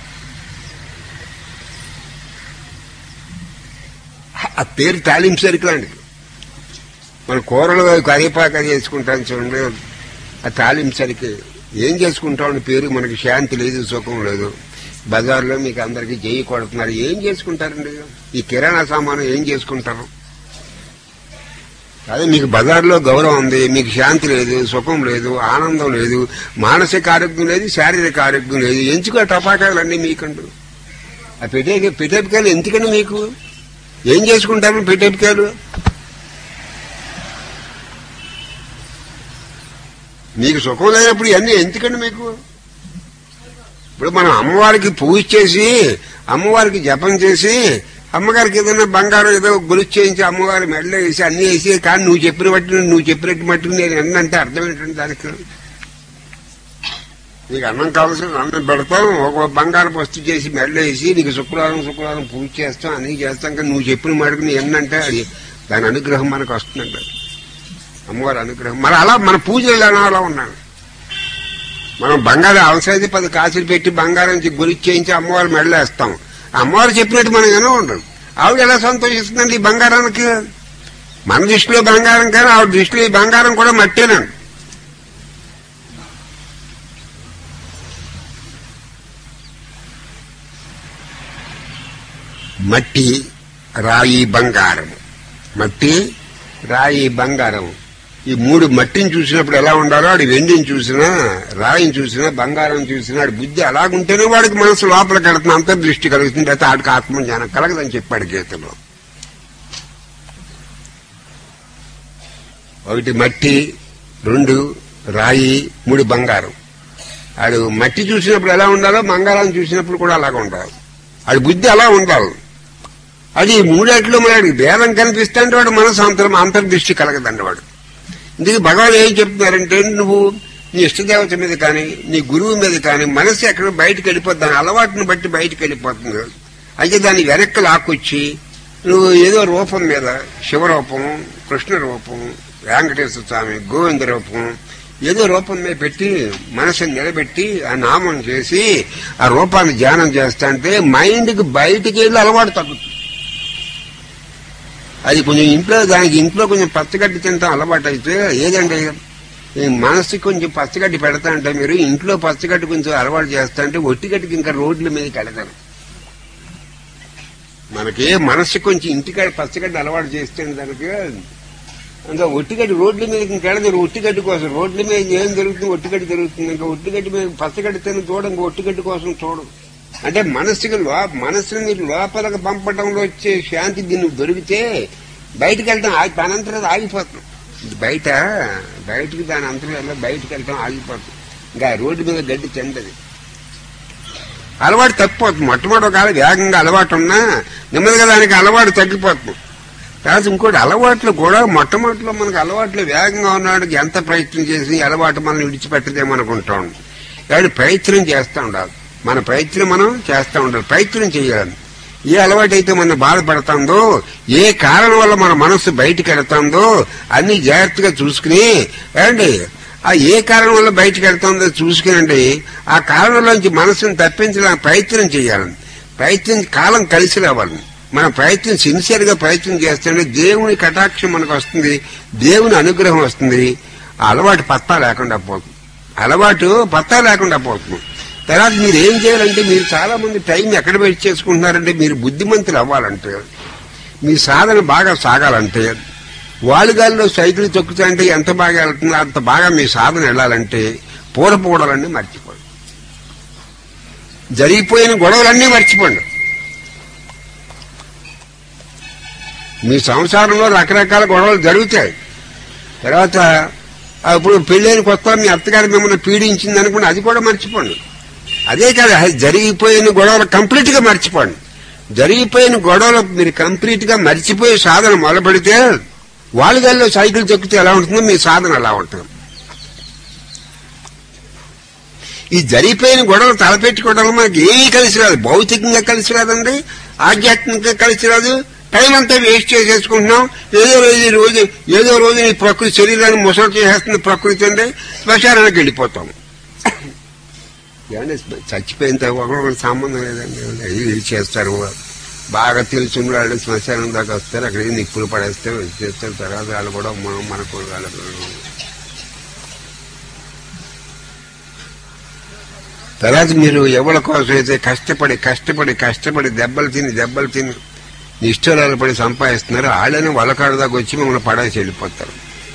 ఆ పేరు తాలింపు సరుకు లాంటిది మన కూరలు కరివేపాక చేసుకుంటాం చూడండి ఆ తాలింపు సరికి ఏం చేసుకుంటామని పేరు మనకి శాంతి లేదు సుఖం లేదు బజార్లో మీకు అందరికీ చేయి కొడుతున్నారు ఏం చేసుకుంటారండి ఈ కిరాణా సామాను ఏం చేసుకుంటారు అదే మీకు బజార్లో గౌరవం ఉంది మీకు శాంతి లేదు సుఖం లేదు ఆనందం లేదు మానసిక ఆరోగ్యం లేదు శారీరక ఆరోగ్యం లేదు ఎంచుకో టపాకాయలన్నీ మీకంటూ ఆ పెట్టే పెట్టేపికాయలు ఎందుకండి మీకు ఏం చేసుకుంటారు పెట్టేపికాయలు మీకు సుఖం లేనప్పుడు ఇవన్నీ ఎందుకండి మీకు ఇప్పుడు మనం అమ్మవారికి పూజ చేసి అమ్మవారికి జపం చేసి అమ్మగారికి ఏదైనా బంగారం ఏదో గొలుసు చేయించి అమ్మవారి మెడలో వేసి అన్ని వేసి కానీ నువ్వు చెప్పిన బట్టి నువ్వు చెప్పినట్టు మట్టి నేను ఎన్నంటే అర్థం ఏంటంటే దానికి నీకు అన్నం కావాల్సిన అన్నం పెడతాం ఒక బంగారం వస్తువు చేసి మెడలో వేసి నీకు శుక్రవారం శుక్రవారం పూజ చేస్తాం అన్ని చేస్తాం కానీ నువ్వు చెప్పిన మటుకు నీ ఎన్నంటే అది దాని అనుగ్రహం మనకు వస్తుందంట అమ్మవారి అనుగ్రహం మరి అలా మన పూజలు ఎలా అలా ఉన్నాను మనం బంగారం అవసరమైతే పది కాసులు పెట్టి బంగారం నుంచి గురి చేయించి అమ్మవారి మెడలో వేస్తాం అమ్మవారు చెప్పినట్టు మనం ఏమో ఉండదు ఆవిడ ఎలా సంతోషిస్తుందండి ఈ బంగారానికి మన దృష్టిలో బంగారం కానీ ఆవిడ దృష్టిలో ఈ బంగారం కూడా మట్టేనండి మట్టి రాయి బంగారం మట్టి రాయి బంగారం ఈ మూడు మట్టిని చూసినప్పుడు ఎలా ఉండాలో ఆడు వెండిని చూసినా రాయిని చూసినా బంగారం చూసినా ఆడి బుద్ధి అలాగుంటేనే వాడికి మనసు లోపల కడుతుంది అంతర్దృష్టి కలుగుతుంది అయితే ఆడికి ఆత్మజ్ఞానం కలగదని చెప్పాడు గీతలో ఒకటి మట్టి రెండు రాయి మూడు బంగారం ఆడు మట్టి చూసినప్పుడు ఎలా ఉండాలో బంగారం చూసినప్పుడు కూడా అలాగ ఉండాలి ఆడి బుద్ధి అలా ఉండాలి అది మూడేట్లో మరి భేదం కనిపిస్తుంటే వాడు మనసు అంతర్ అంతర్దృష్టి కలగదండి వాడు ఇందుకు భగవాన్ ఏం చెప్తున్నారంటే నువ్వు నీ ఇష్టదేవత మీద కానీ నీ గురువు మీద కానీ మనసు ఎక్కడ బయటకు వెళ్ళిపోతుంది దాని అలవాటుని బట్టి బయటకు వెళ్ళిపోతుంది అయితే దాన్ని వెనక్కి లాక్కొచ్చి నువ్వు ఏదో రూపం మీద శివరూపం కృష్ణ రూపం వెంకటేశ్వర స్వామి గోవింద రూపం ఏదో రూపం మీద పెట్టి మనసుని నిలబెట్టి ఆ నామం చేసి ఆ రూపాన్ని ధ్యానం చేస్తా అంటే మైండ్కి బయటికి వెళ్ళి అలవాటు తగ్గుతుంది అది కొంచెం ఇంట్లో దానికి ఇంట్లో కొంచెం పచ్చగడ్డి తింటాం అలవాటు అయితే ఏదండి ఈ మనసుకి కొంచెం పచ్చగడ్డి పెడతా అంటే మీరు ఇంట్లో పచ్చగడ్డి కొంచెం అలవాటు చేస్తా అంటే ఒట్టిగడ్డికి ఇంకా రోడ్ల మీదకి వెళతారు మనకి మనసు కొంచెం ఇంటికాడ పచ్చగడ్డి అలవాటు చేస్తే దానికి ఇంకా ఒట్టిగడ్డి రోడ్ల మీదకి ఇంకెళ్ళదు ఒట్టిగడ్డి కోసం రోడ్ల మీద ఏం జరుగుతుంది ఒట్టిగడ్డి జరుగుతుంది ఇంకా ఒట్టిగడ్డి మీద పచ్చగడ్డి తిని చూడం ఇంకా ఒట్టిగడ్డి కోసం చూడం అంటే మనసుకి లో మనసుని లోపలికి పంపడంలో వచ్చే శాంతి దీన్ని దొరికితే బయటికి వెళ్తాం ఆగి దాని అంతరం ఆగిపోతాం బయట బయటికి దాని అంతరం బయటికి వెళ్తాం ఆగిపోతాం ఇంకా రోడ్డు మీద గడ్డి తింటది అలవాటు తప్పిపోతుంది మొట్టమొదటి కాదు వేగంగా అలవాటు ఉన్నా నెమ్మదిగా దానికి అలవాటు తగ్గిపోతుంది తర్వాత ఇంకోటి అలవాట్లు కూడా మొట్టమొదటిలో మనకు అలవాట్లు వేగంగా ఉన్నాడు ఎంత ప్రయత్నం చేసి ఈ అలవాటు మనం విడిచిపెట్టదేమో అనుకుంటాం కాబట్టి ప్రయత్నం చేస్తూ ఉండాలి మన ప్రయత్నం మనం చేస్తూ ఉండాలి ప్రయత్నం చేయాలి ఏ అలవాటు అయితే మనం బాధపడుతుందో ఏ కారణం వల్ల మన మనస్సు బయటికి వెళ్తుందో అన్ని జాగ్రత్తగా చూసుకుని ఏమండి ఆ ఏ కారణం వల్ల బయటికి వెళ్తుందో చూసుకునండి ఆ కారణంలోంచి మనసును తప్పించడానికి ప్రయత్నం చేయాలి ప్రయత్నం కాలం కలిసి రావాలి మన ప్రయత్నం సిన్సియర్ గా ప్రయత్నం చేస్తుంటే దేవుని కటాక్షం మనకు వస్తుంది దేవుని అనుగ్రహం వస్తుంది ఆ అలవాటు పత్తా లేకుండా పోతుంది అలవాటు పత్తా లేకుండా పోతుంది తర్వాత మీరు ఏం చేయాలంటే మీరు చాలా మంది టైం ఎక్కడ పెట్టి చేసుకుంటున్నారంటే మీరు బుద్ధిమంతులు అవ్వాలంటే మీ సాధన బాగా సాగాలంటే వాలుగాల్లో సైకిల్ తొక్కుతుంటే ఎంత బాగా వెళ్తుందో అంత బాగా మీ సాధన వెళ్ళాలంటే పూడపూడలన్నీ మర్చిపోండి జరిగిపోయిన గొడవలన్నీ మర్చిపోండి మీ సంసారంలో రకరకాల గొడవలు జరుగుతాయి తర్వాత ఇప్పుడు పెళ్ళైన కొత్త మీ అత్తగారు మిమ్మల్ని పీడించింది అనుకుంటే అది కూడా మర్చిపోండి అదే కాదు అది జరిగిపోయిన గొడవలు కంప్లీట్ గా మర్చిపోండి జరిగిపోయిన గొడవలు మీరు కంప్లీట్ గా మర్చిపోయి సాధన మొదలుపెడితే వాలుగాల్లో సైకిల్ తొక్కితే ఎలా ఉంటుందో మీ సాధన అలా ఉంటుంది ఈ జరిగిపోయిన గొడవలు తలపెట్టుకోవడం మనకి ఏమీ కలిసి రాదు భౌతికంగా కలిసి రాదండి ఆధ్యాత్మికంగా కలిసి రాదు టైం అంతా వేస్ట్ చేసేసుకుంటున్నాం ఏదో రోజు ఈ రోజు ఏదో రోజు ఈ ప్రకృతి శరీరాన్ని ముసలు చేసేస్తుంది ప్రకృతి అండి శ్మశానానికి వెళ్ళిపోతాం ఏమంటే చచ్చిపోయిన తర్వాత ఒకరికొకరు సంబంధం లేదండి ఇది చేస్తారు బాగా తెలిసిన వాళ్ళు శ్మశానం దాకా వస్తారు అక్కడ నిప్పులు పడేస్తారు ఇది చేస్తారు తర్వాత వాళ్ళు కూడా మనం మనకు వాళ్ళకు తర్వాత మీరు ఎవరి కోసం అయితే కష్టపడి కష్టపడి కష్టపడి దెబ్బలు తిని దెబ్బలు తిని నిష్ఠురాలు పడి సంపాదిస్తున్నారు వాళ్ళని వలకాడు దాకా వచ్చి మిమ్మల్ని పడేసి వెళ్ళిపోతారు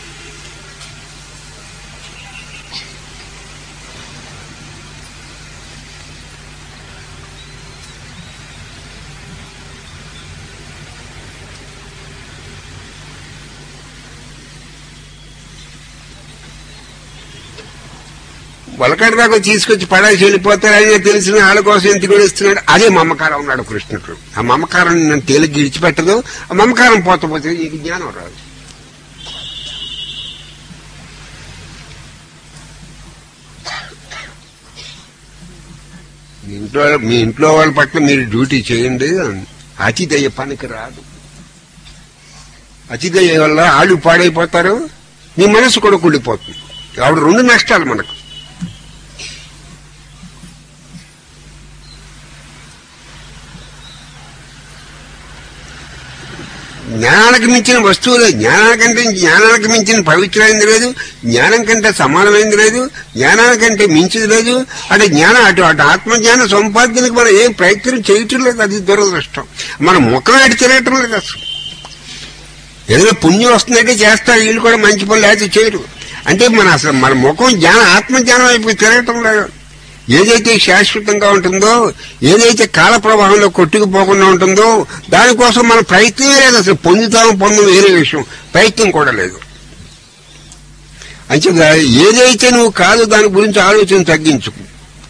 వలకాడు దాకా తీసుకొచ్చి పడేసి వెళ్ళిపోతారని తెలిసిన వాళ్ళ కోసం ఎందుకు ఇస్తున్నాడు అదే మమకారం ఉన్నాడు కృష్ణుడు ఆ మమకారం నన్ను తేలికి విడిచిపెట్టదు ఆ మమకారం పోతపోతే నీకు జ్ఞానం రాదు మీ ఇంట్లో మీ ఇంట్లో వాళ్ళ పట్ల మీరు డ్యూటీ చేయండి అతిదయ్య పనికి రాదు అతిదయ్య వల్ల ఆళ్ళు పాడైపోతారు మీ మనసు కూడా కుళ్ళిపోతుంది ఆవిడ రెండు నష్టాలు మనకు జ్ఞానానికి మించిన వస్తువు లేదు జ్ఞానానికంటే జ్ఞానానికి మించిన పవిత్రమైంది లేదు జ్ఞానం కంటే సమానమైంది లేదు జ్ఞానానికంటే మించింది లేదు అంటే జ్ఞానం అటు అటు ఆత్మజ్ఞాన సంపాదనకు మనం ఏం ప్రయత్నం చేయటం లేదు అది దురదృష్టం మన ముఖం అటు తిరగటం లేదు అసలు ఏదైనా పుణ్యం వస్తుందంటే చేస్తారు వీళ్ళు కూడా మంచి పనులు అయితే చేయరు అంటే మన అసలు మన ముఖం జ్ఞానం ఆత్మజ్ఞానం అయిపోయి తిరగటం లేదు ఏదైతే శాశ్వతంగా ఉంటుందో ఏదైతే కాల ప్రవాహంలో కొట్టుకుపోకుండా ఉంటుందో దానికోసం మన ప్రయత్నమే లేదు అసలు పొందుతాము పొందం వేరే విషయం ప్రయత్నం కూడా లేదు అంచేత ఏదైతే నువ్వు కాదు దాని గురించి ఆలోచన తగ్గించుకు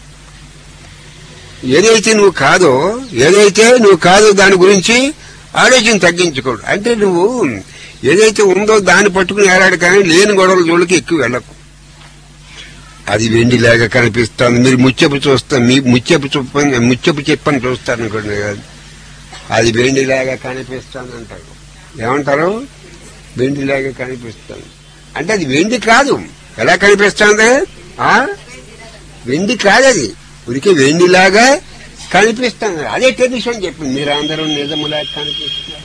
ఏదైతే నువ్వు కాదో ఏదైతే నువ్వు కాదో దాని గురించి ఆలోచన తగ్గించుకోడు అంటే నువ్వు ఏదైతే ఉందో దాన్ని పట్టుకుని ఏడాడు కానీ లేని గొడవల జోలికి ఎక్కువ వెళ్ళకు అది వెండిలాగా కనిపిస్తాను మీరు ముచ్చపు చూస్తాను మీ ముచ్చపు చెప్పని ముచ్చపు చెప్పని చూస్తాను అనుకోండి అది వెండిలాగా కనిపిస్తాను అంటారు ఏమంటారు వెండిలాగా కనిపిస్తాను అంటే అది వెండి కాదు ఎలా కనిపిస్తుంది ఆ వెండి కాదు అది ఉరికి వెండిలాగా కనిపిస్తాను అదే టెన్షన్ చెప్పింది మీరు అందరూ నిజములాగా కనిపిస్తున్నారు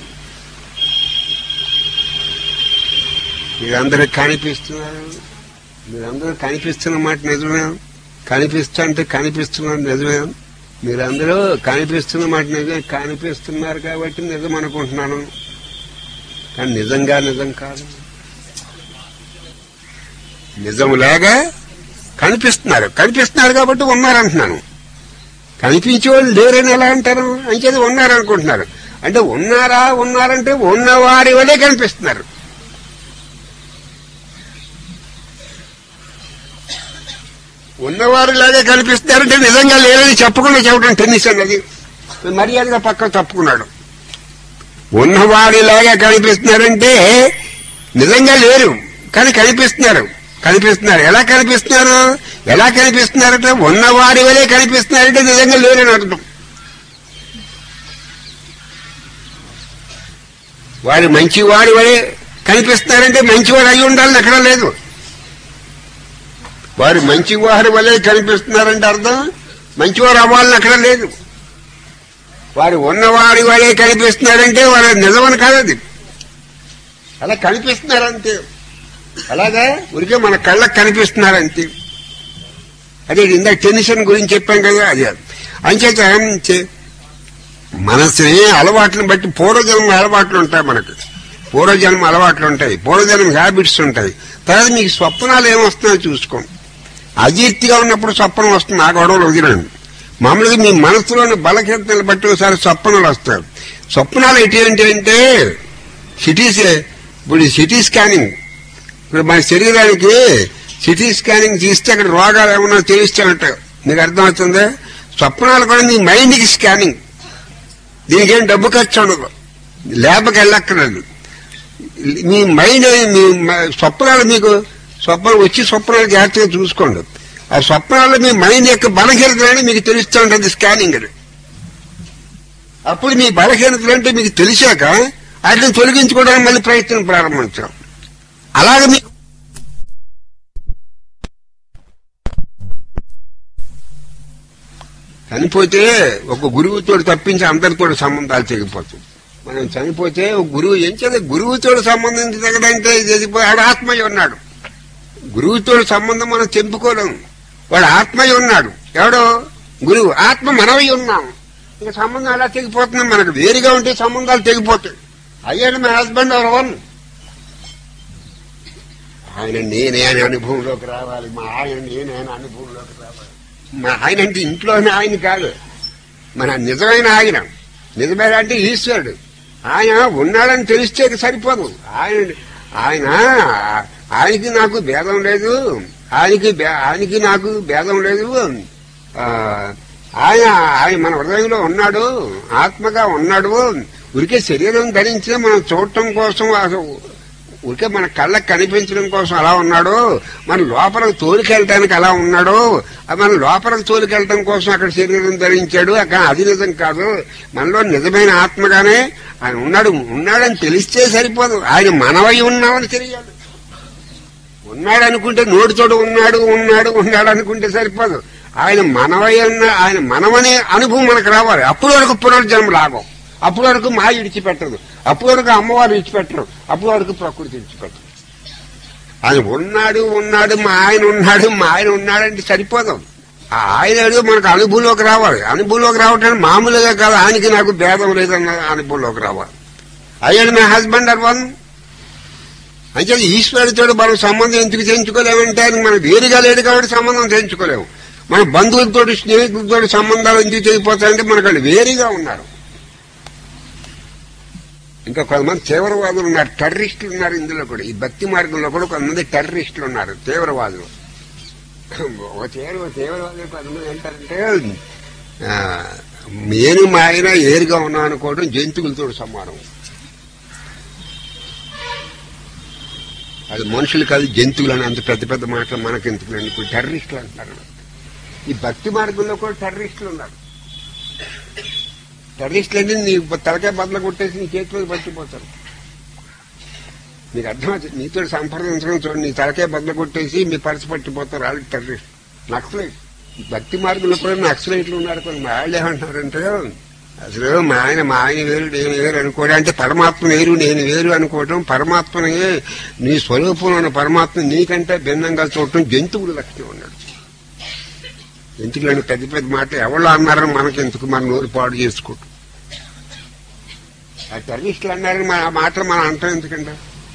మీరందరూ కనిపిస్తున్నారు మీరందరూ కనిపిస్తున్న మాట నిజమే కనిపిస్తా అంటే కనిపిస్తున్నారు నిజమే మీరందరూ కనిపిస్తున్న మాట నిజమే కనిపిస్తున్నారు కాబట్టి నిజం అనుకుంటున్నాను కానీ నిజంగా నిజం కాదు నిజములాగా కనిపిస్తున్నారు కనిపిస్తున్నారు కాబట్టి ఉన్నారంటున్నాను కనిపించే వాళ్ళు లేరని ఎలా అంటారు అంచేది ఉన్నారనుకుంటున్నారు అంటే ఉన్నారా ఉన్నారంటే ఉన్నవారి వలే కనిపిస్తున్నారు ఉన్నవారిలాగే కనిపిస్తున్నారంటే నిజంగా లేరని చెప్పకుండా చెప్పడం టెన్నిస్ అన్నది మర్యాదగా పక్క తప్పుకున్నాడు ఉన్నవాడిలాగా కనిపిస్తున్నారంటే నిజంగా లేరు కానీ కనిపిస్తున్నారు కనిపిస్తున్నారు ఎలా కనిపిస్తున్నారు ఎలా కనిపిస్తున్నారంటే ఉన్నవాడి వలే కనిపిస్తున్నారంటే నిజంగా లేరని అర్థం వాడు మంచివాడి వలే కనిపిస్తున్నారంటే మంచివాడు అయి ఉండాలని ఎక్కడా లేదు వారు మంచివారి వలె కనిపిస్తున్నారంటే అర్థం మంచివారు అవ్వాలని అక్కడ లేదు వారు ఉన్నవారి వలె కనిపిస్తున్నారంటే వారు నిజమని కాదు అది అలా కనిపిస్తున్నారంతే అలాగా ఉరికే మన కళ్ళకు కనిపిస్తున్నారంతే అదే ఇందాక టెన్షన్ గురించి చెప్పాం కదా అదే అంచేత చే- మనసుని అలవాట్లను బట్టి పూర్వజన్మ అలవాట్లు ఉంటాయి మనకి పూర్వజన్మ అలవాట్లు ఉంటాయి పూర్వజన్మ హ్యాబిట్స్ ఉంటాయి తర్వాత మీకు స్వప్నాలు ఏమొస్తున్నాయో చూసుకోండి అజీర్తిగా ఉన్నప్పుడు స్వప్నం వస్తుంది ఆ గొడవలు వదిలేండి మామూలుగా మీ మనసులోని బలహీనతలు బట్టి ఒకసారి స్వప్నాలు వస్తాయి స్వప్నాలు ఎటువంటి అంటే సిటీస్ ఇప్పుడు సిటీ స్కానింగ్ ఇప్పుడు మన శరీరానికి సిటీ స్కానింగ్ తీస్తే అక్కడ రోగాలు ఏమన్నా తెలుస్తాయంట మీకు అర్థమవుతుందా స్వప్నాలు కూడా మీ మైండ్కి స్కానింగ్ దీనికి ఏం డబ్బు ఖర్చు ఉండదు ల్యాబ్కి వెళ్ళక్కర్లేదు మీ మైండ్ మీ మ- స్వప్నాలు మీకు స్వప్నాలు వచ్చి స్వప్నాలు జాగ్రత్తగా చూసుకోండి ఆ స్వప్నాలు మీ మైండ్ యొక్క బలహీనతలని మీకు తెలుస్తూ ఉంటుంది స్కానింగ్ అది అప్పుడు మీ బలహీనతలు అంటే మీకు తెలిసాక వాటిని తొలగించుకోవడానికి మళ్ళీ ప్రయత్నం ప్రారంభించాం అలాగే మీకు చనిపోతే ఒక గురువుతో తప్పించి అందరితో సంబంధాలు తెగిపోతాయి మనం చనిపోతే ఒక గురువు ఏం చేయాలి గురువుతో సంబంధం తెగడంటే ఇది వాడు ఆత్మయ్య ఉన్నాడు గురువుతో సంబంధం మనం తెంపుకోలేము వాడు ఆత్మయ్య ఉన్నాడు ఎవడో గురువు ఆత్మ మనవై ఉన్నాం ఇక సంబంధం అలా తెగిపోతుంది మనకు వేరుగా ఉంటే సంబంధాలు తెగిపోతాయి అయ్యాడు మా హస్బెండ్ ఎవరు వన్ ఆయన నేనే అనే అనుభవంలోకి రావాలి మా ఆయన నేనే అనే అనుభవంలోకి రావాలి మా ఆయన అంటే ఇంట్లోనే ఆయన కాదు మన నిజమైన ఆయన నిజమైన అంటే ఈశ్వరుడు ఆయన ఉన్నాడని తెలిస్తే సరిపోదు ఆయన ఆయన ఆయనకి నాకు భేదం లేదు ఆయనకి భే- ఆయనకి నాకు భేదం లేదు ఆ, ఆయన ఆయన మన హృదయంలో ఉన్నాడు ఆత్మగా ఉన్నాడు ఉరికే శరీరం ధరించి మనం చూడటం కోసం అసలు ఊరికే మన కళ్ళకు కనిపించడం కోసం అలా ఉన్నాడు మన లోపలకు తోలికెళ్ళటానికి అలా ఉన్నాడు అది మన లోపలకు తోలికెళ్ళటం కోసం అక్కడ శరీరం ధరించాడు అక్కడ అది నిజం కాదు మనలో నిజమైన ఆత్మగానే ఆయన ఉన్నాడు ఉన్నాడని తెలిస్తే సరిపోదు ఆయన మనవై ఉన్నామని తెలియాలి ఉన్నాడు అనుకుంటే నోటితోడు ఉన్నాడు ఉన్నాడు ఉన్నాడు అనుకుంటే సరిపోదు ఆయన మనవై ఉన్న ఆయన మనమనే అనుభవం మనకు రావాలి అప్పటి వరకు పునర్జన్మ లాభం అప్పటి వరకు మా ఇడిచిపెట్టదు అప్పటి వరకు అమ్మవారు ఇచ్చిపెట్టరు అప్పటి వరకు ప్రకృతి ఇచ్చిపెట్టరు ఆయన ఉన్నాడు ఉన్నాడు మా ఆయన ఉన్నాడు మా ఆయన ఉన్నాడంటే సరిపోదు ఆ ఆయన ఏదో మనకు అనుభవంలోకి రావాలి అనుభవంలోకి రావటానికి మామూలుగా కాదు ఆయనకి నాకు భేదం లేదన్న అనుభవంలోకి రావాలి అయ్యాడు మై హస్బెండ్ ఆర్ వన్ అంటే ఈశ్వరుడితో మనం సంబంధం ఎందుకు చేయించుకోలేమంటే ఆయన మనం వేరుగా లేడు కాబట్టి సంబంధం చేయించుకోలేము మన బంధువులతో స్నేహితులతో సంబంధాలు ఎందుకు చేయిపోతాయంటే మనకు వాళ్ళు వేరుగా ఉన్నారు ఇంకా కొంతమంది తీవ్రవాదులు ఉన్నారు టెర్రరిస్టులు ఉన్నారు ఇందులో కూడా ఈ భక్తి మార్గంలో కూడా కొంతమంది టెర్రరిస్టులు ఉన్నారు తీవ్రవాదులు ఒక తీవ్ర తీవ్రవాదులు కొంతమంది ఏంటంటే ఆ, నేను మా ఆయన ఏరుగా ఉన్నా అనుకోవడం జంతువులతో సమానం అది మనుషులు కాదు జంతువులు అని అంత పెద్ద పెద్ద మాటలు మనకెందుకు ఇప్పుడు టెర్రరిస్టులు అంటున్నారు ఈ భక్తి మార్గంలో కూడా టెర్రరిస్టులు ఉన్నారు టెర్రరిస్టులు అంటే నీ తలకాయ బద్దలు కొట్టేసి నీ చేతిలో పట్టిపోతారు నీకు అర్థమవుతుంది నీతో సంప్రదించడం చూడండి నీ తలకాయ బద్దలు కొట్టేసి మీ పర్సు పట్టిపోతారు వాళ్ళు టెర్రరిస్ట్ నక్సలైట్ ఈ భక్తి మార్గంలో కూడా నక్సలైట్లు ఉన్నారు కొన్ని మా వాళ్ళు ఏమంటారంటే అసలు మా ఆయన మా ఆయన వేరు నేను వేరు అనుకోవడం అంటే పరమాత్మ వేరు నేను వేరు అనుకోవడం పరమాత్మని నీ స్వరూపంలో ఉన్న పరమాత్మ నీకంటే భిన్నంగా చూడటం జంతువుల లక్షణం ఉన్నాడు ఎందుకులని పెద్ద పెద్ద మాట ఎవరు అన్నారని మనకి ఎందుకు మన నోరు పాడు చేసుకోవటం ఆ టెర్రరిస్టులు అన్నారని మన ఆ మాటలు మనం అంటాం ఎందుకంటే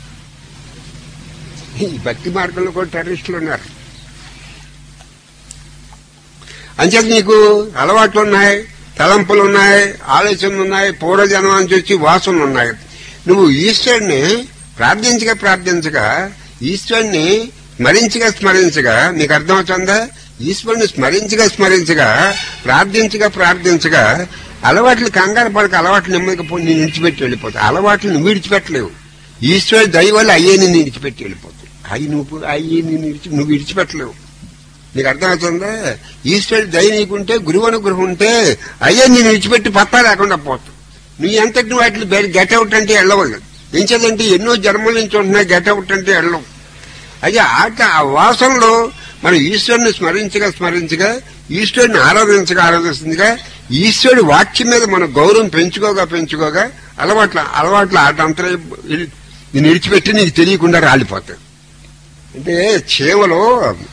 ఈ భక్తి మార్గంలో కూడా టెర్రరిస్టులు ఉన్నారు అంచేత నీకు అలవాట్లు ఉన్నాయి తలంపులు ఉన్నాయి ఆలోచనలు ఉన్నాయి పూర్వజన్మ నుంచి వచ్చి వాసనలు ఉన్నాయి నువ్వు ఈశ్వరుని ప్రార్థించగా ప్రార్థించగా ఈశ్వరుని స్మరించగా స్మరించగా నీకు అర్థమవుతుందా ఈశ్వరుని స్మరించగా స్మరించగా ప్రార్థించగా ప్రార్థించగా అలవాట్లు కంగారు పడక అలవాట్లు నెమ్మదిగా పోయి నేను విడిచిపెట్టి వెళ్ళిపోతాయి అలవాట్లు నువ్వు విడిచిపెట్టలేవు ఈశ్వరు దైవాలు అయ్యే నేను విడిచిపెట్టి వెళ్ళిపోతాయి అవి నువ్వు అయ్యి నేను విడిచి నువ్వు విడిచిపెట్టలేవు నీకు అర్థమవుతుందా ఈశ్వరుడు దయ నీకుంటే గురువు అనుగ్రహం ఉంటే అయ్యే నేను విడిచిపెట్టి పత్తా లేకుండా పోతావు నువ్వు ఎంతటి వాటిని గెట్ అవుట్ అంటే వెళ్ళవద్దు ఎంచేదంటే ఎన్నో జన్మల నుంచి ఉంటున్నాయి గెట్ అవుట్ అంటే వెళ్ళవు అయితే ఆట ఆ వాసనలో మనం ఈశ్వరుని స్మరించగా స్మరించగా ఈశ్వరుని ఆరాధించగా ఆరాధిస్తుందిగా ఈశ్వరుడి వాక్యం మీద మన గౌరవం పెంచుకోగా పెంచుకోగా అలవాట్ల అలవాట్ల ఆట అంతరే నేను విడిచిపెట్టి నీకు తెలియకుండా రాలిపోతాయి అంటే చేవలో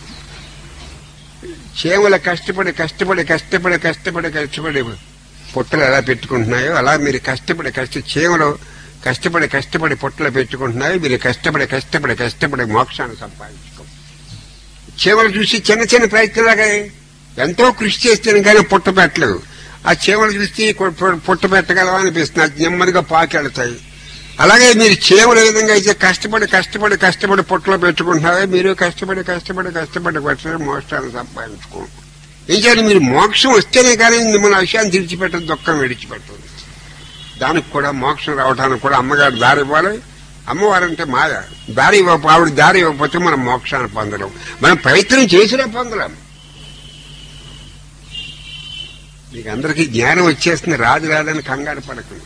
చేమల కష్టపడి కష్టపడి కష్టపడి కష్టపడి కష్టపడి పొట్టలు ఎలా పెట్టుకుంటున్నాయో అలా మీరు కష్టపడి కష్ట చేమలు కష్టపడి కష్టపడి పొట్టలు పెట్టుకుంటున్నాయో మీరు కష్టపడి కష్టపడి కష్టపడి మోక్షాన్ని సంపాదించుకో చేమలు చూసి చిన్న చిన్న ప్రయత్నాలుగా ఎంతో కృషి చేస్తేనే కానీ పుట్ట పెట్టలేదు ఆ చేమలు చూసి కొ- పొ- పుట్ట పెట్టగలవా అనిపిస్తుంది అది నెమ్మదిగా పాకెళ్తాయి అలాగే మీరు చేమలు ఏ విధంగా అయితే కష్టపడి కష్టపడి కష్టపడి పొట్టలో పెట్టుకుంటున్నారో మీరు కష్టపడి కష్టపడి కష్టపడి కష్టపడి మోక్షాన్ని సంపాదించుకోండి ఏం చేయాలి మీరు మోక్షం వస్తేనే కానీ మిమ్మల్ని విషయాన్ని విడిచిపెట్టదు దుఃఖం విడిచిపెట్టదు దానికి కూడా మోక్షం రావడానికి కూడా అమ్మగారు దారి ఇవ్వాలి అమ్మవారంటే మాయ దారి ఇవ్వ ఆవిడ దారి ఇవ్వకపోతే మనం మోక్షాన్ని పొందలేం మనం ప్రయత్నం చేసినా పొందలేం మీకు అందరికీ జ్ఞానం వచ్చేస్తుంది రాదు రాదని కంగారు పడకండి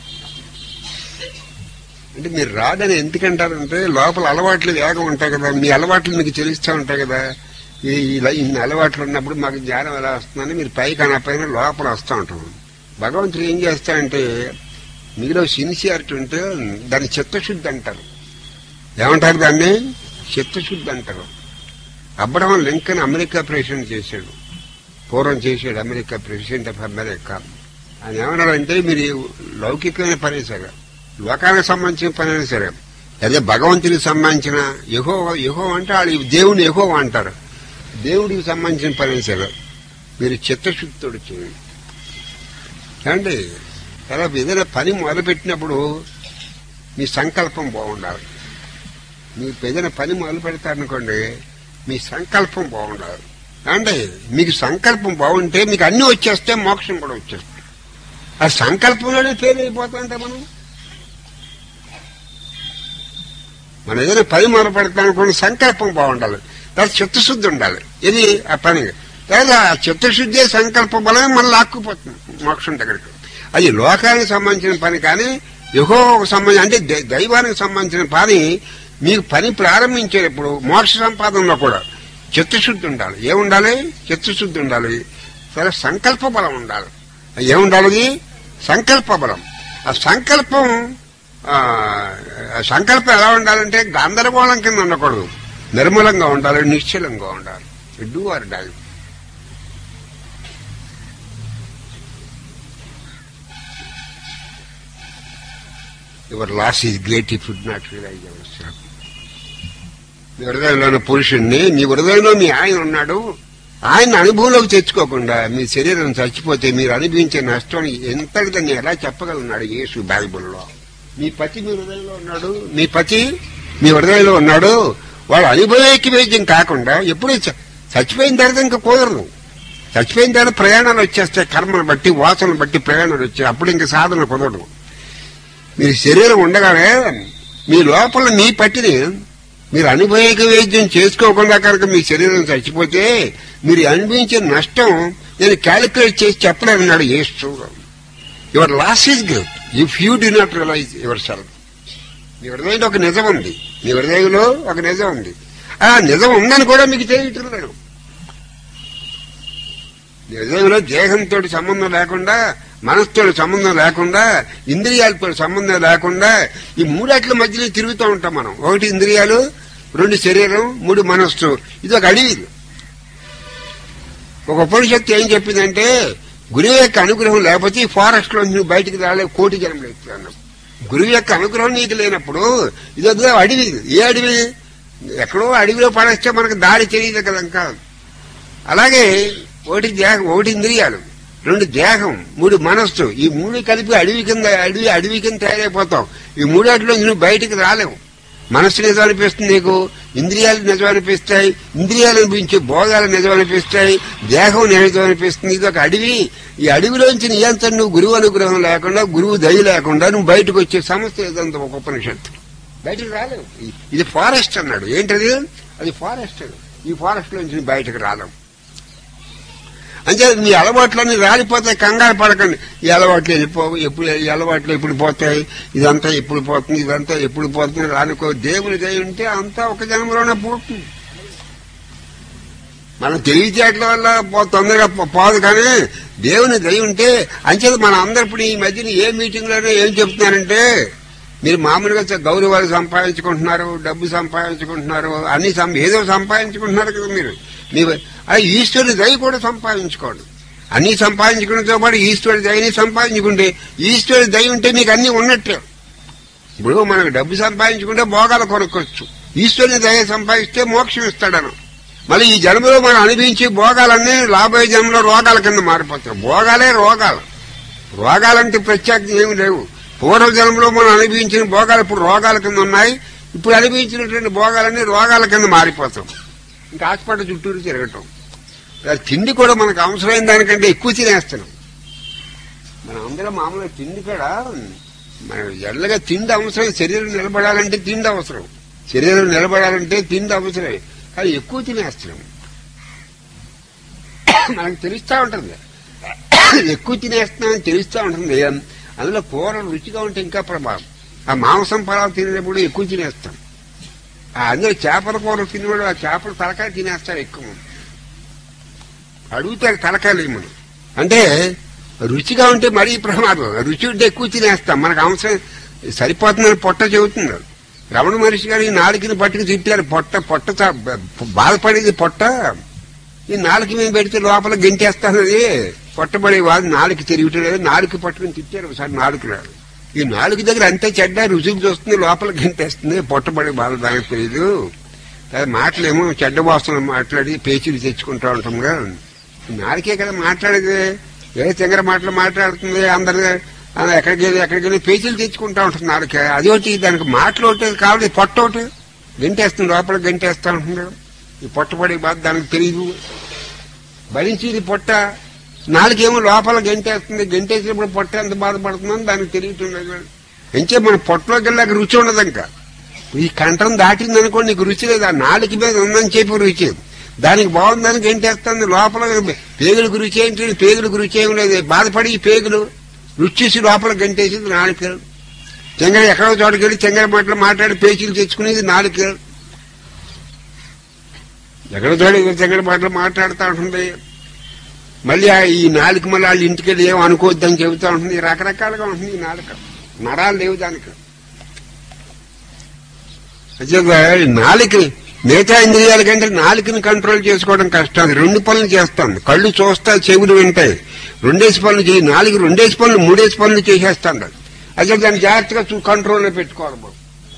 అంటే మీరు రాదని ఎందుకంటారంటే లోపల అలవాట్లు వేగం ఉంటాయి కదా మీ అలవాట్లు మీకు తెలుస్తూ ఉంటాయి కదా ఈ ఇలా ఇన్ని అలవాట్లు ఉన్నప్పుడు మాకు జ్ఞానం ఎలా వస్తుందని మీరు పైకి అనపైన లోపల వస్తూ ఉంటాం భగవంతుడు ఏం చేస్తాడంటే మీలో సిన్సియారిటీ ఉంటే దాన్ని చిత్తశుద్ధి అంటారు ఏమంటారు దాన్ని చిత్తశుద్ధి అంటారు అబ్రహం లింకన్ అమెరికా ప్రెసిడెంట్ చేశాడు పూర్వం చేశాడు అమెరికా ప్రెసిడెంట్ ఆఫ్ అమెరికా ఆయన ఏమన్నాడంటే మీరు లౌకికమైన పని సరే లోకానికి సంబంధించిన పని అయినా సరే అదే భగవంతునికి సంబంధించిన యహో యహో అంటే వాళ్ళు దేవుని యహో అంటారు దేవుడికి సంబంధించిన పని అయినా సరే మీరు చిత్తశుద్ధితోడు చేయండి ఏమండి తర్వాత ఏదైనా పని మొదలుపెట్టినప్పుడు మీ సంకల్పం బాగుండాలి మీరు ఏదైనా పని మొదలు పెడతారనుకోండి మీ సంకల్పం బాగుండాలి అంటే మీకు సంకల్పం బాగుంటే మీకు అన్ని వచ్చేస్తే మోక్షం కూడా వచ్చేస్తుంది ఆ సంకల్పంలోనే ఫెయిల్ అయిపోతుంటే మనం మనం ఏదైనా పని మొదలు పెడతాం అనుకోండి సంకల్పం బాగుండాలి తర్వాత చిత్తశుద్ధి ఉండాలి ఇది ఆ పని లేదా ఆ చిత్తశుద్ధి సంకల్ప బలమే మనం లాక్కుపోతుంది మోక్షం దగ్గరికి అది లోకానికి సంబంధించిన పని కానీ యుహో సంబంధించి అంటే దై- దైవానికి సంబంధించిన పని మీకు పని ప్రారంభించేటప్పుడు మోక్ష సంపాదనలో కూడా చిత్తశుద్ధి ఉండాలి ఏముండాలి చిత్తశుద్ధి ఉండాలి సరే సంకల్ప బలం ఉండాలి ఏముండాలి సంకల్ప బలం ఆ సంకల్పం ఆ, సంకల్పం ఎలా ఉండాలంటే గందరగోళం కింద ఉండకూడదు నిర్మలంగా ఉండాలి నిశ్చలంగా ఉండాలి do or die your loss is great if would not realise yourself నీ హృదయంలో ఉన్న పురుషుణ్ణి నీ హృదయంలో మీ ఆయన ఉన్నాడు ఆయన అనుభవంలోకి తెచ్చుకోకుండా మీ శరీరం చచ్చిపోతే మీరు అనుభవించే నష్టం ఎంతటిదని ఎలా చెప్పగలన్నాడు యేసు బైబిల్లో మీ పతి మీ హృదయంలో ఉన్నాడు మీ పతి మీ హృదయంలో ఉన్నాడు వాడు అనుభవైక్య వైద్యం కాకుండా ఎప్పుడు చ- చచ్చిపోయిన తర్వాత ఇంకా కుదరదు చచ్చిపోయిన తర్వాత ప్రయాణాలు వచ్చేస్తాయి కర్మను బట్టి వాసనలు బట్టి ప్రయాణాలు వచ్చాయి అప్పుడు ఇంకా సాధన కుదరదు మీరు శరీరం ఉండగానే మీ లోపల మీ పట్టిని మీరు అనుభవిక వైద్యం చేసుకోకుండా కనుక మీ శరీరం చచ్చిపోతే మీరు అనుభవించే నష్టం నేను క్యాలిక్యులేట్ చేసి చెప్పలేదన్నాడు Yesu your loss is great if you do not realise yourself మీ హృదయంలో ఒక నిజం ఉంది మీ హృదయంలో ఒక నిజం ఉంది ఆ నిజం ఉందని కూడా మీకు తెలియటం లేదు మీ హృదయంలో దేహంతో సంబంధం లేకుండా మనసుతో సంబంధం లేకుండా ఇంద్రియాలతో సంబంధం లేకుండా ఈ మూడాట్ల మధ్యలో తిరుగుతూ ఉంటాం మనం ఒకటి ఇంద్రియాలు రెండు శరీరం మూడు మనస్సు ఇది ఒక అడవి ఒక ఉపనిషత్తు ఏం చెప్పిందంటే గురువు యొక్క అనుగ్రహం లేకపోతే ఈ ఫారెస్ట్ లో నువ్వు బయటికి రాలే కోటి జన్మలు ఎత్తున్నావు గురువు యొక్క అనుగ్రహం నీకు లేనప్పుడు ఇది ఒక అడవి ఏ అడవి ఎక్కడో అడవిలో పడేస్తే మనకు దారి తెలియదు కదా ఇంకా అలాగే ఒకటి దేహం ఒకటి ఇంద్రియాలు రెండు దేహం మూడు మనస్సు ఈ మూడు కలిపి అడవి కింద అడవి అడవి కింద తయారైపోతాం ఈ మూడాటిలో నువ్వు బయటికి రాలేవు మనస్సు నిజం అనిపిస్తుంది నీకు ఇంద్రియాలు నిజం అనిపిస్తాయి ఇంద్రియాలు అనిపించే భోగాలు నిజం అనిపిస్తాయి దేహం నిజం అనిపిస్తుంది ఇది ఒక అడవి ఈ అడవిలోంచి నియంత్రణ నువ్వు గురువు అనుగ్రహం లేకుండా గురువు దయ లేకుండా నువ్వు బయటకు వచ్చే సమస్య ఏదంత ఒక ఉపనిషత్తు బయటకు రాలేవు ఈ- ఇది ఫారెస్ట్ అన్నాడు ఏంటది అది ఫారెస్ట్ ఈ ఫారెస్ట్ లోంచి నువ్వు బయటకు రాలేవు అంటే మీ అలవాట్లన్నీ రాలిపోతాయి కంగారు పడకండి ఈ అలవాట్లు వెళ్ళిపోవు ఎప్పుడు ఈ అలవాట్లు ఎప్పుడు పోతాయి ఇదంతా ఎప్పుడు పోతుంది ఇదంతా ఎప్పుడు పోతుంది రానుకో దేవుని దయ ఉంటే అంతా ఒక జన్మలోనే పోతుంది మన తెలివితేటల వల్ల పో- తొందరగా పో- పోదు కానీ దేవుని దయ ఉంటే అంచేది మన అందరు ఇప్పుడు ఈ మధ్యన ఏ మీటింగ్ లోనే ఏం చెప్తున్నారంటే మీరు మామూలుగా చ- గౌరవాలు సంపాదించుకుంటున్నారు డబ్బు సంపాదించుకుంటున్నారు అన్ని సం- ఏదో సంపాదించుకుంటున్నారు కదా మీరు మీ ఆ ఈశ్వరుని దయ కూడా సంపాదించుకోండి అన్ని సంపాదించుకున్నతో పాటు ఈశ్వరుడి దయని సంపాదించుకుంటే ఈశ్వరుడి దయ ఉంటే మీకు అన్ని ఉన్నట్టే ఇప్పుడు మనకు డబ్బు సంపాదించుకుంటే భోగాలు కొనుక్కోవచ్చు ఈశ్వరుని దయ సంపాదిస్తే మోక్షం ఇస్తాడను మళ్ళీ ఈ జన్మలో మనం అనుభవించే భోగాలన్నీ రాబోయే జన్మలో రోగాల కింద మారిపోతాయి భోగాలే రోగాలు రోగాలంటే ప్రత్యేకంగా ఏమి లేవు పూర్వ జన్మలో మనం అనుభవించిన భోగాలు ఇప్పుడు రోగాల కింద ఉన్నాయి ఇప్పుడు అనుభవించినటువంటి భోగాలన్నీ రోగాల కింద మారిపోతాం ఇంకా హాస్పిటల్ చుట్టూరు తిరగటం ఆ తిండి కూడా మనకు అవసరమైన దానికంటే ఎక్కువ తినేస్తున్నాం మనం అందరం మామూలుగా తిండి కూడా మన ఎల్లగా తిండి అవసరం శరీరం నిలబడాలంటే తిండి అవసరం శరీరం నిలబడాలంటే తిండి అవసరమే కానీ ఎక్కువ తినేస్తున్నాం మనకు తెలుస్తా ఉంటుంది ఎక్కువ తినేస్తున్నామని తెలుస్తా ఉంటుంది అందులో కూర రుచిగా ఉంటే ఇంకా ప్రభావం ఆ మాంసం పొలాలు తినేటప్పుడు ఎక్కువ తినేస్తాం ఆ అందులో చేపల కూర తినేవాడు ఆ చేపల తలకాయ తినేస్తారు ఎక్కువ అడుగుతారు తలకాయలు మనం అంటే రుచిగా ఉంటే మరీ ప్రమాదం రుచి ఉంటే ఎక్కువ తినేస్తాం మనకు అవసరం సరిపోతుందని పొట్ట చెబుతుంది రమణ మహర్షి గారు ఈ నాలుగుని పట్టుకు తిట్టారు పొట్ట పొట్ట చా- బాధపడేది పొట్ట ఈ నాలుగు మీద పెడితే లోపల గెంటేస్తానది పొట్టబడే వాడు నాలుగు తిరుగుతలేదు నాలుగు పట్టుకుని తిట్టారు ఒకసారి నాలుగు ఈ నాలుగు దగ్గర అంతే చెడ్డ రుచికి చూస్తుంది లోపల గెంటేస్తుంది పొట్టబడే బాధ దానికి తెలియదు అది మాటలేమో చెడ్డ వాసన మాట్లాడి పేచీలు తెచ్చుకుంటా ఉంటాం కదా ఈ నాలుగే కదా మాట్లాడేది ఏ తెంగర మాటలు మాట్లాడుతుంది అందరి ఆ, ఎక్కడికి వెళ్ళి ఎక్కడికి వెళ్ళి పేచీలు తెచ్చుకుంటా ఉంటుంది నాలుక అది ఒకటి దానికి మాటలు ఒకటి కావాలి పొట్ట ఒకటి గంటేస్తుంది లోపల గంటేస్తా ఉంటుంది ఈ పొట్టపడే బాధ దానికి తెలియదు భరించేది పొట్ట నాలుగేమో లోపల గంటేస్తుంది గంటేసినప్పుడు పొట్ట ఎంత బాధపడుతుందని దానికి తెలియట్లేదు ఎంచే మన పొట్టలోకి వెళ్ళాక రుచి ఉండదు ఇంకా ఈ కంఠం దాటింది అనుకోండి నీకు రుచి లేదు ఆ నాలుగు మీద ఉందని చెప్పి రుచి దానికి బాగుందని గంటేస్తుంది లోపల పేగులకు రుచి ఏంటి పేగులకు రుచి ఏం లేదు బాధపడి ఈ పేగులు రుచి చూసి లోపల గంటేసింది నాలుగు చెంగర ఎక్కడో చోటకి వెళ్ళి చెంగర మాటలు మాట్లాడి పేచీలు తెచ్చుకునేది నాలుగు ఎక్కడో చోట చెంగర మాటలు మాట్లాడుతూ ఉంటుంది మళ్ళీ ఆ ఈ నాలుగు మళ్ళీ వాళ్ళ ఇంటికి వెళ్ళి ఏం అనుకోవద్దని చెబుతూ ఉంటుంది రకరకాలుగా ఉంటుంది ఈ నాలుక నరాలు లేవు దానికి అంచేత నాలుకని మిగతా ఇంద్రియాల కంటే నాలుకని కంట్రోల్ చేసుకోవడం కష్టం అది రెండు పనులు చేస్తాను కళ్ళు చూస్తా చెవులు వింటాయి రెండేసి పనులు చేయి నాలుగు రెండేసి పనులు మూడేసి పనులు చేసేస్తాను అయితే దాన్ని జాగ్రత్తగా చూ కంట్రోల్లో పెట్టుకోవాలి మనం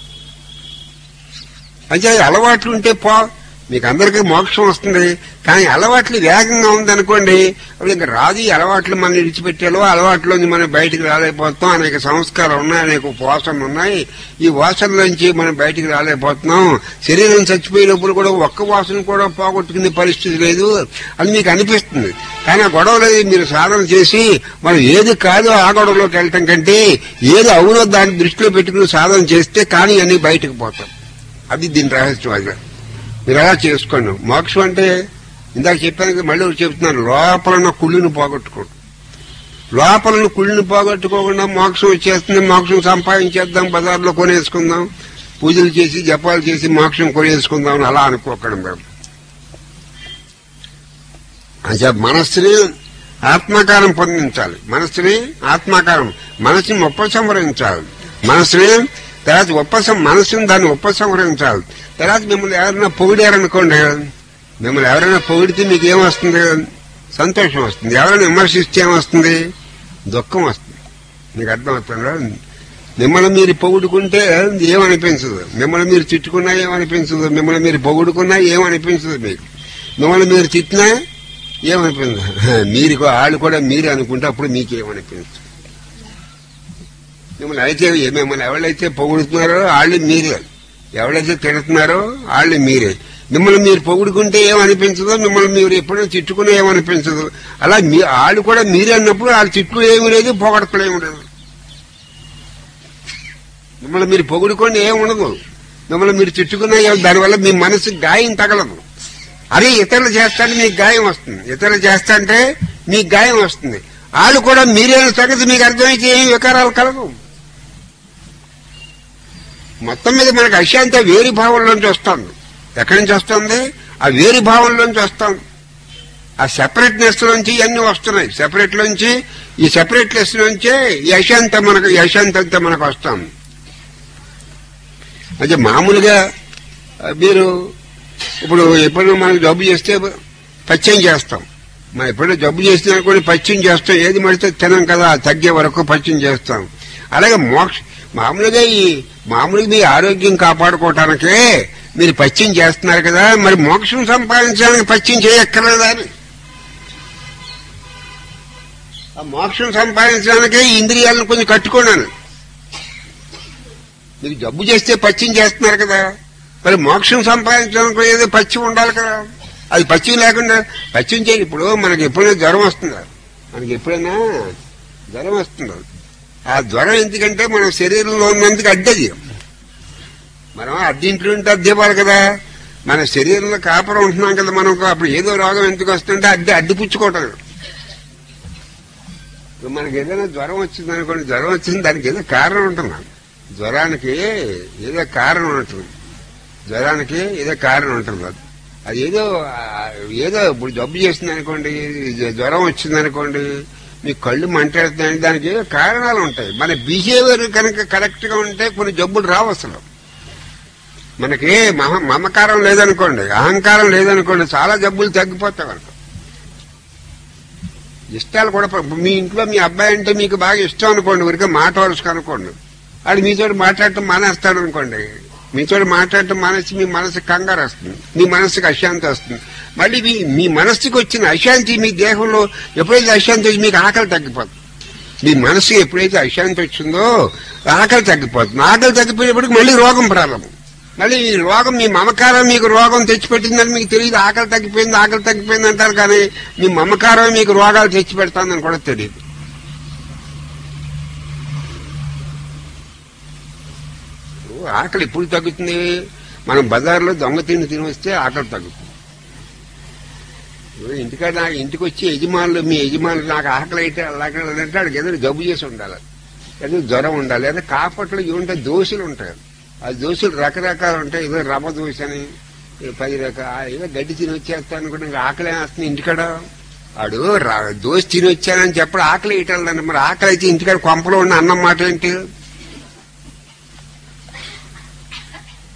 అంటే అలవాట్లు ఉంటే పో మీకు అందరికీ మోక్షం వస్తుంది కానీ అలవాట్లు వేగంగా ఉందనుకోండి అప్పుడు ఇంకా రాదు ఈ అలవాట్లు మనం విడిచిపెట్టాలో అలవాట్లోంచి మనం బయటికి రాలేకపోతున్నాం అనేక సంస్కారం ఉన్నాయి అనేక వాసనలు ఉన్నాయి ఈ వాసనలోంచి మనం బయటికి రాలేకపోతున్నాం శరీరం చచ్చిపోయే లోపల కూడా ఒక్క వాసన కూడా పోగొట్టుకునే పరిస్థితి లేదు అని మీకు అనిపిస్తుంది కానీ ఆ గొడవలో మీరు సాధన చేసి మనం ఏది కాదో ఆ గొడవలోకి వెళ్ళటం కంటే ఏది అవునో దాన్ని దృష్టిలో పెట్టుకుని సాధన చేస్తే కానీ అన్ని బయటకు పోతాం అది దీని రహస్యం అది మీరు అలా చేసుకోండి మోక్షం అంటే ఇందాక చెప్పాను కదా, మళ్ళీ ఒకటి చెప్తున్నాను లోపల ఉన్న కుళ్ళుని పోగొట్టుకోండి లోపల ఉన్న కుళ్ళుని పోగొట్టుకోకుండా మోక్షం వచ్చేస్తుంది మోక్షం సంపాదించేద్దాం బజార్లో కొనేసుకుందాం పూజలు చేసి జపాలు చేసి మోక్షం కొనేసుకుందాం అని అలా అనుకోకండి మేము అంటే మనస్సుని ఆత్మాకారం పొందించాలి మనస్సుని ఆత్మాకారం మనసుని ఉపసంహరించాలి మనస్సుని తర్వాత ఉపసం మనసుని దాన్ని ఉపసంహరించాలి తర్వాత మిమ్మల్ని ఎవరైనా పొగిడారనుకోండి మిమ్మల్ని ఎవరైనా పొగిడితే మీకు ఏమొస్తుంది సంతోషం వస్తుంది ఎవరైనా విమర్శిస్తే ఏమొస్తుంది దుఃఖం వస్తుంది మీకు అర్థమవుతుందా మిమ్మల్ని మీరు పొగుడుకుంటే ఏమనిపించదు మిమ్మల్ని మీరు తిట్టుకున్నా ఏమనిపించదు మిమ్మల్ని మీరు పొగుడుకున్నా ఏమనిపించదు మీకు మిమ్మల్ని మీరు తిట్టినా ఏమనిపించదు మీరు వాళ్ళు కూడా మీరు అనుకుంటే అప్పుడు మీకేమనిపించదు మిమ్మల్ని అయితే మిమ్మల్ని ఎవరైతే పొగుడుతున్నారో వాళ్ళు మీరే ఎవరైతే తిడుతున్నారో వాళ్ళు మీరే మిమ్మల్ని మీరు పొగుడుకుంటే ఏమనిపించదో మిమ్మల్ని మీరు ఎప్పుడైనా తిట్టుకునే ఏమనిపించదు అలా మీ వాళ్ళు కూడా మీరే అన్నప్పుడు వాళ్ళు తిట్లు ఏమి లేదు పొగడతలు ఏమి లేదు మిమ్మల్ని మీరు పొగుడుకొని ఏముండదు మిమ్మల్ని మీరు తిట్టుకున్నా ఏం- దానివల్ల మీ మనసు గాయం తగలదు అదే ఇతరులు చేస్తాంటే మీకు గాయం వస్తుంది ఇతరులు చేస్తాంటే మీకు గాయం వస్తుంది వాళ్ళు కూడా మీరే అన్న సంగతి మీకు అర్థమైతే ఏం వికారాలు కలగవు మొత్తం మీద మనకు అశాంతి వేరి భావంలోంచి వస్తుంది ఎక్కడి నుంచి వస్తుంది ఆ వేరి భావంలోంచి వస్తుంది ఆ సెపరేట్నెస్ నుంచి ఇవన్నీ వస్తున్నాయి సెపరేట్ నుంచి ఈ సెపరేట్నెస్ నుంచే ఈ అశాంత మనకు ఈ అశాంతి అంతా మనకు వస్తుంది అయితే మామూలుగా ఆ, మీరు ఇప్పుడు ఎప్పుడైనా మనకు జబ్బు చేస్తే పచ్చయం చేస్తాం మనం ఎప్పుడైనా జబ్బు చేస్తే అనుకోని పచ్చయం చేస్తాం ఏది మడితే తినం కదా తగ్గే వరకు పచ్చయం చేస్తాం అలాగే మోక్ష మామూలుగా ఈ మామూలుగా మీ ఆరోగ్యం కాపాడుకోవటానికే మీరు పచ్చయం చేస్తున్నారు కదా మరి మోక్షం సంపాదించడానికి పచ్చయం చేయక్కర్లేదా అని ఆ మోక్షం సంపాదించడానికే ఈ ఇంద్రియాలను కొంచెం కట్టుకున్నాను మీకు జబ్బు చేస్తే పచ్చిం చేస్తున్నారు కదా మరి మోక్షం సంపాదించడానికి ఏదో పచ్చి ఉండాలి కదా అది పచ్చిం లేకుండా పచ్చిం చేయాలి ఇప్పుడు మనకి ఎప్పుడైనా జ్వరం వస్తుందా మనకి ఎప్పుడైనా జ్వరం వస్తుంది ఆ జ్వరం ఎందుకంటే మన శరీరంలో ఉన్నందుకు అడ్డది మనం అడ్డింట్లో ఉంటే అద్దెవ్వాలి కదా మన శరీరంలో కాపురం ఉంటున్నాం కదా మనం అప్పుడు ఏదో రోగం ఎందుకు వస్తుంటే అద్దె అడ్డుపుచ్చుకోవటం ఇప్పుడు మనకి ఏదైనా జ్వరం వచ్చింది అనుకోండి జ్వరం వచ్చింది దానికి ఏదో కారణం ఉంటుంది జ్వరానికి ఏదో కారణం ఉంటుంది జ్వరానికి ఏదో కారణం ఉంటుంది అది అది ఏదో ఆ, ఏదో ఇప్పుడు జబ్బు చేసింది అనుకోండి జ- జ్వరం వచ్చింది అనుకోండి మీ కళ్ళు మంటేస్తున్నాయి దానికి ఏదో కారణాలు ఉంటాయి మన బిహేవియర్ కనుక కరెక్ట్ గా ఉంటే కొన్ని జబ్బులు రావు అసలు మనకి మహ మమకారం లేదనుకోండి అహంకారం లేదనుకోండి చాలా జబ్బులు తగ్గిపోతాయి మనకు ఇష్టాలు కూడా ప- మీ ఇంట్లో మీ అబ్బాయి అంటే మీకు బాగా ఇష్టం అనుకోండి ఊరికే మాట వరుసకు అనుకోండి వాడు మీతో మాట్లాడటం మానేస్తాడు అనుకోండి మీతో మాట్లాడటం మానేసి మీ మనసు కంగారు వస్తుంది మీ మనసుకి అశాంతి వస్తుంది మళ్ళీ మీ మీ మనసుకి వచ్చిన అశాంతి మీ దేహంలో ఎప్పుడైతే అశాంతి వచ్చి మీకు ఆకలి తగ్గిపోతుంది మీ మనసు ఎప్పుడైతే అశాంతి వచ్చిందో ఆకలి తగ్గిపోతుంది ఆకలి తగ్గిపోయినప్పటికి మళ్ళీ రోగం ప్రారంభం మళ్ళీ ఈ రోగం మీ మమకారం మీకు రోగం తెచ్చిపెట్టిందని మీకు తెలియదు ఆకలి తగ్గిపోయింది ఆకలి తగ్గిపోయింది అంటారు కానీ మీ మమకారం మీకు రోగాలు తెచ్చిపెడతాందని కూడా తెలియదు ఇప్పుడు ఆకలి ఎప్పుడు తగ్గుతుంది మనం బజార్లో దొంగ తిని తిని వస్తే ఆకలి తగ్గుతుంది ఇప్పుడు ఇంటికాడ ఇంటికి వచ్చి యజమానులు మీ యజమానులు నాకు ఆకలి అయితే అలాగే అంటే వాడికి ఏదో జబ్బు చేసి ఉండాలి ఏదో జ్వరం ఉండాలి లేదా కాపట్లు ఇవి ఉంటాయి దోశలు ఉంటాయి ఆ దోశలు రకరకాలు ఉంటాయి ఏదో రవ్వ దోశ అని ఏ పది రకాల ఏదో గడ్డి తిని వచ్చేస్తాను కూడా ఇంకా ఆకలి వేస్తుంది ఇంటికాడ వాడు రా- దోశ తిని వచ్చానని చెప్పడు ఆకలి వేయటం మరి ఆకలి అయితే ఇంటికాడ కొంపలో ఉన్న అన్నం మాట ఏంటి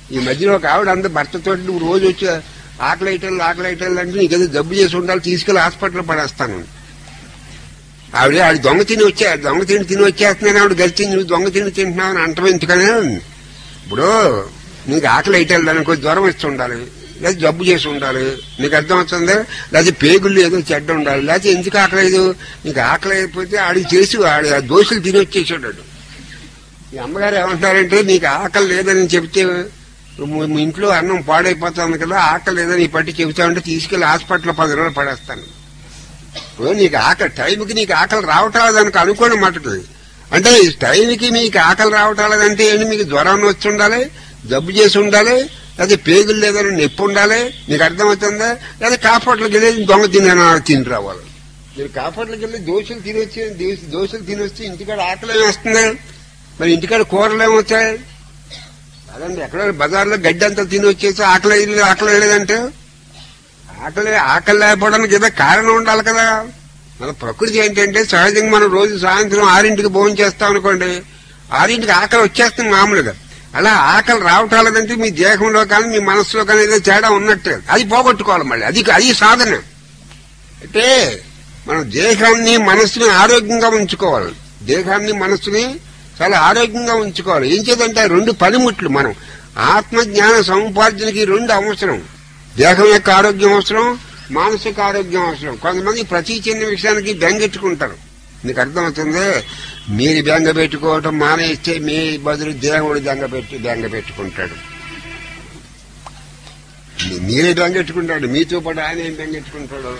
ఈ మధ్యలో ఒక ఆవిడ అంత భర్తతో నువ్వు రోజు వచ్చి ఆకలి ఐటల్ ఆకలి ఐటల్ అంటే నీకేదో జబ్బు చేసి ఉండాలి తీసుకెళ్లి హాస్పిటల్ పడేస్తాను ఆవిడ ఆవిడ దొంగ తిని వచ్చే దొంగ తిని తిని వచ్చేస్తున్నాను ఆవిడ గడిచి నువ్వు దొంగ తిని తింటున్నావు అని అంటాం ఎందుకనే ఇప్పుడు నీకు ఆకలి ఐటల్ అనుకో జ్వరం వచ్చి ఉండాలి లేదా జబ్బు చేసి ఉండాలి నీకు అర్థం అవుతుందా లేదా పేగుళ్ళు ఏదో చెడ్డ ఉండాలి లేకపోతే ఎందుకు ఆకలి లేదు నీకు ఆకలి అయిపోతే ఆడికి చేసి ఆడి ఆ దోశలు తిని వచ్చేసాడు ఈ అమ్మగారు ఏమంటారంటే నీకు ఆకలి లేదని చెప్తే మీ మీ ఇంట్లో అన్నం పాడైపోతుంది కదా ఆకలి లేదని ఈ పట్టి చెబుతామంటే తీసుకెళ్లి హాస్పిటల్ పది రోజులు పడేస్తాను ఇప్పుడు నీకు ఆకలి టైంకి నీకు ఆకలి రావటం లేదనుకో అనుకోని మటుకు అంటే ఈ టైంకి మీకు ఆకలి రావటం లేదంటే ఏంటి మీకు జ్వరం వచ్చి ఉండాలి జబ్బు చేసి ఉండాలి లేదా పేగులు లేదని నొప్పి ఉండాలి నీకు అర్థమవుతుందా లేదా కాపాట్లకి వెళ్ళి దొంగ తిన తిని రావాలి మీరు కాపాట్లకి వెళ్ళి దోశలు తినొచ్చి దోశ- దోశలు తినొచ్చి ఇంటికాడ ఆకలి వేస్తుంది మరి ఇంటికాడ కూరలు ఏమొచ్చాయి అదండి ఎక్కడ బజార్లో గడ్డి అంతా తిని వచ్చేసి ఆకలి వేయలేదు, ఆకలి వేయలేదంటే ఆకలి ఆకలి లేకపోవడానికి ఏదో కారణం ఉండాలి కదా మన ప్రకృతి ఏంటంటే సహజంగా మనం రోజు సాయంత్రం ఆరింటికి భోజనం చేస్తాం అనుకోండి ఆరింటికి ఆకలి వచ్చేస్తుంది మామూలుగా అలా ఆకలి రావటాలేదంటే మీ దేహంలో కానీ మీ మనసులో కానీ ఏదో తేడా ఉన్నట్టు అది పోగొట్టుకోవాలి మళ్ళీ అది అది సాధన అంటే మనం దేహాన్ని మనసుని ఆరోగ్యంగా ఉంచుకోవాలి దేహాన్ని మనసుని చాలా ఆరోగ్యంగా ఉంచుకోవాలి ఏం చేద్దంటే ఆ రెండు పనిముట్లు మనం ఆత్మ జ్ఞాన సముపార్జనకి రెండు అవసరం దేహం యొక్క ఆరోగ్యం అవసరం మానసిక ఆరోగ్యం అవసరం కొంతమంది ప్రతి చిన్న విషయానికి బెంగెట్టుకుంటారు మీకు అర్థమవుతుంది మీరు బెంగ పెట్టుకోవటం మానేస్తే మీ బదులు దేవుడు బెంగ పెట్టి బెంగ పెట్టుకుంటాడు మీ- మీరే బెంగెట్టుకుంటాడు మీతో పాటు ఆయన ఏం బెంగెట్టుకుంటాడు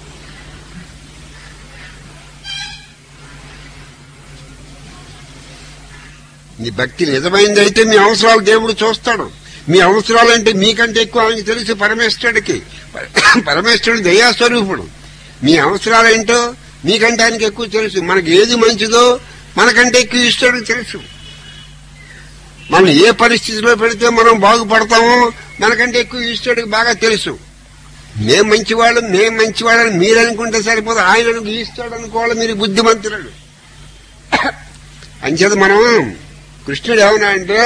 మీ భక్తి నిజమైందైతే మీ అవసరాలు దేవుడు చూస్తాడు మీ అవసరాలంటే మీకంటే ఎక్కువ ఆయనకి తెలుసు పరమేశ్వరుడికి పరమేశ్వరుడు దయాస్వరూపుడు మీ అవసరాలేంటో మీకంటే ఆయనకి ఎక్కువ తెలుసు మనకి ఏది మంచిదో మనకంటే ఎక్కువ ఇస్తాడో తెలుసు మనం ఏ పరిస్థితిలో పెడితే మనం బాగుపడతామో మనకంటే ఎక్కువ ఈశ్వరుడికి బాగా తెలుసు మేం మంచివాళ్ళం మేం మంచివాళ్ళని మీరు అనుకుంటే సరిపోదు ఆయన ఈస్తాడు అనుకోవాలి మీరు బుద్ధిమంతులు అంచేత మనం కృష్ణుడు ఏమన్నా అంటే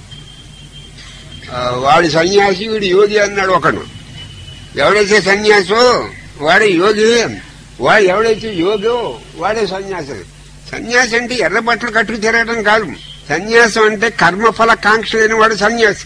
ఆ, వాడి సన్యాసి వీడు యోగి అన్నాడు ఒకడు ఎవడైతే సన్యాసో వాడే యోగి వాడు ఎవడైతే యోగో వాడే సన్యాసి సన్యాసి అంటే ఎర్ర బట్టలు కట్టుకు తిరగడం కాదు సన్యాసం అంటే కర్మఫల కాంక్ష లేని వాడు సన్యాసి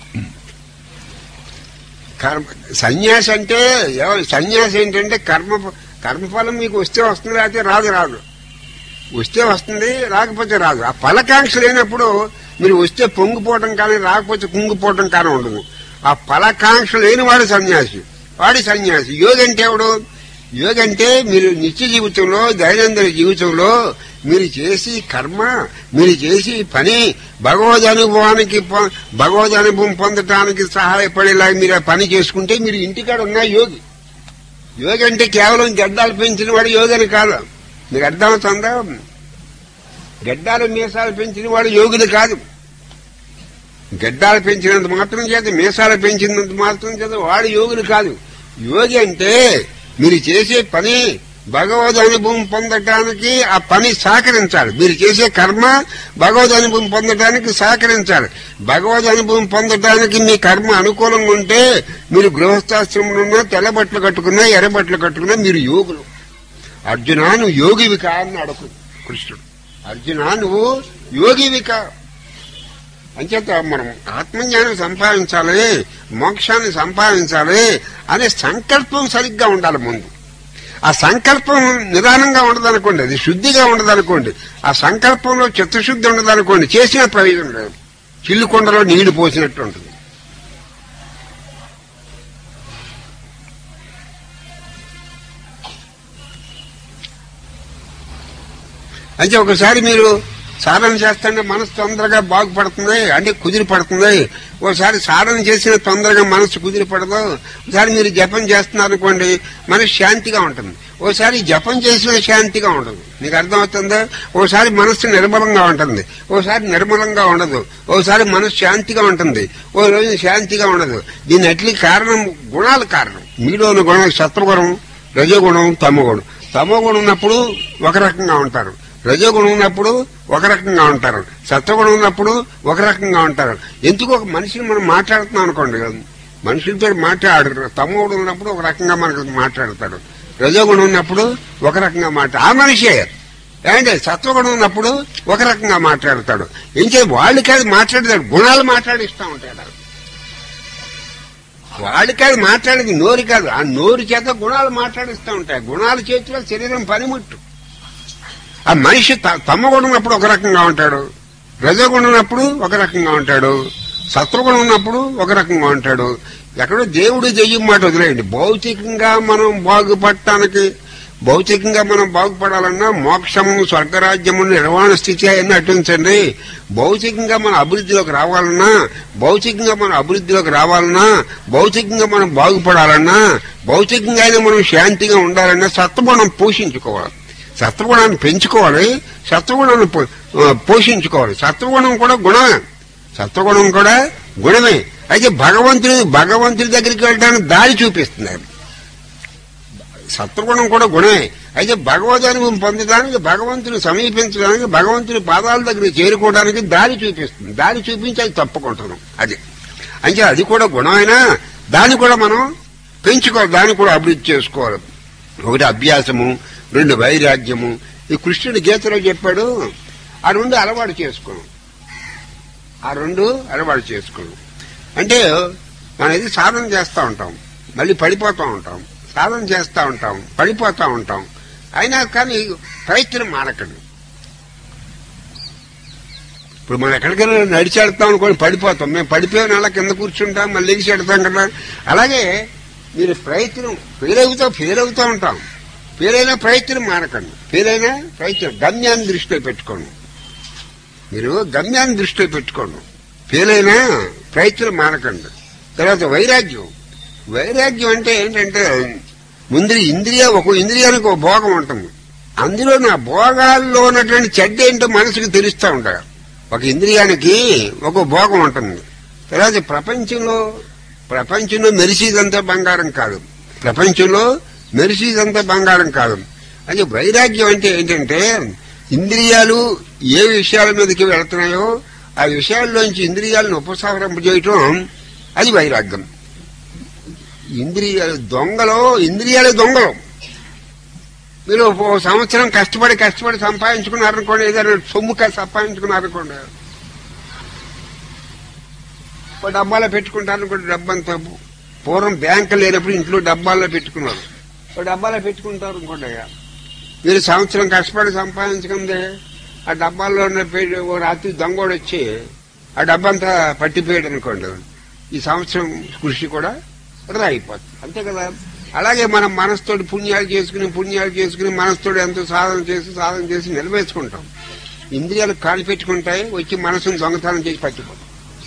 కర్మ సన్యాసి అంటే ఎవరు సన్యాసి ఏంటంటే కర్మ కర్మఫలం మీకు వస్తే వస్తుంది లేకపోతే రాదు రాదు వస్తే వస్తుంది రాకపోతే రాదు ఆ ఫలకాంక్ష లేనప్పుడు మీరు వస్తే పొంగిపోవటం కానీ రాకపోతే కుంగిపోవటం కానీ ఉండదు ఆ ఫలకాంక్ష లేని వాడు సన్యాసి వాడి సన్యాసి యోగి అంటే ఎవడు యోగి అంటే మీరు నిత్య జీవితంలో దైనందిన జీవితంలో మీరు చేసి కర్మ మీరు చేసి పని భగవద్ అనుభవానికి పొ- భగవద్ అనుభవం పొందటానికి సహాయపడేలా మీరు ఆ పని చేసుకుంటే మీరు ఇంటికాడ ఉన్న యోగి యోగి అంటే కేవలం గడ్డాలు పెంచిన వాడు యోగి అని కాదు మీకు అర్థమవుతుందా గడ్డాలు మీసాలు పెంచిన వాడు యోగులు కాదు గడ్డాలు పెంచినంత మాత్రం చేత మీసాలు పెంచినంత మాత్రం చేత వాడు యోగులు కాదు యోగి అంటే మీరు చేసే పని భగవద్ అనుభవం పొందటానికి ఆ పని సహకరించాలి మీరు చేసే కర్మ భగవద్ అనుభవం పొందటానికి సహకరించాలి భగవద్ అనుభవం పొందటానికి మీ కర్మ అనుకూలంగా ఉంటే మీరు గృహస్థాశ్రమంలో ఉన్నా తెల్ల బట్టలు కట్టుకున్నా ఎర్ర బట్టలు కట్టుకున్నా మీరు యోగులు అర్జున నువ్వు యోగివి కా అన్నాడు కృష్ణుడు అర్జున నువ్వు యోగివి కా అంచేత మనం ఆత్మజ్ఞానం సంపాదించాలి మోక్షాన్ని సంపాదించాలి అనే సంకల్పం సరిగ్గా ఉండాలి ముందు ఆ సంకల్పం నిదానంగా ఉండదనుకోండి అది శుద్ధిగా ఉండదనుకోండి ఆ సంకల్పంలో చిత్తశుద్ధి ఉండదనుకోండి చేసిన ప్రయోజనం లేదు చిల్లు కొండలో నీళ్లు పోసినట్టు ఉంటుంది అయితే ఒకసారి మీరు సాధన చేస్తుంటే మనసు తొందరగా బాగుపడుతుంది అంటే కుదిరి పడుతుంది ఒకసారి సాధన చేసిన తొందరగా మనసు కుదిరి పడదు ఒకసారి మీరు జపం చేస్తున్నారు అనుకోండి మనసు శాంతిగా ఉంటుంది ఓసారి జపం చేసిన శాంతిగా ఉండదు నీకు అర్థమవుతుందా ఓసారి మనస్సు నిర్మలంగా ఉంటుంది ఓసారి నిర్మలంగా ఉండదు ఓసారి మనసు శాంతిగా ఉంటుంది ఓ రోజు శాంతిగా ఉండదు దీని అట్లీ కారణం గుణాలు కారణం మీలోని గుణం సత్వగుణం రజోగుణం తమగుణం తమోగుణం ఉన్నప్పుడు ఒక రకంగా ఉంటారు రజోగుణం ఉన్నప్పుడు ఒక రకంగా ఉంటారు సత్వగుణం ఉన్నప్పుడు ఒక రకంగా ఉంటారు ఎందుకు ఒక మనిషిని మనం మాట్లాడుతున్నాం అనుకోండి మనుషులతో మాట్లాడరు తమ్ముడు ఉన్నప్పుడు ఒక రకంగా మనకు మాట్లాడతాడు రజోగుణం ఉన్నప్పుడు ఒక రకంగా మాట్లా ఆ మనిషే ఏమంటే సత్వగుణం ఉన్నప్పుడు ఒక రకంగా మాట్లాడతాడు ఏం చేయాలి వాళ్ళు కాదు మాట్లాడతాడు గుణాలు మాట్లాడిస్తూ ఉంటాడు వాళ్ళు కాదు మాట్లాడేది నోరు కాదు ఆ నోరు చేత గుణాలు మాట్లాడిస్తూ ఉంటాయి గుణాల చేతిలో శరీరం పనిముట్టు ఆ మనిషి త- తమ్మగుణం ఉన్నప్పుడు ఒక రకంగా ఉంటాడు రజగుణం ఉన్నప్పుడు ఒక రకంగా ఉంటాడు సత్వగుణం ఉన్నప్పుడు ఒక రకంగా ఉంటాడు ఎక్కడో దేవుడు దెయ్యం మాట వదిలేయండి భౌతికంగా మనం బాగుపడటానికి భౌతికంగా మనం బాగుపడాలన్నా మోక్షము స్వర్గరాజ్యము నిర్వాణ స్థితి అవన్నీ అటుంచండి భౌతికంగా మన అభివృద్ధిలోకి రావాలన్నా భౌతికంగా మన అభివృద్ధిలోకి రావాలన్నా భౌతికంగా మనం బాగుపడాలన్నా భౌతికంగా అయినా మనం శాంతిగా ఉండాలన్నా సత్వగుణం పోషించుకోవాలి సత్వగుణాన్ని పెంచుకోవాలి సత్వగుణాన్ని పో- ఆ, పోషించుకోవాలి సత్వగుణం కూడా గుణమే సత్వగుణం కూడా గుణమే అయితే భగవంతుడి భగవంతుడి దగ్గరికి వెళ్ళడానికి దారి చూపిస్తుంది అది. సత్వగుణం కూడా గుణమే అయితే భగవదనుభవం పొందడానికి భగవంతుని సమీపించడానికి భగవంతుని పాదాల దగ్గర చేరుకోవడానికి దారి చూపిస్తుంది దారి చూపించి అది తప్పుకుంటున్నాం అది అంటే అది కూడా గుణమైనా దాన్ని కూడా మనం పెంచుకోవాలి దాన్ని కూడా అభివృద్ధి చేసుకోవాలి ఒకటి అభ్యాసము రెండు వైరాగ్యము ఈ కృష్ణుడు గీతలో చెప్పాడు ఆ రెండు అలవాటు చేసుకోను ఆ రెండు అలవాటు చేసుకోను అంటే మనం ఇది సాధన చేస్తూ ఉంటాం మళ్ళీ పడిపోతూ ఉంటాం సాధన చేస్తూ ఉంటాం పడిపోతూ ఉంటాం అయినా కానీ ప్రయత్నం మానకండి ఇప్పుడు మనం ఎక్కడికైనా నడిచి వెళ్తాం అనుకోని పడిపోతాం మేము పడిపోయిన అలా కింద కూర్చుంటాం మళ్ళీ లేచి వెళ్తాం కదా అలాగే మీరు ప్రయత్నం ఫెయిల్ అవుతా ఫెయిల్ అవుతూ ఉంటాం ఫెయిల్ అయినా ప్రయత్నం మానకండి ఫెయిల్ అయినా ప్రయత్నం గమ్యాన్ని దృష్టిలో పెట్టుకోండి మీరు గమ్యాన్ని దృష్టిలో పెట్టుకోండి ఫెయిల్ అయినా ప్రయత్నం మానకండి తర్వాత వైరాగ్యం వైరాగ్యం అంటే ఏంటంటే ముందు ఇంద్రియ ఒక ఇంద్రియానికి ఒక భోగం ఉంటుంది అందులో నా భోగాల్లో ఉన్నటువంటి చెడ్డ ఏంటో మనసుకు తెలుస్తూ ఉంటారు ఒక ఇంద్రియానికి ఒక భోగం ఉంటుంది తర్వాత ప్రపంచంలో ప్రపంచంలో మెరిసేదంతా బంగారం కాదు ప్రపంచంలో మెరిసేదంతా బంగారం కాదు అది వైరాగ్యం అంటే ఏంటంటే ఇంద్రియాలు ఏ విషయాల మీదకి వెళ్తున్నాయో ఆ విషయాల్లోంచి ఇంద్రియాలను ఉపసంహరింపజేయటం అది వైరాగ్యం ఇంద్రియాలు దొంగలు ఇంద్రియాలు దొంగలు మీరు ఓ సంవత్సరం కష్టపడి కష్టపడి సంపాదించుకున్నారనుకోండి ఏదైనా సొమ్ము కా- సంపాదించుకున్నారనుకోండి ఓ డబ్బాలో పెట్టుకుంటారనుకోండి డబ్బంతా పూర్వం బ్యాంకు లేనప్పుడు ఇంట్లో డబ్బాల్లో పెట్టుకున్నారు ఓ డబ్బాలో పెట్టుకుంటారు అనుకోండి మీరు సంవత్సరం కష్టపడి సంపాదించుకుందే ఆ డబ్బాల్లో ఉన్న పె- ఓ రాత్రి దొంగోడు వచ్చి ఆ డబ్బంతా పట్టిపోయాడు అనుకోండి ఈ సంవత్సరం కృషి కూడా వృధా అయిపోతుంది అంతే కదా అలాగే మనం మనసుతోటి పుణ్యాలు చేసుకుని పుణ్యాలు చేసుకుని మనసుతోటి ఎంతో సాధన చేసి సాధన చేసి నిలవేసుకుంటాం ఇంద్రియాలు కాలు పెట్టుకుంటాయి వచ్చి మనసును దొంగతనం చేసి పట్టిపోతాం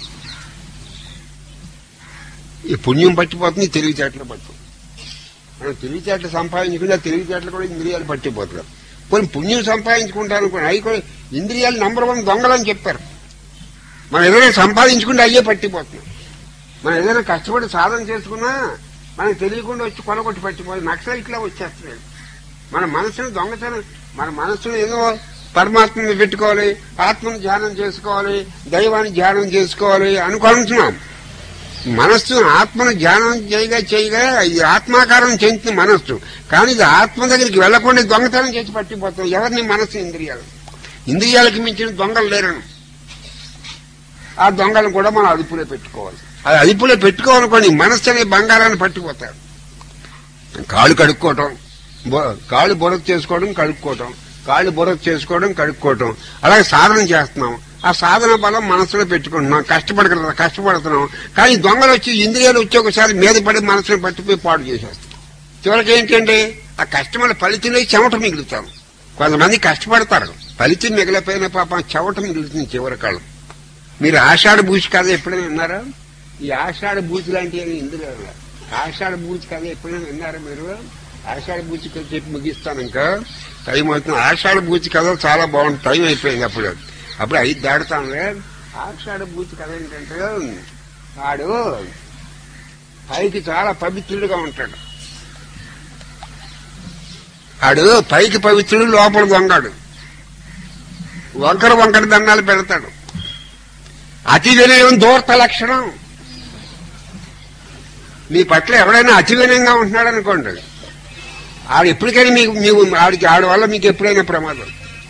ఈ పుణ్యం పట్టిపోతుంది తెలివితేటలు పట్టు మనం తెలివితేటలు సంపాదించుకుంటే ఆ తెలివితేటలు కూడా ఇంద్రియాలు పట్టిపోతున్నారు కొన్ని పుణ్యం సంపాదించుకుంటారు అనుకోండి అవి కూడా ఇంద్రియాలు నంబర్ వన్ దొంగలని చెప్పారు మనం ఏదైనా సంపాదించుకుంటే అయ్యే పట్టిపోతున్నాం మనం ఏదైనా కష్టపడి సాధన చేసుకున్నా మనకు తెలియకుండా వచ్చి కొలగొట్టి పట్టిపోయి నక్సలైట్లా వచ్చేస్తున్నాడు మన మనసును దొంగతనం మన మనసును ఏదో పరమాత్మని పెట్టుకోవాలి ఆత్మను ధ్యానం చేసుకోవాలి దైవాన్ని ధ్యానం చేసుకోవాలి అనుకుంటున్నాం మనస్సు ఆత్మను ధ్యానం చేయగా చేయగా ఇది ఆత్మాకారం చెందుతుంది మనస్సు కానీ ఇది ఆత్మ దగ్గరికి వెళ్లకుండా దొంగతనం చేసి పట్టిపోతుంది ఎవరిని మనస్సు ఇంద్రియాలు ఇంద్రియాలకు మించిన దొంగలు లేరను ఆ దొంగలను కూడా మనం అదుపులో పెట్టుకోవాలి అది అదుపులో పెట్టుకోవాలనుకోండి మనస్సు అనే బంగారాన్ని పట్టిపోతాడు కాళ్ళు కడుక్కోవటం బొ- కాళ్ళు బొరక చేసుకోవడం కడుక్కోవటం కాళ్ళు బొరక చేసుకోవడం కడుక్కోవటం అలాగే సాధన చేస్తున్నాం ఆ సాధన బలం మనసులో పెట్టుకుంటున్నాం కష్టపడ కష్టపడుతున్నాం కానీ దొంగలు వచ్చి ఇంద్రియాలు వచ్చి ఒకసారి మీద పడి మనసును పట్టిపోయి పాడు చేసేస్తాం చివరికి ఏంటంటే ఆ కష్టమైన ఫలితంలో చెమట మిగులుతాం కొంతమంది కష్టపడతారు ఫలితం మిగిలిపోయిన పాపం చెమట మిగులుతుంది చివరి కాలం మీరు ఆషాఢ బూచి కథ ఎప్పుడైనా విన్నారా ఈ ఆషాఢ బూచి లాంటివి ఇందులో ఆషాఢ బూచి కథ ఎప్పుడైనా విన్నారా మీరు ఆషాఢ బూచి కథ చెప్పి ముగిస్తాను ఇంకా టైం అవుతుంది ఆషాఢ బూచి కథ చాలా బాగుంది టైం అయిపోయింది అప్పుడు అప్పుడు ఐదు దాడుతానులే ఆషాఢ బూచి కథ ఏంటంటే వాడు పైకి చాలా పవిత్రుడుగా ఉంటాడు ఆడు పైకి పవిత్రుడు లోపల దొంగాడు వంకర వంకర దండాలు పెడతాడు అతి వినయం దూర్త లక్షణం మీ పట్ల ఎవడైనా అతి వినయంగా ఉంటున్నాడు అనుకోండి ఆడు ఎప్పటికైనా మీకు మీకు ఆడికి ఆడి వల్ల మీకు ఎప్పుడైనా ప్రమాదం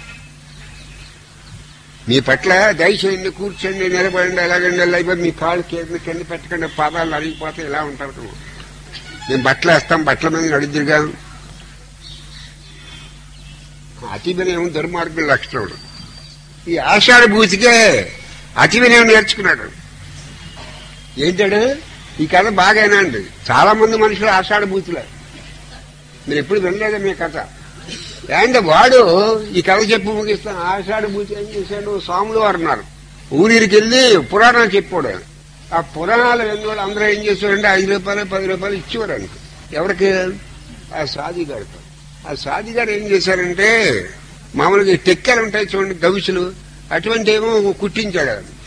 మీ పట్ల దయచేయండి కూర్చోండి నిలబడండి ఎలాగండి ఎలా అయిపోయి మీ కాళ్ళు కింద కింద పెట్టకండి పాదాలు అరిగిపోతే ఇలా ఉంటారు మేము బట్టలు వేస్తాం బట్టల మీద నడుద్దురుగా అతి వినయం దుర్మార్గుల లక్షణం ఈ ఆషాఢ భూతికే అతి వినయం నేర్చుకున్నాడు ఏంటాడు ఈ కథ బాగైనా అండి చాలా మంది మనుషులు ఆషాఢ భూతిలే మీరు ఎప్పుడు వినలేదా మీ కథ అంటే వాడు ఈ కథ చెప్పి ముగిస్తాం ఆషాఢ భూతి ఏం చేశాడు స్వాములు వారు ఉన్నారు ఊరికి వెళ్ళి పురాణాలు చెప్పాడు ఆ పురాణాలు విన్నవాడు అందరూ ఏం చేశారంటే ఐదు రూపాయలు పది రూపాయలు ఇచ్చేవారు అనుకో ఎవరికి ఆ సాదిగాడితో ఆ సాదిగాడు ఏం చేశారంటే మామూలుగా ఈ టెక్కలు ఉంటాయి చూడండి గవిసులు అటువంటి ఏమో కుట్టించాడు ఆయన.